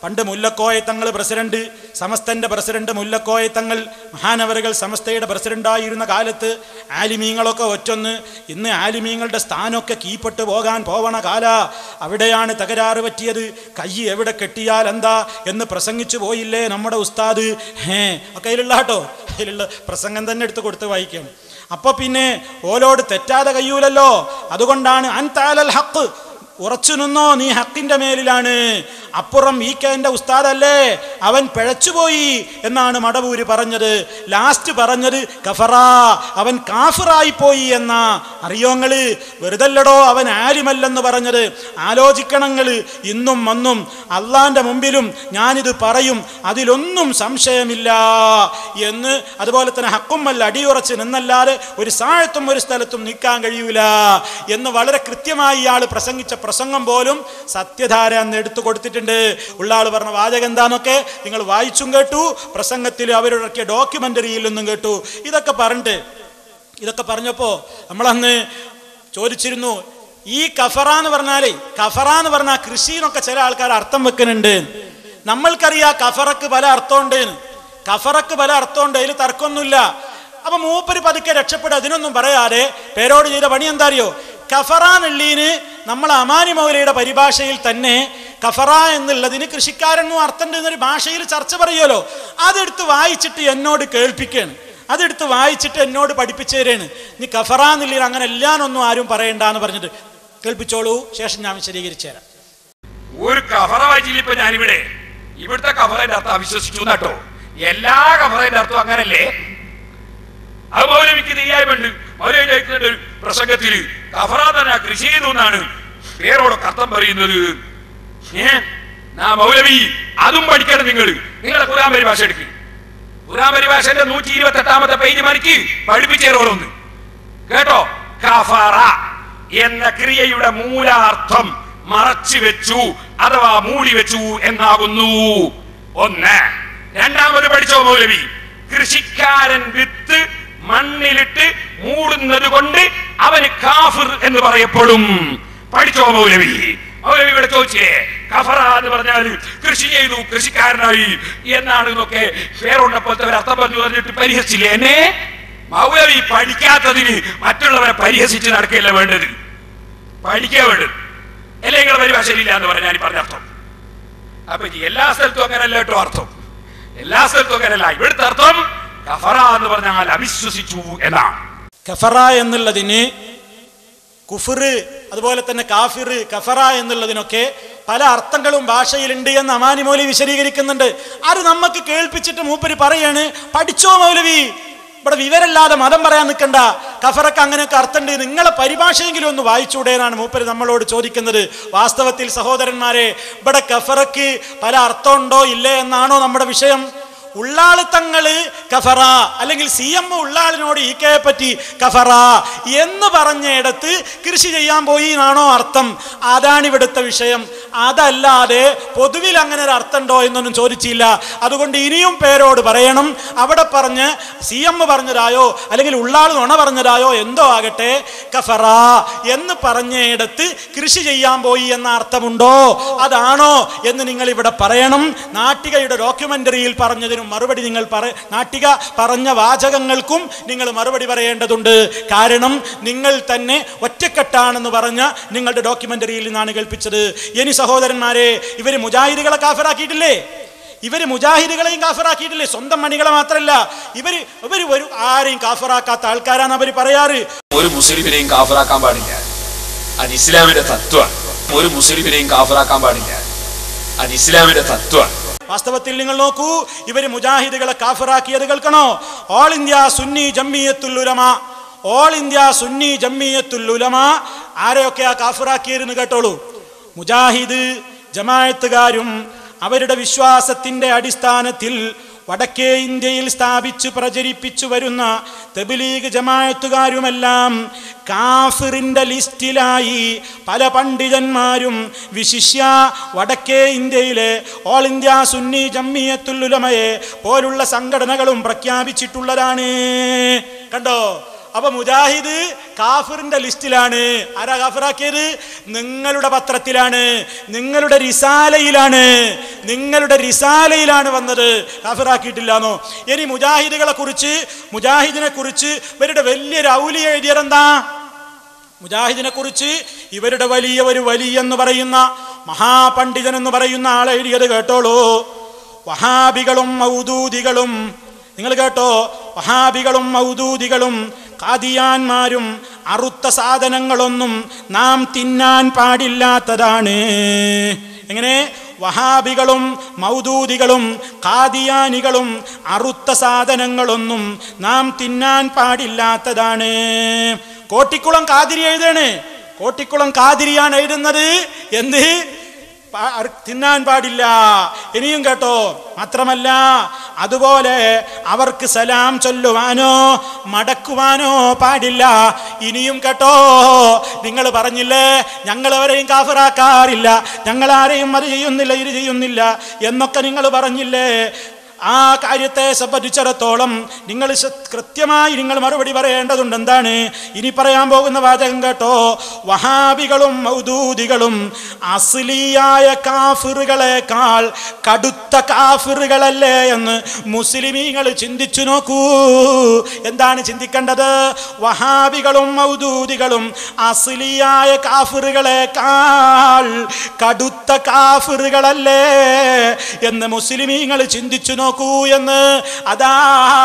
പണ്ട് മുല്ലക്കോയ തങ്ങൾ പ്രസിഡന്റ് സമസ്തന്റെ പ്രസിഡന്റ് മുല്ലക്കോയ തങ്ങൾ മഹാനവറുകൾ സമസ്തയുടെ പ്രസിഡന്റായിരുന്ന കാലത്ത് ആലിമീങ്ങളൊക്കെ ഒറ്റൊന്ന് ഇന്ന് ആലിമീങ്ങളുടെ സ്ഥാനമൊക്കെ കീപ്പെട്ട് പോകാൻ പോവണ കാല അവിടെയാണ് തകരാറ് പറ്റിയത് കൈ എവിടെ കെട്ടിയാൽ എന്താ എന്ന് പ്രസംഗിച്ചു പോയില്ലേ നമ്മുടെ ഉസ്താദ് ഹേ ഒക്കെ അതിലുള്ള കേട്ടോ അതിലുള്ള പ്രസംഗം തന്നെ എടുത്ത് കൊടുത്ത് വായിക്കണം അപ്പൊ പിന്നെ ഓലോട് തെറ്റാതെ കഴിയൂലല്ലോ അതുകൊണ്ടാണ് അൻ താലൽ ഹക്ക് ഉറച്ചു നിന്നോ നീ ഹക്കിന്റെ മേലിലാണ് അപ്പുറം ഈ കെന്റെ ഉസ്താദല്ലേ അവൻ പിഴച്ചുപോയി എന്നാണ് മടവൂര് പറഞ്ഞത് ലാസ്റ്റ് പറഞ്ഞത് കഫറ അവൻ കാഫിറായി പോയി എന്ന അറിയോങ്ങള് വെറുതല്ലടോ അവൻ ആരുമല്ലെന്ന് പറഞ്ഞത് ആലോചിക്കണങ്ങള് ഇന്നും അന്നും അള്ളാന്റെ മുമ്പിലും ഞാനിത് പറയും അതിലൊന്നും സംശയമില്ല എന്ന് അതുപോലെ തന്നെ ഹക്കുമല്ല അടിയുറച്ച് നിന്നല്ലാതെ ഒരു സാഴത്തും ഒരു സ്ഥലത്തും നിൽക്കാൻ കഴിയൂല എന്ന് വളരെ കൃത്യമായി ഇയാൾ പ്രസംഗിച്ച പ്രസംഗം പോലും സത്യധാര എന്ന് എടുത്തു കൊടുത്തിട്ടുണ്ട് ഉള്ള ആൾ പറഞ്ഞ വാചകം എന്താന്നൊക്കെ നിങ്ങൾ വായിച്ചും കേട്ടു പ്രസംഗത്തിൽ അവരിറക്കിയ ഡോക്യുമെന്ററിയിൽ നിന്നും കേട്ടു ഇതൊക്കെ പറഞ്ഞിട്ട് ഇതൊക്കെ പറഞ്ഞപ്പോ നമ്മളന്ന് ചോദിച്ചിരുന്നു ഈ കഫറ എന്ന് പറഞ്ഞാലേ കഫറ എന്ന് പറഞ്ഞാൽ കൃഷി എന്നൊക്കെ ചില ആൾക്കാർ അർത്ഥം വെക്കുന്നുണ്ട് നമ്മൾക്കറിയാം കഫറക്ക് പല അർത്ഥമുണ്ട് കഫറക്ക് പല അർത്ഥമുണ്ട് അതിൽ തർക്കമൊന്നുമില്ല അപ്പൊ മൂപ്പര് പതുക്കെ രക്ഷപ്പെടുക അതിനൊന്നും പറയാതെ പേരോട് ചെയ്ത പണി എന്താ അറിയോ കഫറ എന്നുള്ളീന് നമ്മൾ അമാനി മൗലയുടെ പരിഭാഷയിൽ തന്നെ കഫറ എന്നുള്ളതിന് കൃഷിക്കാരെന്നും അർത്ഥമുണ്ട് എന്നൊരു ഭാഷയിൽ ചർച്ച പറയുമല്ലോ അതെടുത്ത് വായിച്ചിട്ട് എന്നോട് കേൾപ്പിക്കുകയാണ് അതെടുത്ത് വായിച്ചിട്ട് എന്നോട് പഠിപ്പിച്ചു തരാണ് നീ കഫറ എന്നുള്ളതിന് അങ്ങനെ എല്ലാനൊന്നും ആരും പറയണ്ട എന്ന് പറഞ്ഞിട്ട് കേൾപ്പിച്ചോളൂ ശേഷം ഞാൻ വിശദീകരിച്ചു തരാം ഒരു കഫറ വായിച്ചില്ല ഇപ്പൊ ഞാനിവിടെ ഇവിടുത്തെ കഫറയുടെ അർത്ഥം അവിശ്വസിച്ചു കേട്ടോ എല്ലാ കഫറയുടെ അർത്ഥം അങ്ങനല്ലേ അത് മൗലവിക്ക് തിരിയായ്മയുണ്ട് മൗലവി ചോദിക്കുന്നുണ്ട് ഒരു പ്രസംഗത്തിൽ കഫറ തന്നെ കൃഷി ചെയ്തു എന്നാണ് പേരോടൊക്കെ അർത്ഥം പറയുന്നത് ഏ നാ മൗലവി അതും പഠിക്കണം നിങ്ങൾ നിങ്ങളുടെ ഖുറാൻ പരിഭാഷ എടുക്ക് ഖുറാൻ പരിഭാഷന്റെ നൂറ്റി ഇരുപത്തി എട്ടാമത്തെ പേജ് മണിക്ക് പഠിപ്പിച്ചേരോളൊന്ന് കേട്ടോ കഫറ എന്ന ക്രിയയുടെ മൂലാർത്ഥം മറച്ചു വെച്ചു അഥവാ മൂടി വെച്ചു എന്നാകുന്നു ഒന്ന് രണ്ടാമത് പഠിച്ചോ മൗലവി കൃഷിക്കാരൻ വിത്ത് മണ്ണിലിട്ട് മൂടുന്നത് കൊണ്ട് അവന് കാഫിർ എന്ന് പറയപ്പെടും പഠിച്ചോ മൗലവി മൗലവി ഇവിടെ ചോദിച്ചേ കഫറ എന്ന് പറഞ്ഞാൽ കൃഷി ചെയ്തു കൃഷിക്കാരനായി എന്നാണ് എന്നൊക്കെ പേരുണ്ടപ്പോഴത്തെ ഒരു അർത്ഥം പറഞ്ഞു പറഞ്ഞിട്ട് പരിഹസിച്ചില്ലേ എന്നെ മൗലവി പഠിക്കാത്തതിന് മറ്റുള്ളവരെ പരിഹസിച്ച് നടക്കുകയല്ല വേണ്ടത് പഠിക്കുക വേണ്ടത് അല്ലെ നിങ്ങളുടെ പരിഭാഷയിലില്ല എന്ന് പറഞ്ഞാൽ പറഞ്ഞ അർത്ഥം അപ്പൊ ഈ എല്ലാ സ്ഥലത്തും അങ്ങനല്ല കേട്ടോ അർത്ഥം എല്ലാ സ്ഥലത്തും അങ്ങനല്ല ഇവിടുത്തെ അർത്ഥം കഫറ എന്ന് പറഞ്ഞാൽ അവിശ്വസിച്ചു എന്നാണ് കഫറ എന്നുള്ളതിന് കുഫിറ് അതുപോലെ തന്നെ കാഫിർ കഫറ എന്നുള്ളതിനൊക്കെ പല അർത്ഥങ്ങളും ഭാഷയിലുണ്ട് എന്ന് അമാനി മൗലവി വിശദീകരിക്കുന്നുണ്ട് അത് നമുക്ക് കേൾപ്പിച്ചിട്ട് മൂപ്പര് പറയാണ് പഠിച്ചോ മൗലവി ഇവിടെ വിവരല്ലാതെ മതം പറയാൻ നിൽക്കണ്ട കഫറക്ക് അങ്ങനെയൊക്കെ അർത്ഥമുണ്ട് നിങ്ങളെ പരിഭാഷയെങ്കിലും ഒന്ന് വായിച്ചൂടെ എന്നാണ് മൂപ്പര് നമ്മളോട് ചോദിക്കുന്നത് വാസ്തവത്തിൽ സഹോദരന്മാരെ ഇവിടെ കഫറക്ക് പല അർത്ഥമുണ്ടോ ഇല്ലേ എന്നാണോ നമ്മുടെ വിഷയം ഉള്ളാളിത്തങ്ങള് കഫറ അല്ലെങ്കിൽ സി എം ഉള്ളാളിനോട് ഈ കെ പറ്റി കഫറ എന്ന് പറഞ്ഞിടത്ത് കൃഷി ചെയ്യാൻ പോയി എന്നാണോ അർത്ഥം അതാണ് ഇവിടുത്തെ വിഷയം അതല്ലാതെ പൊതുവിൽ അങ്ങനെ ഒരു അർത്ഥമുണ്ടോ എന്നൊന്നും ചോദിച്ചില്ല അതുകൊണ്ട് ഇനിയും പേരോട് പറയണം അവിടെ പറഞ്ഞ് സി എം പറഞ്ഞതായോ അല്ലെങ്കിൽ ഉള്ളാൾ നുണ പറഞ്ഞതായോ എന്തോ ആകട്ടെ കഫറ എന്ന് പറഞ്ഞിടത്ത് കൃഷി ചെയ്യാൻ പോയി എന്ന അർത്ഥമുണ്ടോ അതാണോ എന്ന് നിങ്ങൾ ഇവിടെ പറയണം നാട്ടികയുടെ ഡോക്യുമെന്ററിയിൽ പറഞ്ഞതിനും മറുപടി നിങ്ങൾ പറ നാട്ടിക പറഞ്ഞ വാചകങ്ങൾക്കും നിങ്ങൾ മറുപടി പറയേണ്ടതുണ്ട് കാരണം നിങ്ങൾ തന്നെ ഒറ്റക്കെട്ടാണെന്ന് പറഞ്ഞ നിങ്ങളുടെ ഡോക്യുമെന്ററിയിൽ നിന്നാണ് കേൾപ്പിച്ചത് ഇനി സഹോദരന്മാരെ ഇവര് മുജാഹിദുകളെ കാഫറാക്കിയിട്ടില്ലേ ഇവര് മുജാഹിദുകളെയും കാഫറാക്കിയിട്ടില്ലേ സ്വന്തം മണികളെ മാത്രമല്ല ഇവര് ഇവര് ഒരു ആരെയും കാഫറാക്കാത്ത ആൾക്കാരാണ് അവര് പറയാറ് ഒരു മുസ്ലിമിനെയും കാഫറാക്കാൻ പാടില്ല അത് ഇസ്ലാമിന്റെ തത്വമാണ് ഒരു മുസ്ലിമിനെയും കാഫറാക്കാൻ പാടില്ല അത് ഇസ്ലാമിന്റെ തത്വമാണ് വാസ്തവത്തിൽ നിങ്ങൾ നോക്കൂ ഇവര് മുജാഹിദുകളെ കാഫറാക്കിയത് കേൾക്കണോ all India Sunni Jamiyyathul Ulama all India Sunni Jamiyyathul Ulama ആരെയൊക്കെയാ കാഫറാക്കിയതെന്ന് കേട്ടോളൂ മുജാഹിദ് ജമായത്തുകാരും അവരുടെ വിശ്വാസത്തിന്റെ അടിസ്ഥാനത്തിൽ വടക്കേ ഇന്ത്യയിൽ സ്ഥാപിച്ചു പ്രചരിപ്പിച്ചു വരുന്ന തെബിലീഗ് ജമായത്തുകാരുമെല്ലാം കാഫിറിന്റെ ലിസ്റ്റിലായി പല പണ്ഡിതന്മാരും വിശിഷ്യ വടക്കേ ഇന്ത്യയിലെ ഓൾ ഇന്ത്യ സുന്നി ജമ്മിയത്തുൽ ഉലമയെ പോലുള്ള സംഘടനകളും പ്രഖ്യാപിച്ചിട്ടുള്ളതാണ് കണ്ടോ അപ്പൊ മുജാഹിദ് കാഫിറിന്റെ ലിസ്റ്റിലാണ് ആരാ കാഫിറാക്കിയത് നിങ്ങളുടെ പത്രത്തിലാണ് നിങ്ങളുടെ റിസാലയിലാണ് നിങ്ങളുടെ റിസാലയിലാണ് വന്നത് കാഫിറാക്കിയിട്ടില്ലാന്നോ ഇനി മുജാഹിദുകളെ കുറിച്ച് മുജാഹിദിനെ കുറിച്ച് ഇവരുടെ വലിയൊരു ഔലി എഴുതിയതെന്താ മുജാഹിദിനെ കുറിച്ച് ഇവരുടെ വലിയ ഒരു വലിയ എന്ന് പറയുന്ന മഹാപണ്ഡിതൻ എന്ന് പറയുന്ന ആൾ എഴുതിയത് കേട്ടോളൂ വഹാബികളും മൗദൂദികളും നിങ്ങൾ കേട്ടോ വഹാബികളും മൗദൂദികളും കാദിയാന്മാരും അറുത്ത സാധനങ്ങളൊന്നും നാം തിന്നാൻ പാടില്ലാത്തതാണ് എങ്ങനെ വഹാബികളും മൗദൂദികളും കാദിയാനികളും അറുത്ത സാധനങ്ങളൊന്നും നാം തിന്നാൻ പാടില്ലാത്തതാണ് കോട്ടിക്കുളം കാതിരി എഴുതാണ് കോട്ടിക്കുളം കാതിരിയാണ് എഴുതുന്നത് എന്ത് പാ- അർ- തിന്നാൻ പാടില്ല ഇനിയും കേട്ടോ മാത്രമല്ല അതുപോലെ അവർക്ക് സലാം ചൊല്ലുവാനോ മടക്കുവാനോ പാടില്ല ഇനിയും കേട്ടോ നിങ്ങൾ പറഞ്ഞില്ലേ ഞങ്ങൾ അവരെയും കാഫറാക്കാറില്ല ഞങ്ങൾ ആരെയും അത് ചെയ്യുന്നില്ല ഇത് ചെയ്യുന്നില്ല എന്നൊക്കെ നിങ്ങൾ പറഞ്ഞില്ലേ ആ കാര്യത്തെ സംബന്ധിച്ചിടത്തോളം നിങ്ങൾ ശ- കൃത്യമായി നിങ്ങൾ മറുപടി പറയേണ്ടതുണ്ട് എന്താണ് ഇനി പറയാൻ പോകുന്ന വാചകം കേട്ടോ വഹാബികളും മൗദൂദികളും അസ്ലിയായ കാഫിറുകളെക്കാൾ കടുത്ത കാഫിറുകളല്ലേ എന്ന് മുസ്ലിമീങ്ങൾ ചിന്തിച്ചു നോക്കൂ എന്താണ് ചിന്തിക്കേണ്ടത് വഹാബികളും മൗദൂദികളും അസ്ലിയായ കാഫിറുകളെക്കാൾ കടുത്ത കാഫിറുകളല്ലേ എന്ന് മുസ്ലിമീങ്ങൾ ചിന്തിച്ചു നോക്കൂ എന്ന് അതാ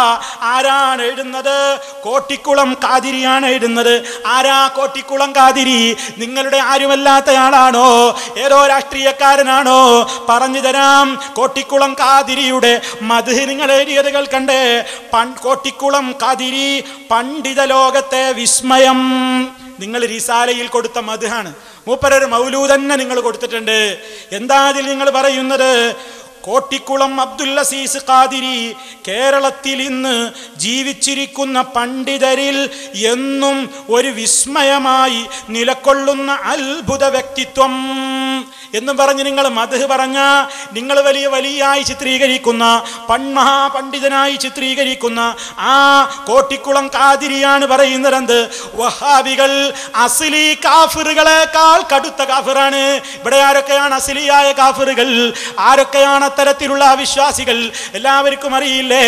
ആരാണ് എഴുതുന്നത് കോട്ടിക്കുളം കാതിരിയാണ് എഴുതുന്നത് ആരാ കോട്ടിക്കുളം കാതിരി നിങ്ങളുടെ ആരുമല്ലാത്തയാളാണോ ഏതോ രാഷ്ട്രീയക്കാരനാണോ പറഞ്ഞു തരാം കോട്ടിക്കുളം കാതിരിയുടെ മധു നിങ്ങൾ എഴുതിയത് കേൾക്കണ്ടേ പൺ കോട്ടിക്കുളം കാതിരി പണ്ഡിത ലോകത്തെ വിസ്മയം നിങ്ങൾ റിസാലയിൽ കൊടുത്ത മധുഹാണ് മൂപ്പരൊരു മൗലൂ തന്നെ നിങ്ങൾ കൊടുത്തിട്ടുണ്ട് എന്താ അതിൽ നിങ്ങൾ പറയുന്നത് കോട്ടിക്കുളം അബ്ദുൽ അസീസ് ഖാദിരി കേരളത്തിൽ ഇന്ന് ജീവിച്ചിരിക്കുന്ന പണ്ഡിതരിൽ എന്നും ഒരു വിസ്മയമായി നിലകൊള്ളുന്ന അത്ഭുത വ്യക്തിത്വം എന്നും പറഞ്ഞ് നിങ്ങൾ മധു പറഞ്ഞ നിങ്ങൾ വലിയ വലിയായി ചിത്രീകരിക്കുന്ന പൺമഹാ പണ്ഡിതനായി ചിത്രീകരിക്കുന്ന ആ കോട്ടിക്കുളം കാതിരിയാണ് പറയുന്നത് എന്ത് വഹാബികൾ അസിലി കാഫിറുകളെക്കാൾ കടുത്ത കാഫിറാണ് ഇവിടെ ആരൊക്കെയാണ് അസിലിയായ കാഫിറുകൾ ആരൊക്കെയാണ് അത്തരത്തിലുള്ള അവിശ്വാസികൾ എല്ലാവർക്കും അറിയില്ലേ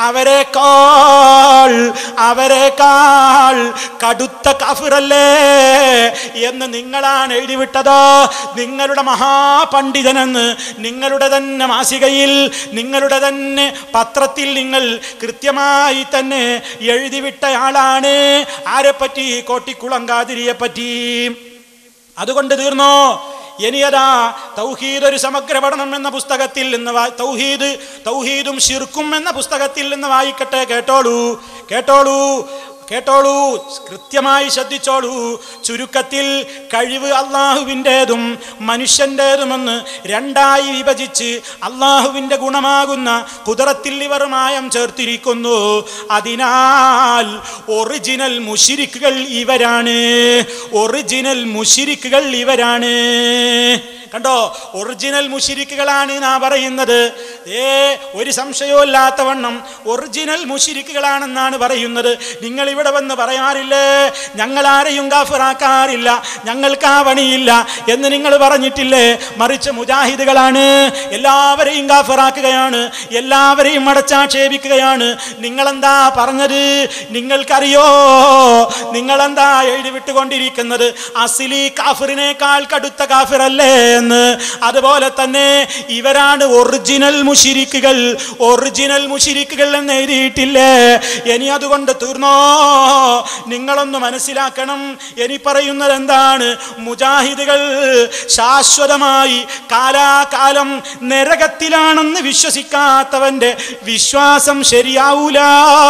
അവരെക്കാൾ അവരെക്കാൾ കടുത്ത കാഫിറല്ലേ എന്ന് നിങ്ങളാണ് എഴുതിവിട്ടത് നിങ്ങളുടെ മഹാപണ്ഡിതനെന്ന് നിങ്ങളുടെ തന്നെ മാസികയിൽ നിങ്ങളുടെ തന്നെ പത്രത്തിൽ നിങ്ങൾ കൃത്യമായി തന്നെ എഴുതിവിട്ടയാളാണ് ആരെപ്പറ്റി കോട്ടിക്കുളം കാതിരിയെ പറ്റി അതുകൊണ്ട് തീർന്നോ ഇനിയതാ തൗഹീദ് ഒരു സമഗ്ര പഠനം എന്ന പുസ്തകത്തിൽ നിന്ന് വാ- തൗഹീദ് തൗഹീദും ഷിർക്കും എന്ന പുസ്തകത്തിൽ നിന്ന് വായിക്കട്ടെ കേട്ടോളൂ കേട്ടോളൂ കേട്ടോളൂ കൃത്യമായി ശ്രദ്ധിച്ചോളൂ ചുരുക്കത്തിൽ കഴിവ് അള്ളാഹുവിൻ്റെതും മനുഷ്യൻ്റെതുമെന്ന് രണ്ടായി വിഭജിച്ച് അള്ളാഹുവിൻ്റെ ഗുണമാകുന്ന കുതിരത്തിൽ ഇവർ മായം ചേർത്തിരിക്കുന്നു അതിനാൽ ഒറിജിനൽ മുഷിരിക്കുകൾ ഇവരാണ് ഒറിജിനൽ മുഷിരിക്കുകൾ ഇവരാണ് കണ്ടോ ഒറിജിനൽ മുഷിരിക്കുകളാണ് നാ പറയുന്നത് ഏ ഒരു സംശയവും വണ്ണം ഒറിജിനൽ മുഷിരിക്കുകളാണെന്നാണ് പറയുന്നത് നിങ്ങൾ ഇവിടെ വന്ന് പറയാറില്ലേ ഞങ്ങൾ ആരെയും കാഫിറാക്കാറില്ല ഞങ്ങൾക്ക് ആ പണിയില്ല എന്ന് നിങ്ങൾ പറഞ്ഞിട്ടില്ലേ മറിച്ച് മുജാഹിദുകളാണ് എല്ലാവരെയും കാഫിറാക്കുകയാണ് എല്ലാവരെയും അടച്ചാക്ഷേപിക്കുകയാണ് നിങ്ങളെന്താ പറഞ്ഞത് നിങ്ങൾക്കറിയോ നിങ്ങളെന്താ എഴുതി വിട്ടുകൊണ്ടിരിക്കുന്നത് അസിലി കാഫിറിനേക്കാൾ കടുത്ത കാഫിറല്ലേ എന്ന് അതുപോലെ തന്നെ ഇവരാണ് ഒറിജിനൽ മുഷിരിക്കുകൾ ഒറിജിനൽ മുഷിരിക്കുകൾ എന്ന് എഴുതിയിട്ടില്ലേ ഇനി അതുകൊണ്ട് തീർന്നോ നിങ്ങളൊന്ന് മനസ്സിലാക്കണം ഇനി പറയുന്നത് എന്താണ് മുജാഹിദുകൾ ശാശ്വതമായി കാലാകാലം നരകത്തിലാണെന്ന് വിശ്വസിക്കാത്തവന്റെ വിശ്വാസം ശരിയാവൂല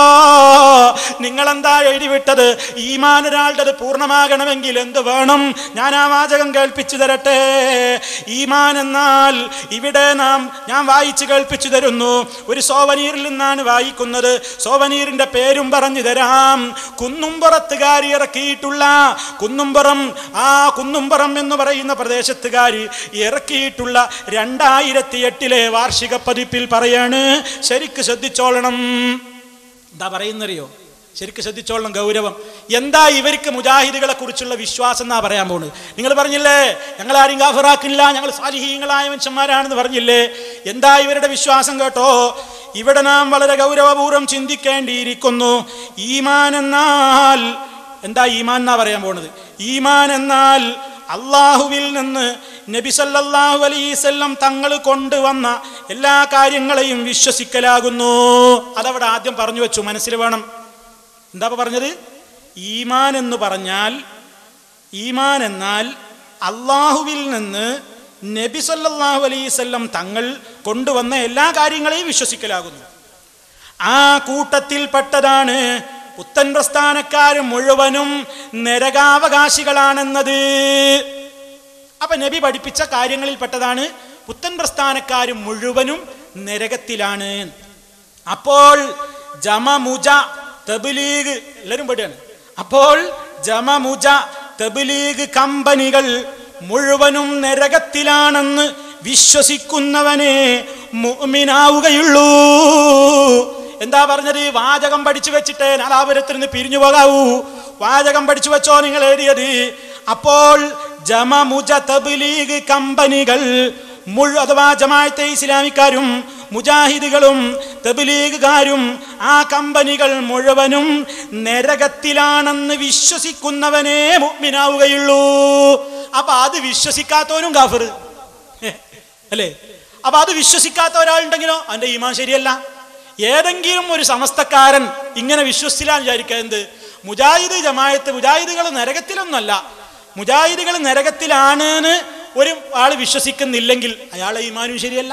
നിങ്ങളെന്താ എഴുതിവിട്ടത് ഈമാൻ ഒരാളുടെ പൂർണ്ണമാകണമെങ്കിൽ എന്ത് വേണം ഞാൻ ആ വാചകം കേൾപ്പിച്ചു തരട്ടെ ഈമാൻ എന്നാൽ ഇവിടെ നാം ഞാൻ വായിച്ചു കേൾപ്പിച്ചു തരുന്നു ഒരു സോവനീറിൽ നിന്നാണ് വായിക്കുന്നത് സോവനീറിന്റെ പേരും പറഞ്ഞു തരാം കുന്നുംപുറത്തുകാരി ഇറക്കിയിട്ടുള്ള കുന്നുംപുറം ആ കുന്നുംപുറം എന്ന് പറയുന്ന പ്രദേശത്തുകാരി ഇറക്കിയിട്ടുള്ള രണ്ടായിരത്തി എട്ടിലെ വാർഷിക പതിപ്പിൽ പറയാണ് ശരിക്ക് ശ്രദ്ധിച്ചോളണം എന്താ പറയുന്നറിയോ ശരിക്കും ശ്രദ്ധിച്ചോളണം ഗൗരവം എന്താ ഇവർക്ക് മുജാഹിദുകളെ കുറിച്ചുള്ള വിശ്വാസം എന്നാ പറയാൻ പോകുന്നത് നിങ്ങൾ പറഞ്ഞില്ലേ ഞങ്ങൾ ആരും ഗാഫറാക്കില്ല ഞങ്ങൾ സാലിഹീങ്ങളായ മനുഷ്യന്മാരാണെന്ന് പറഞ്ഞില്ലേ എന്താ ഇവരുടെ വിശ്വാസം കേട്ടോ ഇവിടെ നാം വളരെ ഗൗരവപൂർവ്വം ചിന്തിക്കേണ്ടിയിരിക്കുന്നു ഈമാൻ എന്നാൽ എന്താ ഈമാൻ എന്നാ പറയാൻ പോണത് ഈമാൻ എന്നാൽ അള്ളാഹുവിൽ നിന്ന് നബി സല്ലല്ലാഹു അലൈവല്ലം തങ്ങൾ കൊണ്ടുവന്ന എല്ലാ കാര്യങ്ങളെയും വിശ്വസിക്കലാകുന്നു അതവിടെ ആദ്യം പറഞ്ഞു വെച്ചു മനസ്സിൽ വേണം എന്താ ഇപ്പൊ പറഞ്ഞത് ഈമാൻ എന്ന് പറഞ്ഞാൽ ഈമാൻ എന്നാൽ അള്ളാഹുവിൽ നിന്ന് നബി സല്ലല്ലാഹു അലൈവല്ലം തങ്ങൾ കൊണ്ടുവന്ന എല്ലാ കാര്യങ്ങളെയും വിശ്വസിക്കലാകുന്നു ആ കൂട്ടത്തിൽപ്പെട്ടതാണ് പുത്തൻ പ്രസ്ഥാനക്കാർ മുഴുവനും നരകാവകാശികളാണെന്നത് അപ്പൊ നബി പഠിപ്പിച്ച കാര്യങ്ങളിൽപ്പെട്ടതാണ് പുത്തൻ പ്രസ്ഥാനക്കാർ മുഴുവനും നരകത്തിലാണ് അപ്പോൾ ജമമുജ തബ്ലീഗ് എല്ലാവരും പെടുകയാണ് അപ്പോൾ ജമമുജ തബ്ലീഗ് കമ്പനികൾ മുഴുവനും നരകത്തിലാണെന്ന് വിശ്വസിക്കുന്നവനെ മുഅ്മിനാവുകയുള്ളൂ എന്താ പറഞ്ഞത് വാചകം പഠിച്ചു വെച്ചിട്ട് നാലാപുരത്തിൽ നിന്ന് പിരിഞ്ഞു പോകാവൂ വാചകം പഠിച്ചു വെച്ചോ നിങ്ങൾ എഴുതിയത് അപ്പോൾ ജമമുജ തബ്ലീഗ് കമ്പനികൾ മുഴു അഥവാ ജമാഅത്തെ ഇസ്ലാമിക്കാരും മുജാഹിദുകളും തബ്ലീഗുകാരും ആ കമ്പനികൾ മുഴുവനും നരകത്തിലാണെന്ന് വിശ്വസിക്കുന്നവനേ മുഗ്മിനാവുകയുള്ളൂ അപ്പൊ അത് വിശ്വസിക്കാത്തവനും കാഫർ അല്ലേ അപ്പൊ അത് വിശ്വസിക്കാത്ത ഒരാളുണ്ടെങ്കിലോ അവന്റെ ഈമാൻ ശരിയല്ല ഏതെങ്കിലും ഒരു സമസ്തക്കാരൻ ഇങ്ങനെ വിശ്വസിച്ചില്ലാന്ന് വിചാരിക്കുക എന്ത് മുജാഹിദ് ജമായത്ത് മുജാഹിദുകൾ നരകത്തിലൊന്നല്ല മുജാഹിദുകൾ നരകത്തിലാണ് എന്ന് ഒരു ആൾ വിശ്വസിക്കുന്നില്ലെങ്കിൽ അയാളെ ഈമാനും ശരിയല്ല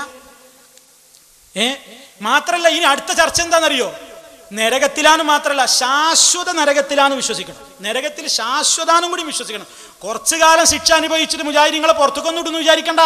ഏ മാത്രല്ല ഇനി അടുത്ത ചർച്ച എന്താണെന്നറിയോ നരകത്തിലാണ് മാത്രല്ല ശാശ്വത നരകത്തിലാണ് വിശ്വസിക്കണം നരകത്തിൽ ശാശ്വതാനും കൂടി വിശ്വസിക്കണം കുറച്ചു കാലം ശിക്ഷ അനുഭവിച്ചിട്ട് മുജാഹിദിങ്ങളെ പുറത്തുകൊണ്ടിടുന്നു വിചാരിക്കണ്ട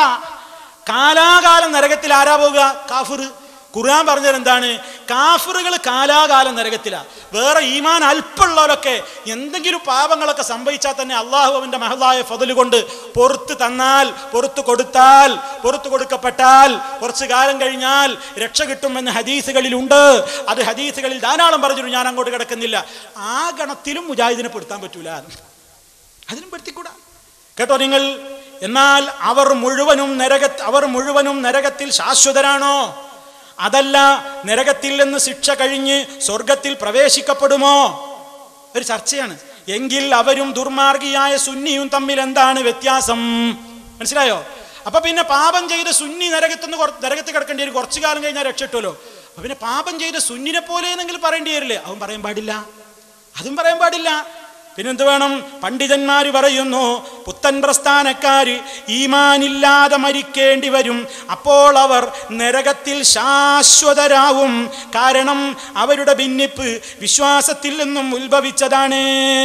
കാലാകാലം നരകത്തിൽ ആരാ പോവുക കാഫിർ ഖുർആൻ പറഞ്ഞത് എന്താണ് കാഫിറുകൾ കാലാകാലം നരകത്തിലാ വേറെ ഈമാൻ അല്പമുള്ളവരൊക്കെ എന്തെങ്കിലും പാപങ്ങളൊക്കെ സംഭവിച്ചാൽ തന്നെ അള്ളാഹു അവന്റെ മഹലായ ഫതല് കൊണ്ട് പൊറത്ത് തന്നാൽ പൊറത്ത് കൊടുത്താൽ പൊറത്ത് കൊടുക്കപ്പെട്ടാൽ കുറച്ചു കാലം കഴിഞ്ഞാൽ രക്ഷ കിട്ടുമെന്ന് ഹദീസുകളിലുണ്ട് അത് ഹദീസുകളിൽ ധാരാളം പറഞ്ഞിട്ട് ഞാൻ അങ്ങോട്ട് കിടക്കുന്നില്ല ആ ഗണത്തിലും മുജാഹിദിനെ പെടുത്താൻ പറ്റൂല അതിനും പെടുത്തിക്കൂടാ കേട്ടോ നിങ്ങൾ എന്നാൽ അവർ മുഴുവനും നരക അവർ മുഴുവനും നരകത്തിൽ ശാശ്വതരാണോ അതല്ല നരകത്തിൽ നിന്ന് ശിക്ഷ കഴിഞ്ഞ് സ്വർഗത്തിൽ പ്രവേശിക്കപ്പെടുമോ ഒരു ചർച്ചയാണ് എങ്കിൽ അവരും ദുർമാർഗിയായ സുന്നിയും തമ്മിൽ എന്താണ് വ്യത്യാസം മനസ്സിലായോ അപ്പൊ പിന്നെ പാപം ചെയ്ത സുന്നി നരകത്തുനിന്ന് കുറ- നരകത്തിൽ കിടക്കേണ്ടി വരും കുറച്ചു കാലം കഴിഞ്ഞാൽ രക്ഷട്ടുമല്ലോ അപ്പൊ പിന്നെ പാപം ചെയ്ത സുന്നിനെ പോലെ എന്നെങ്കിലും പറയേണ്ടി വരില്ലേ അവൻ പറയാൻ പാടില്ല അതും പറയാൻ പാടില്ല പിന്നെന്ത് വേണം പണ്ഡിതന്മാര് പറയുന്നു പുത്തൻ പ്രസ്ഥാനക്കാര് ഈമാനില്ലാതെ മരിക്കേണ്ടി വരും അപ്പോൾ അവർ നരകത്തിൽ ശാശ്വതരാവും കാരണം അവരുടെ ഭിന്നിപ്പ് വിശ്വാസത്തിൽ നിന്നും ഉത്ഭവിച്ചതാണ്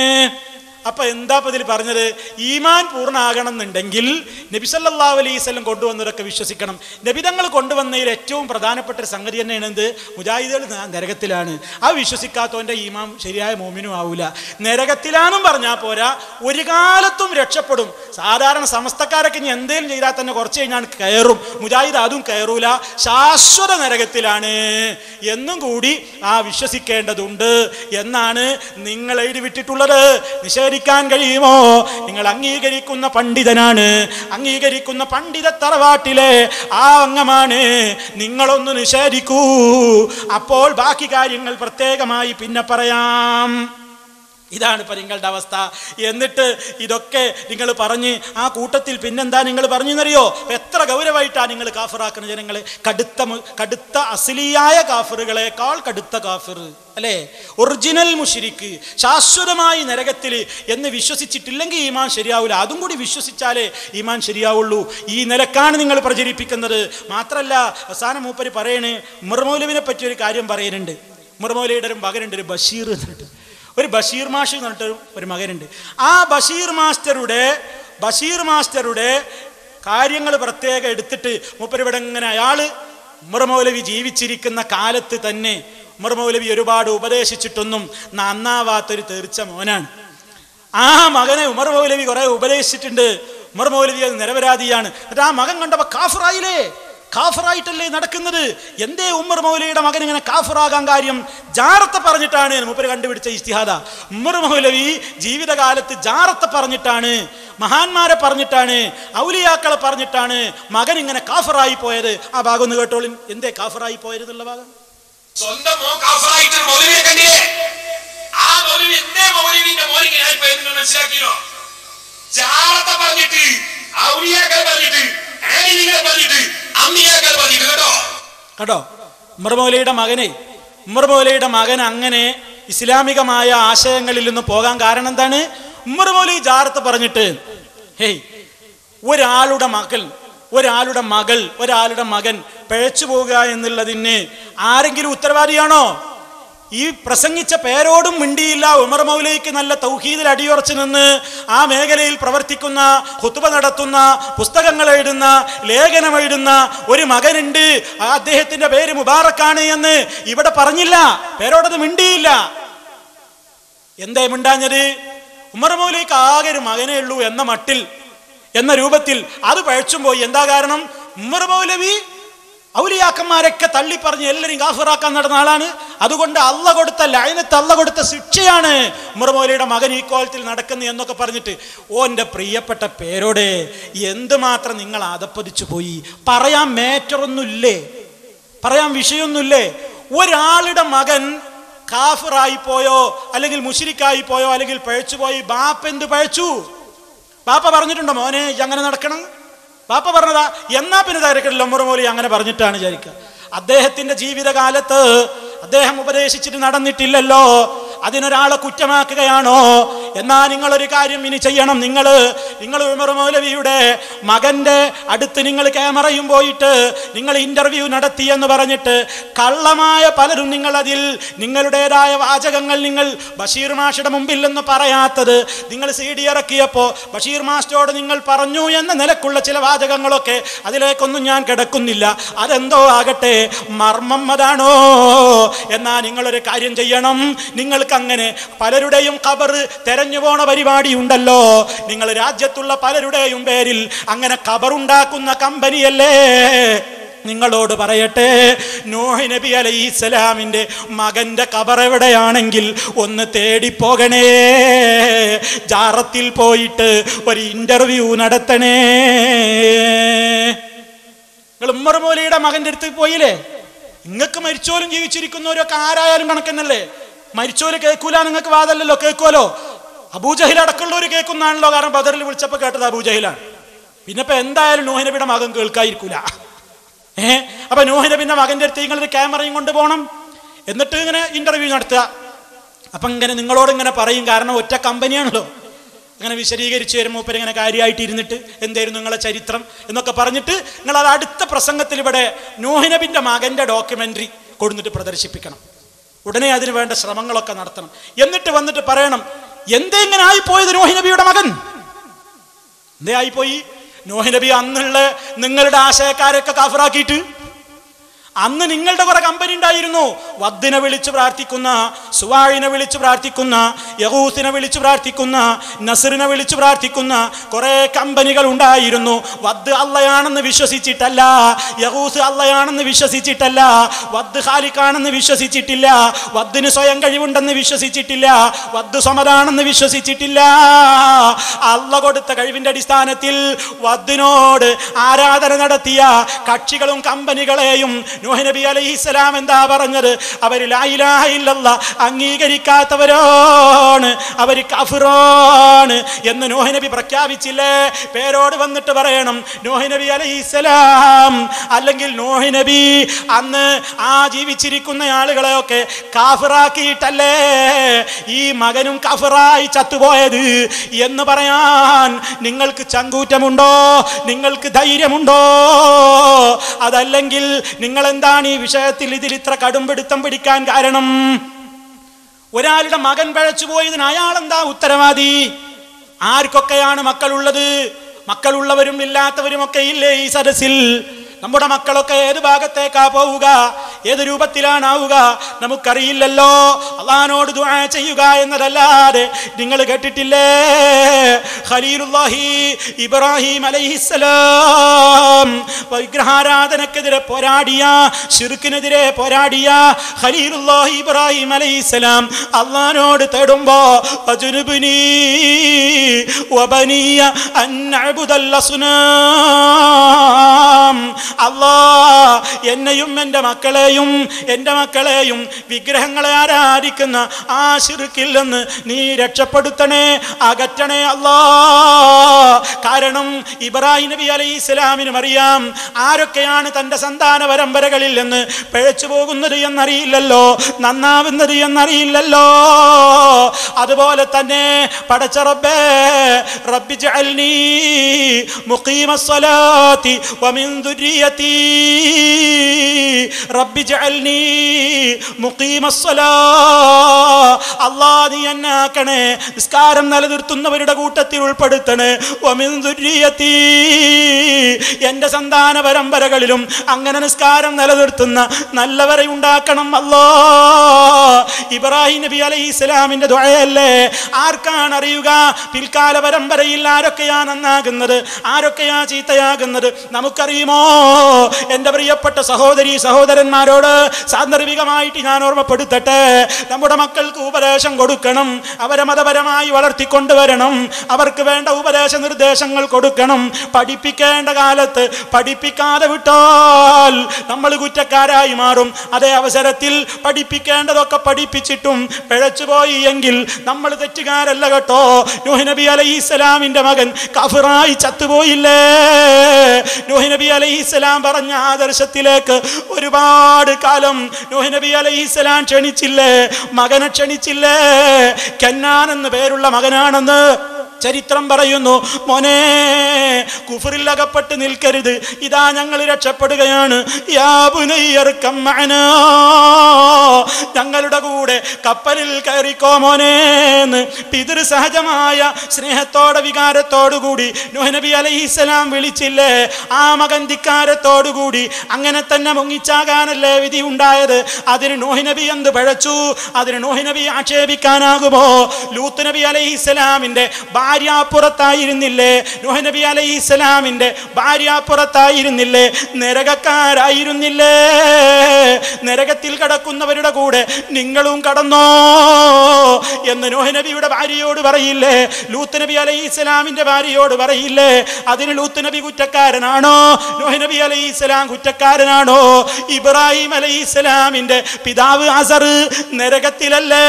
അപ്പൊ എന്താ ഇപ്പൊ ഇതിൽ പറഞ്ഞത് ഈമാൻ പൂർണ്ണമാകണം എന്നുണ്ടെങ്കിൽ നബി സല്ലല്ലാഹു അലൈഹി വസല്ലം കൊണ്ടുവന്നവരൊക്കെ വിശ്വസിക്കണം നബിതങ്ങൾ കൊണ്ടുവന്നതിൽ ഏറ്റവും പ്രധാനപ്പെട്ട ഒരു സംഗതി തന്നെയാണ് എന്ത് മുജാഹിദുകൾ ന- നരകത്തിലാണ് ആ വിശ്വസിക്കാത്തവന്റെ ഈമാൻ ശരിയായ മോമിനും ആവൂല നരകത്തിലാണെന്നും പറഞ്ഞാൽ പോരാ ഒരു കാലത്തും രക്ഷപ്പെടും സാധാരണ സമസ്തക്കാരൊക്കെ ഇനി എന്തേലും ചെയ്താൽ തന്നെ കുറച്ച് കഴിഞ്ഞാൽ കയറും മുജാഹിദ് അതും കയറൂല ശാശ്വത നരകത്തിലാണ് എന്നും കൂടി ആ വിശ്വസിക്കേണ്ടതുണ്ട് എന്നാണ് നിങ്ങൾ എഴുതി വിട്ടിട്ടുള്ളത് നിഷേധിക്കാൻ കഴിയുമോ നിങ്ങൾ അംഗീകരിക്കുന്ന പണ്ഡിതനാണ് അംഗീകരിക്കുന്ന പണ്ഡിത തറവാട്ടിലെ ആ അംഗമാണ് നിങ്ങളൊന്ന് നിഷേധിക്കൂ അപ്പോൾ ബാക്കി കാര്യങ്ങൾ പ്രത്യേകമായി പിന്നെ പറയാം ഇതാണ് ഇപ്പൊ നിങ്ങളുടെ അവസ്ഥ എന്നിട്ട് ഇതൊക്കെ നിങ്ങൾ പറഞ്ഞ് ആ കൂട്ടത്തിൽ പിന്നെന്താ നിങ്ങൾ പറഞ്ഞു എന്നറിയോ എത്ര ഗൗരവമായിട്ടാണ് നിങ്ങൾ കാഫിറാക്കുന്ന ജനങ്ങളെ കടുത്ത മു- കടുത്ത അസിലിയായ കാഫിറുകളെക്കാൾ കടുത്ത കാഫിർ അല്ലേ ഒറിജിനൽ മുഷിരിക്ക് ശാശ്വതമായി നരകത്തിൽ എന്ന് വിശ്വസിച്ചിട്ടില്ലെങ്കിൽ ഈമാൻ ശരിയാവില്ല അതും കൂടി വിശ്വസിച്ചാലേ ഈമാൻ ശരിയാവുള്ളൂ ഈ നിലക്കാണ് നിങ്ങൾ പ്രചരിപ്പിക്കുന്നത് മാത്രല്ല അവസാനം മൂപ്പര് പറയണേ മുർമൗലവിനെ പറ്റി ഒരു കാര്യം പറയുന്നുണ്ട് മുർമൗലയുടെ ഒരു മകനുണ്ട് ഒരു ബഷീർ എന്നിട്ട് ഒരു ബഷീർ മാഷ് എന്ന് പറഞ്ഞിട്ട് ഒരു മകനുണ്ട് ആ ബഷീർ മാസ്റ്ററുടെ ബഷീർ മാസ്റ്ററുടെ കാര്യങ്ങൾ പ്രത്യേകം എടുത്തിട്ട് മൂപ്പരിവിടെ ഇങ്ങനെ അയാള് ഉമർമൗലവി ജീവിച്ചിരിക്കുന്ന കാലത്ത് തന്നെ ഉമർമൗലവി ഒരുപാട് ഉപദേശിച്ചിട്ടൊന്നും നന്നാവാത്തൊരു തീർച്ച മോനാണ് ആ മകനെ ഉമർ മൗലവി കുറെ ഉപദേശിച്ചിട്ടുണ്ട് ഉമർ മൗലവി അത് നിരപരാധിയാണ് എന്നിട്ട് ആ മകൻ കണ്ടപ്പോ കാഫറായില്ലേ കാഫറായിട്ടല്ലേ നടക്കുന്നത് എന്തേ ഉമ്മർ മൗലയുടെ മകൻ ഇങ്ങനെ കാഫറാകാൻ കാര്യം ജാറത്തെ പറഞ്ഞിട്ടാണ് മുപ്പര് കണ്ടുപിടിച്ച ഇസ്തിഹാദ ഉമ്മർ മൗലവി ജീവിതകാലത്ത് ജാറത്തെ പറഞ്ഞിട്ടാണ് മഹാന്മാരെ പറഞ്ഞിട്ടാണ് ഔലിയാക്കളെ പറഞ്ഞിട്ടാണ് മകൻ ഇങ്ങനെ കാഫറായി പോയത് ആ ഭാഗം ഒന്ന് കേട്ടോളിൻ എന്തേ കാഫറായി പോയത് എന്നുള്ള ഭാഗം സ്വന്തം മോൻ കാഫറായിട്ട് ഒരു മൗലവിയെ കണ്ടില്ലേ ആ മൗലവി എന്തേ മൗലവിന്റെ മോനിങ്ങനായി പോയത് നിങ്ങൾ മനസ്സിലാക്കിയോ ജാറത്തെ പറഞ്ഞിട്ട് ഔലിയാക്കൾ പറഞ്ഞിട്ട് ആലിമികളെ പറഞ്ഞിട്ട് അമ്മിയാക്കൾ പറഞ്ഞിട്ട് കേട്ടോ കേട്ടോ ഉമ്മർ മൗലയുടെ മകനെ ഉമ്മർ മൗലയുടെ മകൻ അങ്ങനെ ഇസ്ലാമികമായ ആശയങ്ങളിൽ നിന്ന് പോകാൻ കാരണം എന്താണ് ഉമ്മർ മൗലി ജാറത്ത് പറഞ്ഞിട്ട് ഹേയ് ഒരാളുടെ മകൾ ഒരാളുടെ മകൾ ഒരാളുടെ മകൻ പിഴച്ചു പോകുക എന്നുള്ളതിന് ആരെങ്കിലും ഉത്തരവാദിയാണോ ഈ പ്രസംഗിച്ച പേരോടും മിണ്ടിയില്ല ഉമർ മൗലയ്ക്ക് നല്ല തൗഹീദിൽ അടിയുറച്ചു നിന്ന് ആ മേഖലയിൽ പ്രവർത്തിക്കുന്ന ഹുത്തുബ നടത്തുന്ന പുസ്തകങ്ങൾ എഴുതുന്ന ലേഖനം എഴുതുന്ന ഒരു മകനുണ്ട് ആ അദ്ദേഹത്തിന്റെ പേര് മുബാറക്കാണ് എന്ന് ഇവിടെ പറഞ്ഞില്ല പേരോടത് മിണ്ടിയില്ല എന്തേ മിണ്ടാഞ്ഞത് ഉമർ മൗലയ്ക്ക് ആകെ ഒരു മകനേ ഉള്ളൂ എന്ന മട്ടിൽ എന്ന രൂപത്തിൽ അത് പഴച്ചും പോയി എന്താ കാരണം ഉമർ മൗലവി ഔലിയാക്കന്മാരൊക്കെ തള്ളി പറഞ്ഞ് എല്ലാവരും ഗാഫറാക്കാൻ നടന്ന ആളാണ് അതുകൊണ്ട് അല്ല കൊടുത്ത ലൈനത്ത് അല്ല കൊടുത്ത ശിക്ഷയാണ് ഉമർ മൗലയുടെ മകൻ ഈ കോലത്തിൽ നടക്കുന്നു എന്നൊക്കെ പറഞ്ഞിട്ട് ഓ എൻ്റെ പ്രിയപ്പെട്ട പേരോടെ എന്തുമാത്രം നിങ്ങൾ അതപ്പതിച്ചു പോയി പറയാൻ മേറ്ററൊന്നുമില്ലേ പറയാൻ വിഷയമൊന്നുമില്ലേ ഒരാളുടെ മകൻ കാഫിറായി പോയോ അല്ലെങ്കിൽ മുഷിരിക്കായി പോയോ അല്ലെങ്കിൽ പഴച്ചു പോയി ബാപ്പ എന്ത് പഴച്ചു ബാപ്പ പറഞ്ഞിട്ടുണ്ടോ മോനെ ഇയ്യ് അങ്ങനെ നടക്കണം ബാപ്പ പറഞ്ഞതാ എന്നാ പിന്നെ തിരക്കില്ല മുറമോലി അങ്ങനെ പറഞ്ഞിട്ടാണ് വിചാരിക്കുക അദ്ദേഹത്തിന്റെ ജീവിതകാലത്ത് അദ്ദേഹം ഉപദേശിച്ചിട്ട് നടന്നിട്ടില്ലല്ലോ അതിനൊരാളെ കുറ്റമാക്കുകയാണോ എന്നാ നിങ്ങളൊരു കാര്യം ഇനി ചെയ്യണം നിങ്ങൾ നിങ്ങൾ ഉമർ മൗലവിയുടെ മകന്റെ അടുത്ത് നിങ്ങൾ ക്യാമറയും പോയിട്ട് നിങ്ങൾ ഇന്റർവ്യൂ നടത്തി എന്ന് പറഞ്ഞിട്ട് കള്ളമായ പലരും നിങ്ങൾ അതിൽ നിങ്ങളുടേതായ വാചകങ്ങൾ നിങ്ങൾ ബഷീർ മാഷയുടെ മുമ്പിൽ എന്ന് പറയാത്തത് നിങ്ങൾ സി ഡി ഇറക്കിയപ്പോൾ ബഷീർ മാസ്റ്ററോട് നിങ്ങൾ പറഞ്ഞു എന്ന നിലക്കുള്ള ചില വാചകങ്ങളൊക്കെ അതിലേക്കൊന്നും ഞാൻ കിടക്കുന്നില്ല അതെന്തോ ആകട്ടെ മർമ്മം അതാണോ എന്നാ നിങ്ങളൊരു കാര്യം ചെയ്യണം നിങ്ങൾക്ക് അങ്ങനെ പലരുടെയും കബർ തെരഞ്ഞു പോണ പരിപാടി ഉണ്ടല്ലോ നിങ്ങൾ രാജ്യത്തുള്ള പലരുടെയും പേരിൽ അങ്ങനെ കബറുണ്ടാക്കുന്ന കമ്പനിയല്ലേ നിങ്ങളോട് പറയട്ടെ നോഹി നബി അലൈഹി സ്വലാമിന്റെ മകന്റെ കബർ എവിടെയാണെങ്കിൽ ഒന്ന് തേടിപ്പോകണേ ജാറത്തിൽ പോയിട്ട് ഒരു ഇന്റർവ്യൂ നടത്തണേ നിങ്ങൾ ഉമ്മർ മോലിയുടെ മകന്റെ അടുത്ത് പോയില്ലേ നിങ്ങൾക്ക് മരിച്ചോലും ജീവിച്ചിരിക്കുന്നവരൊക്കെ ആരായാലും കണക്കന്നല്ലേ മരിച്ചോല് കേൾക്കൂല നിങ്ങൾക്ക് വാദല്ലല്ലോ കേൾക്കുമല്ലോ അബൂജഹിൽ അടക്കമുള്ളവർ കേൾക്കുന്നതാണല്ലോ കാരണം ബദറിൽ വിളിച്ചപ്പോൾ കേട്ടത് അബൂജഹിലാണ് പിന്നെ ഇപ്പൊ എന്തായാലും നോഹിനബിയുടെ മകൻ കേൾക്കാതിരിക്കൂല ഏ അപ്പൊ നോഹിനബിന്റെ മകന്റെ അടുത്ത് നിങ്ങളൊരു ക്യാമറയും കൊണ്ട് പോകണം എന്നിട്ട് ഇങ്ങനെ ഇന്റർവ്യൂ നടത്തുക അപ്പൊ ഇങ്ങനെ നിങ്ങളോട് ഇങ്ങനെ പറയും കാരണം ഒറ്റ കമ്പനിയാണല്ലോ അങ്ങനെ വിശദീകരിച്ച് വരുമ്പോൾ മൂപ്പര് ഇങ്ങനെ കാര്യമായിട്ട് ഇരുന്നിട്ട് എന്തായിരുന്നു നിങ്ങളെ ചരിത്രം എന്നൊക്കെ പറഞ്ഞിട്ട് നിങ്ങൾ അത് അടുത്ത പ്രസംഗത്തിൽ ഇവിടെ നോഹിനബിന്റെ മകന്റെ ഡോക്യുമെന്ററി കൊടുത്തിട്ട് പ്രദർശിപ്പിക്കണം ഉടനെ അതിന് വേണ്ട ശ്രമങ്ങളൊക്കെ നടത്തണം എന്നിട്ട് വന്നിട്ട് പറയണം എന്തേ ഇങ്ങനെ ആയിപ്പോയത് നോഹിനബിയുടെ മകൻ എന്തേ ആയിപ്പോയി നോഹിനബി അന്നുള്ള നിങ്ങളുടെ ആശയക്കാരൊക്കെ കാഫറാക്കിയിട്ട് അന്ന് നിങ്ങളുടെ കുറെ കമ്പനി ഉണ്ടായിരുന്നു വദ്ദിനെ വിളിച്ച് പ്രാർത്ഥിക്കുന്ന സുവാഴിനെ വിളിച്ച് പ്രാർത്ഥിക്കുന്ന യഹൂസിനെ വിളിച്ച് പ്രാർത്ഥിക്കുന്ന നസറിനെ വിളിച്ച് പ്രാർത്ഥിക്കുന്ന കുറെ കമ്പനികൾ ഉണ്ടായിരുന്നു വദ് അള്ളയാണെന്ന് വിശ്വസിച്ചിട്ടല്ല യഹൂസ് അള്ളയാണെന്ന് വിശ്വസിച്ചിട്ടല്ല വദ് ഖാലിക്കാണെന്ന് വിശ്വസിച്ചിട്ടില്ല വദ്ദിന് സ്വയം കഴിവുണ്ടെന്ന് വിശ്വസിച്ചിട്ടില്ല വദ് സമതാണെന്ന് വിശ്വസിച്ചിട്ടില്ല അള്ള കൊടുത്ത കഴിവിന്റെ അടിസ്ഥാനത്തിൽ വദ്ദിനോട് ആരാധന നടത്തിയ കക്ഷികളും കമ്പനികളെയും നൂഹ് നബി അലൈഹി സ്വലാം എന്താ പറഞ്ഞത് അവർ ലായിലാഹില്ല അംഗീകരിക്കാത്തവരാണ് അവർ കഫിറാണ് എന്ന് നോഹ് നബി പ്രഖ്യാപിച്ചില്ലേ പേരോട് വന്നിട്ട് പറയണം നോഹ് നബി അലൈഹി സ്വലാം അല്ലെങ്കിൽ നോഹ് നബി അന്ന് ആ ജീവിച്ചിരിക്കുന്ന ആളുകളെയൊക്കെ കാഫിറാക്കിയിട്ടല്ലേ ഈ മകനും കഫിറായി ചത്തുപോയത് എന്ന് പറയാൻ നിങ്ങൾക്ക് ചങ്കൂറ്റമുണ്ടോ നിങ്ങൾക്ക് ധൈര്യമുണ്ടോ അതല്ലെങ്കിൽ നിങ്ങൾ എന്താണ് ഈ വിഷയത്തിൽ ഇതിൽ ഇത്ര കടുംപിടുത്തം പിടിക്കാൻ കാരണം ഒരാളുടെ മകൻ പഴച്ചു പോയതിന് അയാൾ എന്താ ഉത്തരവാദി ആർക്കൊക്കെയാണ് മക്കളുള്ളത് മക്കളുള്ളവരും ഇല്ലാത്തവരും ഒക്കെ ഇല്ലേ ഈ സദസ്സിൽ നമ്മുടെ മക്കളൊക്കെ ഏത് ഭാഗത്തേക്കാ പോവുക ഏത് രൂപത്തിലാണ് ആവുക നമുക്കറിയില്ലല്ലോ അള്ളഹാനോട് ദുആ ചെയ്യുക എന്നതല്ലാതെ നിങ്ങൾ കേട്ടിട്ടില്ലേ ഖലീലുല്ലാഹി ഇബ്രാഹിം അലൈഹിസ്സലാം വിഗ്രഹാരാധനക്കെതിരെ പോരാടിയ ഷിർക്കിനെതിരെ പോരാടിയ ഖലീലുല്ലാഹി ഇബ്രാഹിം അലൈഹിസ്സലാം അള്ളഹാനോട് തേടുമ്പോ വജുനുബിനി വബനിയ അൻ നഅ്ബുദൽ അസ്നാം അല്ലാ എന്നെയും എൻ്റെ മക്കളെയും എൻ്റെ മക്കളെയും വിഗ്രഹങ്ങളെ ആരാധിക്കുന്ന ആ ശിർക്കിൽ നിന്ന് നീ രക്ഷപ്പെടുത്തണേ അകറ്റണേ അല്ലാ കാരണം ഇബ്രാഹിം നബി അലൈഹി ഇസ്ലാമിനും അറിയാം ആരൊക്കെയാണ് തൻ്റെ സന്താന പരമ്പരകളിൽ നിന്ന് പിഴച്ചു പോകുന്നത് എന്നറിയില്ലല്ലോ നന്നാവുന്നത് എന്നറിയില്ലല്ലോ അതുപോലെ തന്നെ പടച്ച റബ്ബേ റബ്ബി ജഅൽനി മുഖീമ സ്വലാത്തി വമിൻ ദുരിയതി റബ്ബി ജഅൽനി മുഖീമ സ്വലാ അല്ലാ നീ എന്നെ ആക്കണേ നിസ്കാരം നിലനിർത്തുന്നവരുടെ കൂട്ടത്തിൽ ഉൾപ്പെടുത്തണേ വമിൻ ദുരിയതി എൻ്റെ സന്താന പരമ്പരകളിലും അങ്ങനെ നിസ്കാരം നിലനിർത്തുന്ന നല്ലവരെ ഉണ്ടാക്കണം അല്ലോ ഇബ്രാഹിം നബി അലൈഹി ഇസ്ലാമിന്റെ ദുഴയല്ലേ ആർക്കാണ് അറിയുക പിൽക്കാല പരമ്പരയിൽ ആരൊക്കെയാ നന്നാകുന്നത് ആരൊക്കെയാ ചീത്തയാകുന്നത് നമുക്കറിയുമോ എൻ്റെ പ്രിയപ്പെട്ട സഹോദരി സഹോദരന്മാരോട് സാന്ദർഭികമായിട്ട് ഞാൻ ഓർമ്മപ്പെടുത്തട്ടെ നമ്മുടെ മക്കൾക്ക് ഉപദേശം കൊടുക്കണം അവരെ മതപരമായി വളർത്തിക്കൊണ്ടുവരണം അവർക്ക് വേണ്ട ഉപദേശ നിർദ്ദേശങ്ങൾ കൊടുക്കണം പഠിപ്പിക്കേണ്ട കാലത്ത് പഠിപ്പിക്കാതെ വിട്ടാൽ നമ്മൾ കുറ്റക്കാരായി മാറും അതേ അവസരത്തിൽ പഠിപ്പിക്കേണ്ടതൊക്കെ പഠിപ്പിച്ചിട്ടും പിഴച്ചുപോയി എങ്കിൽ നമ്മൾ തെറ്റുകാരല്ല കേട്ടോ നൂഹ് നബി അലൈഹി ഇസ്ലാമിന്റെ മകൻ കഫിറായി ചത്തുപോയില്ലേ നൂഹ് നബി അലൈഹി ഇസ്ലാം പറഞ്ഞ ആദർശത്തിലേക്ക് ഒരുപാട് കാലം നൂഹ് നബി അലൈഹി ഇസ്ലാം ക്ഷണിച്ചില്ലേ മകനെ ക്ഷണിച്ചില്ലേ കന്നാൻ എന്ന് പേരുള്ള മകനാണെന്ന് ചരിത്രം പറയുന്നു മോനെ കുഫറിൽ അകപ്പെട്ട് നിൽക്കരുത് ഇതാ ഞങ്ങൾ രക്ഷപ്പെടുകയാണ് യാ ബുനയ്യർക്കം മഅനാ. ഞങ്ങളുടെ കൂടെ കപ്പലിൽ കയറിക്കോ മോനേന്ന് പിതൃ സഹജമായ സ്നേഹത്തോടെ വികാരത്തോടുകൂടി നൂഹ് നബി അലൈഹിസ്സലാം വിളിച്ചില്ലേ ആ മകൻ ധിക്കാരത്തോടുകൂടി അങ്ങനെ തന്നെ മുങ്ങിച്ചാകാനല്ലേ വിധി ഉണ്ടായത് അതിന് നൂഹ് നബി എന്ത് പഴച്ചു അതിന് നൂഹ് നബി ആക്ഷേപിക്കാനാകുമോ ലൂത്ത് നബി അലൈഹിസ്സലാമിന്റെ ഭാര്യാപ്പുറത്തായിരുന്നില്ലേ നൂഹ് നബി അലൈഹി ഇസ്ലാമിന്റെ ഭാര്യാപ്പുറത്തായിരുന്നില്ലേ നരകക്കാരായിരുന്നില്ലേ നരകത്തിൽ കടക്കുന്നവരുടെ കൂടെ നിങ്ങളും കടന്നോ എന്ന് നൂഹ് നബിയുടെ ഭാര്യയോട് പറയില്ലേ ലൂത്ത് നബി അലൈഹി ഇസ്ലാമിന്റെ ഭാര്യയോട് പറയില്ലേ അതിന് ലൂത്ത് നബി കുറ്റക്കാരനാണോ നൂഹ് നബി അലൈഹി ഇസ്ലാം കുറ്റക്കാരനാണോ ഇബ്രാഹിം അലൈഹി ഇസ്ലാമിന്റെ പിതാവ് അസർ നരകത്തിലല്ലേ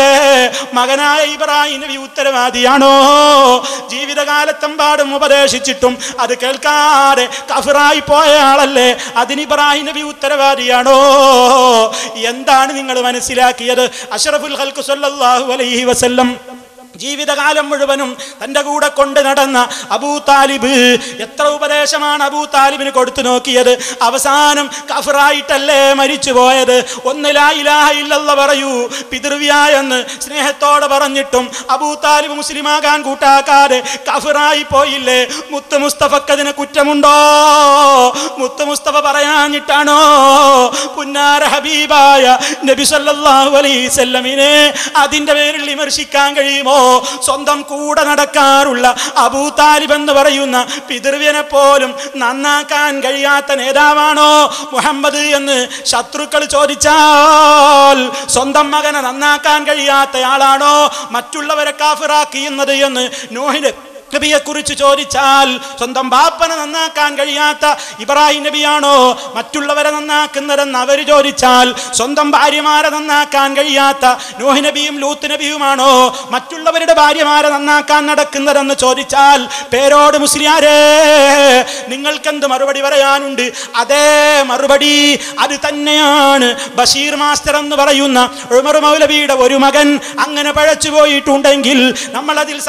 മകനായ ഇബ്രാഹിം നബി ഉത്തരവാദിയാണോ ജീവിതകാലത്തെമ്പാടും ഉപദേശിച്ചിട്ടും അത് കേൾക്കാതെ കഫറായി പോയ ആളല്ലേ അതിന് ഇബ്രാഹിം നബി ഉത്തരവാദിയാണോ എന്താണ് നിങ്ങൾ മനസ്സിലാക്കിയത് അഷറഫുൽ ഹൽക്ക് സല്ലല്ലാഹു അലൈഹി വസല്ലം ജീവിതകാലം മുഴുവനും തൻ്റെ കൂടെ കൊണ്ട് നടന്ന അബൂ താലിബ് എത്ര ഉപദേശമാണ് അബൂ താലിബിന് കൊടുത്തു നോക്കിയത് അവസാനം കഫറായിട്ടല്ലേ മരിച്ചു പോയത് ഒന്നിലായില്ല പറയൂ പിതൃവ്യായെന്ന് സ്നേഹത്തോടെ പറഞ്ഞിട്ടും അബൂ താലിബ് മുസ്ലിമാകാൻ കൂട്ടാക്കാതെ കഫറായി പോയില്ലേ മുത്ത് മുസ്തഫക്കതിന് കുറ്റമുണ്ടോ മുത്ത് മുസ്തഫ പറയാഞ്ഞിട്ടാണോ പുന്നാര ഹബീബായ നബി സല്ലല്ലാഹു അലൈഹി വസല്ലമിനെ അതിന്റെ പേരിൽ വിമർശിക്കാൻ കഴിയുമോ സ്വന്തം കൂടെ നടക്കാറുള്ള അബൂ താലിബ് എന്ന് പറയുന്ന പിതൃവ്യനെ പോലും നന്നാക്കാൻ കഴിയാത്ത നേതാവാണോ മുഹമ്മദ് എന്ന് ശത്രുക്കൾ ചോദിച്ചാൽ സ്വന്തം മകനെ നന്നാക്കാൻ കഴിയാത്ത ആളാണോ മറ്റുള്ളവരെ കാഫിറാക്കിയുന്നത് എന്ന് നോഹിന് നബിയെ കുറിച്ച് ചോദിച്ചാൽ സ്വന്തം ബാപ്പനെ നന്നാക്കാൻ കഴിയാത്ത ഇബ്രാഹിം നബിയാണോ മറ്റുള്ളവരെ നന്നാക്കുന്നതെന്ന് അവർ ചോദിച്ചാൽ സ്വന്തം ഭാര്യമാരെ നന്നാക്കാൻ കഴിയാത്ത നോഹ് നബിയും ലൂത്ത് നബിയുമാണോ മറ്റുള്ളവരുടെ ഭാര്യമാരെ നന്നാക്കാൻ നടക്കുന്നതെന്ന് ചോദിച്ചാൽ പേരോട് മുസ്ലിയാരേ നിങ്ങൾക്കെന്ത് മറുപടി പറയാനുണ്ട് അതേ മറുപടി അത് തന്നെയാണ് ബഷീർ മാസ്റ്റർ എന്ന് പറയുന്ന ഉമർ മൗലവിയുടെ ഒരു മകൻ അങ്ങനെ പഴച്ചു പോയിട്ടുണ്ടെങ്കിൽ നമ്മൾ അതിൽ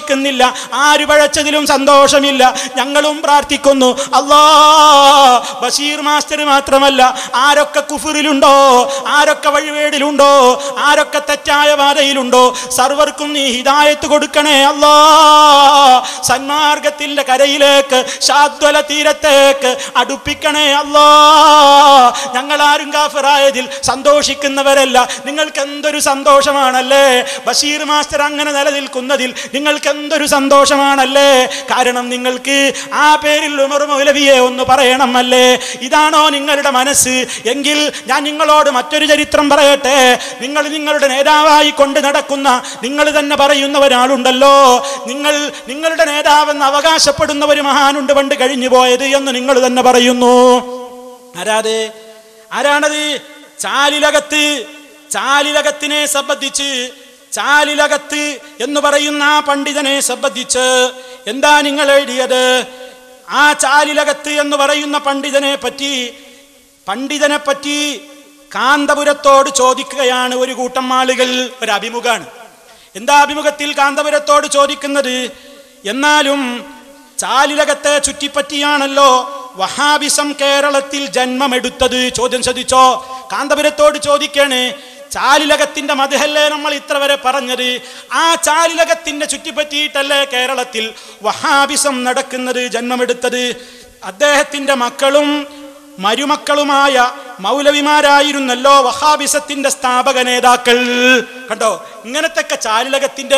സന്തോഷിക്കുന്നില്ല ആര് പഴച്ചതിലും സന്തോഷമില്ല ഞങ്ങളും പ്രാർത്ഥിക്കുന്നു അല്ലാ ബഷീർ മാസ്റ്റർ മാത്രമല്ല ആരൊക്കെ കുഫറിലുണ്ടോ ആരൊക്കെ വഴിവേടിലുണ്ടോ ആരൊക്കെ തെറ്റായ പാതയിലുണ്ടോ സർവർക്കും നീ ഹിദായത്ത് കൊടുക്കണേ അല്ലാ സന്മാർഗത്തിന്റെ കരയിലേക്ക് ശാദ്വല തീരത്തേക്ക് അടുപ്പിക്കണേ അല്ലാ ഞങ്ങൾ ആരും കാഫിറായതിൽ സന്തോഷിക്കുന്നവരല്ല നിങ്ങൾക്ക് എന്തൊരു സന്തോഷമാണല്ലേ ബഷീർ മാസ്റ്റർ അങ്ങനെ നിലനിൽക്കുന്നതിൽ നിങ്ങൾക്ക് എന്തൊരു സന്തോഷമാണല്ലേ കാരണം നിങ്ങൾക്ക് ആ പേരിൽ ഉമർ മൗലവിയെ ഒന്ന് പറയണമല്ലേ ഇതാണോ നിങ്ങളുടെ മനസ്സ് എങ്കിൽ ഞാൻ നിങ്ങളോട് മറ്റൊരു ചരിത്രം പറയട്ടെ നിങ്ങൾ നിങ്ങളുടെ നേതാവായി കൊണ്ട് നടക്കുന്ന നിങ്ങൾ തന്നെ പറയുന്ന ഒരാളുണ്ടല്ലോ നിങ്ങൾ നിങ്ങളുടെ നേതാവെന്ന് അവകാശപ്പെടുന്ന ഒരു മഹാനുണ്ട് പണ്ട് കഴിഞ്ഞു പോയത് എന്ന് നിങ്ങൾ തന്നെ പറയുന്നു ആരാത് ആരാണത് ചാലിലകത്ത് ചാലിലകത്തിനെ സംബന്ധിച്ച് ചാലിലകത്ത് എന്ന് പറയുന്ന ആ പണ്ഡിതനെ സംബന്ധിച്ച് എന്താ നിങ്ങൾ എഴുതിയത് ആ ചാലിലകത്ത് എന്ന് പറയുന്ന പണ്ഡിതനെ പറ്റി പണ്ഡിതനെ പറ്റി കാന്തപുരത്തോട് ചോദിക്കുകയാണ് ഒരു കൂട്ടം ആളുകൾ ഒരു അഭിമുഖാണ് എന്താ അഭിമുഖത്തിൽ കാന്തപുരത്തോട് ചോദിക്കുന്നത് എന്നാലും ചാലിലകത്തെ ചുറ്റിപ്പറ്റിയാണല്ലോ വഹാബിസം കേരളത്തിൽ ജന്മമെടുത്തത് ചോദ്യം ശ്രദ്ധിച്ചോ കാന്തപുരത്തോട് ചോദിക്കാണ് ചാലിലകത്തിന്റെ മതഹല്ലേ നമ്മൾ ഇത്ര വരെ പറഞ്ഞത് ആ ചാലിലകത്തിന്റെ ചുറ്റിപ്പറ്റിയിട്ടല്ലേ കേരളത്തിൽ വഹാബിസം നടക്കുന്നത് ജന്മമെടുത്തത് അദ്ദേഹത്തിന്റെ മക്കളും മരുമക്കളുമായ മൗലവിമാരായിരുന്നല്ലോ വഹാബിസത്തിന്റെ സ്ഥാപക നേതാക്കൾ കണ്ടോ ഇങ്ങനത്തൊക്കെ ചാലിലകത്തിന്റെ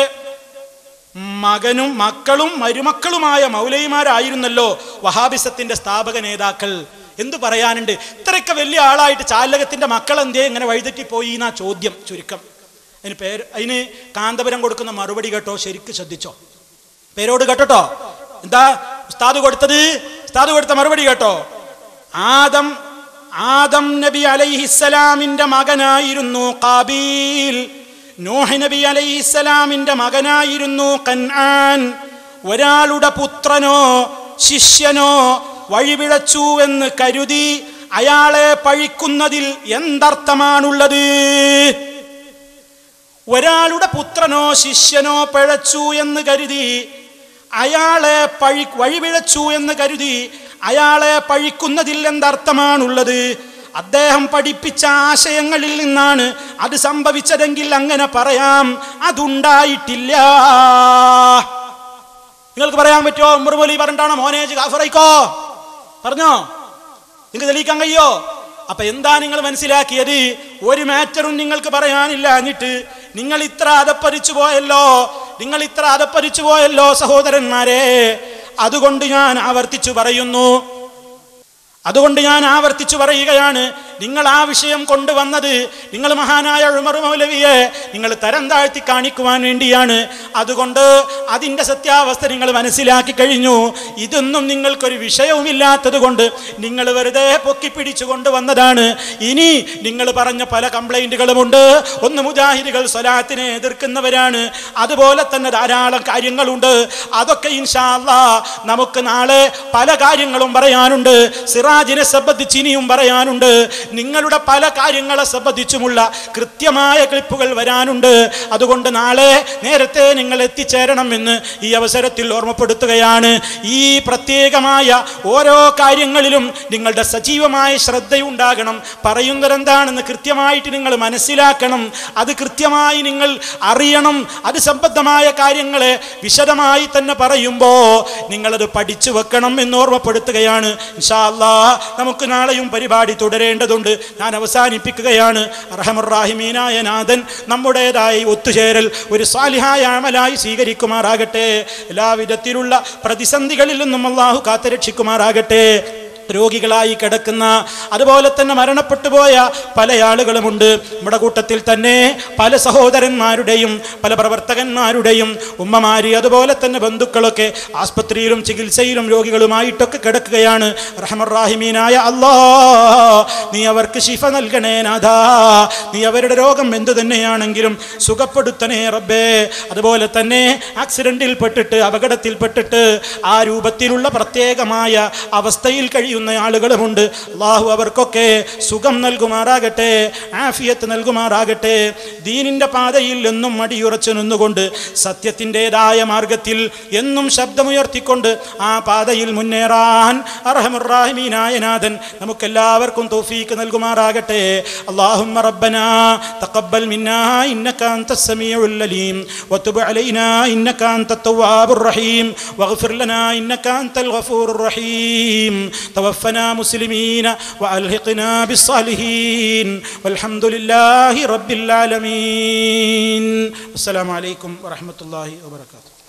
മകനും മക്കളും മരുമക്കളുമായ മൗലവിമാരായിരുന്നല്ലോ വഹാബിസത്തിന്റെ സ്ഥാപക നേതാക്കൾ എന്തു പറയാനുണ്ട് ഇത്രയൊക്കെ വലിയ ആളായിട്ട് ചാലകത്തിന്റെ മക്കൾ എന്തേ ഇങ്ങനെ വഴിതെറ്റിപ്പോയി എന്നാ ചോദ്യം ചുരുക്കം അതിന് പേര് അതിന് കാന്തപുരം കൊടുക്കുന്ന മറുപടി കേട്ടോ ശരിക്ക് ശ്രദ്ധിച്ചോ പേരോട് കേട്ടോ എന്താ ഉസ്താദ് കൊടുത്തത് ഉസ്താദ് കൊടുത്ത മറുപടി കേട്ടോ ആദം ആദം നബി അലൈഹിസ്സലാമിന്റെ മകനായിരുന്നു കാബീൽ നോഹ് നബി അലൈഹിസ്സലാമിന്റെ മകനായിരുന്നു കൻആൻ ഒരാളുടെ പുത്രനോ ശിഷ്യനോ വഴിപിഴച്ചു എന്ന് കരുതി അയാളെ പഴിക്കുന്നതിൽ എന്തർത്ഥമാണുള്ളത് ഒരാളുടെ പുത്രനോ ശിഷ്യനോ പിഴച്ചു എന്ന് കരുതി അയാളെ പഴി വഴിപിഴച്ചു എന്ന് കരുതി അയാളെ പഴിക്കുന്നതിൽ എന്തർത്ഥമാണുള്ളത് അദ്ദേഹം പഠിപ്പിച്ച ആശയങ്ങളിൽ നിന്നാണ് അത് സംഭവിച്ചതെങ്കിൽ അങ്ങനെ പറയാം അതുണ്ടായിട്ടില്ല നിങ്ങൾക്ക് പറയാൻ പറ്റുമോ ഉമ്മർമൊലി പറഞ്ഞിട്ടാണോ മോനേജ് കാഫറൈക്കോ പറഞ്ഞോ നിങ്ങൾക്ക് തെളിയിക്കാൻ കഴിയോ അപ്പൊ എന്താ നിങ്ങൾ മനസ്സിലാക്കിയത് ഒരു മാറ്ററും നിങ്ങൾക്ക് പറയാനില്ല എന്നിട്ട് നിങ്ങൾ ഇത്ര അതപ്പതിച്ചു പോയല്ലോ നിങ്ങൾ ഇത്ര അതപ്പതിച്ചു പോയല്ലോ സഹോദരന്മാരെ അതുകൊണ്ട് ഞാൻ ആവർത്തിച്ചു പറയുന്നു അതുകൊണ്ട് ഞാൻ ആവർത്തിച്ചു പറയുകയാണ് നിങ്ങൾ ആ വിഷയം കൊണ്ടുവന്നത് നിങ്ങൾ മഹാനായ ഉമർ മൗലവിയെ നിങ്ങൾ തരം താഴ്ത്തി കാണിക്കുവാൻ വേണ്ടിയാണ് അതുകൊണ്ട് അതിൻ്റെ സത്യാവസ്ഥ നിങ്ങൾ മനസ്സിലാക്കി കഴിഞ്ഞു ഇതൊന്നും നിങ്ങൾക്കൊരു വിഷയവുമില്ലാത്തത് കൊണ്ട് നിങ്ങൾ വെറുതെ പൊക്കി പിടിച്ചു കൊണ്ടുവന്നതാണ് ഇനി നിങ്ങൾ പറഞ്ഞ പല കംപ്ലൈന്റുകളുമുണ്ട് ഒന്ന് മുജാഹിദുകൾ സ്വലാത്തിനെ എതിർക്കുന്നവരാണ് അതുപോലെ തന്നെ ധാരാളം കാര്യങ്ങളുണ്ട് അതൊക്കെ ഇൻഷാല്ലാ നമുക്ക് നാളെ പല കാര്യങ്ങളും പറയാനുണ്ട് സിറാജിനെ സംബന്ധിച്ച് ഇനിയും പറയാനുണ്ട് നിങ്ങളുടെ പല കാര്യങ്ങളെ സംബന്ധിച്ചുമുള്ള കൃത്യമായ ക്ലിപ്പുകൾ വരാനുണ്ട് അതുകൊണ്ട് നാളെ നേരത്തെ നിങ്ങൾ എത്തിച്ചേരണമെന്ന് ഈ അവസരത്തിൽ ഓർമ്മപ്പെടുത്തുകയാണ് ഈ പ്രത്യേകമായ ഓരോ കാര്യങ്ങളിലും നിങ്ങളുടെ സജീവമായ ശ്രദ്ധയുണ്ടാകണം പറയുന്നതെന്താണെന്ന് കൃത്യമായിട്ട് നിങ്ങൾ മനസ്സിലാക്കണം അത് കൃത്യമായി നിങ്ങൾ അറിയണം അത് സംബന്ധമായ കാര്യങ്ങളെ വിശദമായി തന്നെ പറയുമ്പോൾ നിങ്ങളത് പഠിച്ചു വെക്കണം എന്ന് ഓർമ്മപ്പെടുത്തുകയാണ് ഇൻഷാ അല്ലാ നമുക്ക് നാളെയും പരിപാടി തുടരേണ്ടതുണ്ട് ഞാൻ അവസാനിപ്പിക്കുകയാണ് റഹമുറാഹിമീനായ നാഥൻ നമ്മുടേതായി ഒത്തുചേരൽ ഒരു സ്വാലിഹായ അമലായി സ്വീകരിക്കുമാറാകട്ടെ എല്ലാവിധത്തിലുള്ള പ്രതിസന്ധികളിൽ നിന്നും അള്ളാഹു കാത്തുരക്ഷിക്കുമാറാകട്ടെ രോഗികളായി കിടക്കുന്ന അതുപോലെ തന്നെ മരണപ്പെട്ടു പോയ പല ആളുകളുമുണ്ട് നമ്മുടെ കൂട്ടത്തിൽ തന്നെ പല സഹോദരന്മാരുടെയും പല പ്രവർത്തകന്മാരുടെയും ഉമ്മമാര് അതുപോലെ തന്നെ ബന്ധുക്കളൊക്കെ ആസ്പത്രിയിലും ചികിത്സയിലും രോഗികളുമായിട്ടൊക്കെ കിടക്കുകയാണ് റഹമറാഹിമീനായ അല്ലാ നീ അവർക്ക് ശിഫ നൽകണേ നാഥാ നീ അവരുടെ രോഗം എന്തു തന്നെയാണെങ്കിലും സുഖപ്പെടുത്തണേ റബ്ബേ അതുപോലെ തന്നെ ആക്സിഡന്റിൽ പെട്ടിട്ട് അപകടത്തിൽപ്പെട്ടിട്ട് ആ രൂപത്തിലുള്ള പ്രത്യേകമായ അവസ്ഥയിൽ കഴിയും കഴിയുന്ന ആളുകളുമുണ്ട് അള്ളാഹു അവർക്കൊക്കെ സുഖം നൽകുമാറാകട്ടെ ആഫിയത്ത് നൽകുമാറാകട്ടെ ദീനിന്റെ പാതയിൽ എന്നും മടിയുറച്ചു നിന്നുകൊണ്ട് സത്യത്തിൻ്റെതായ മാർഗത്തിൽ എന്നും ശബ്ദമുയർത്തിക്കൊണ്ട് ആ പാതയിൽ മുന്നേറാൻ അർഹമുറാഹിമീനായ നാഥൻ നമുക്കെല്ലാവർക്കും തൗഫീക്ക് നൽകുമാറാകട്ടെ اللهم ربنا تقبل منا إنك أنت السميع العليم وتب علينا إنك أنت التواب الرحيم واغفر لنا إنك أنت الغفور الرحيم توفنا مسلمين وألحقنا بالصالحين والحمد لله رب العالمين السلام عليكم ورحمة الله وبركاته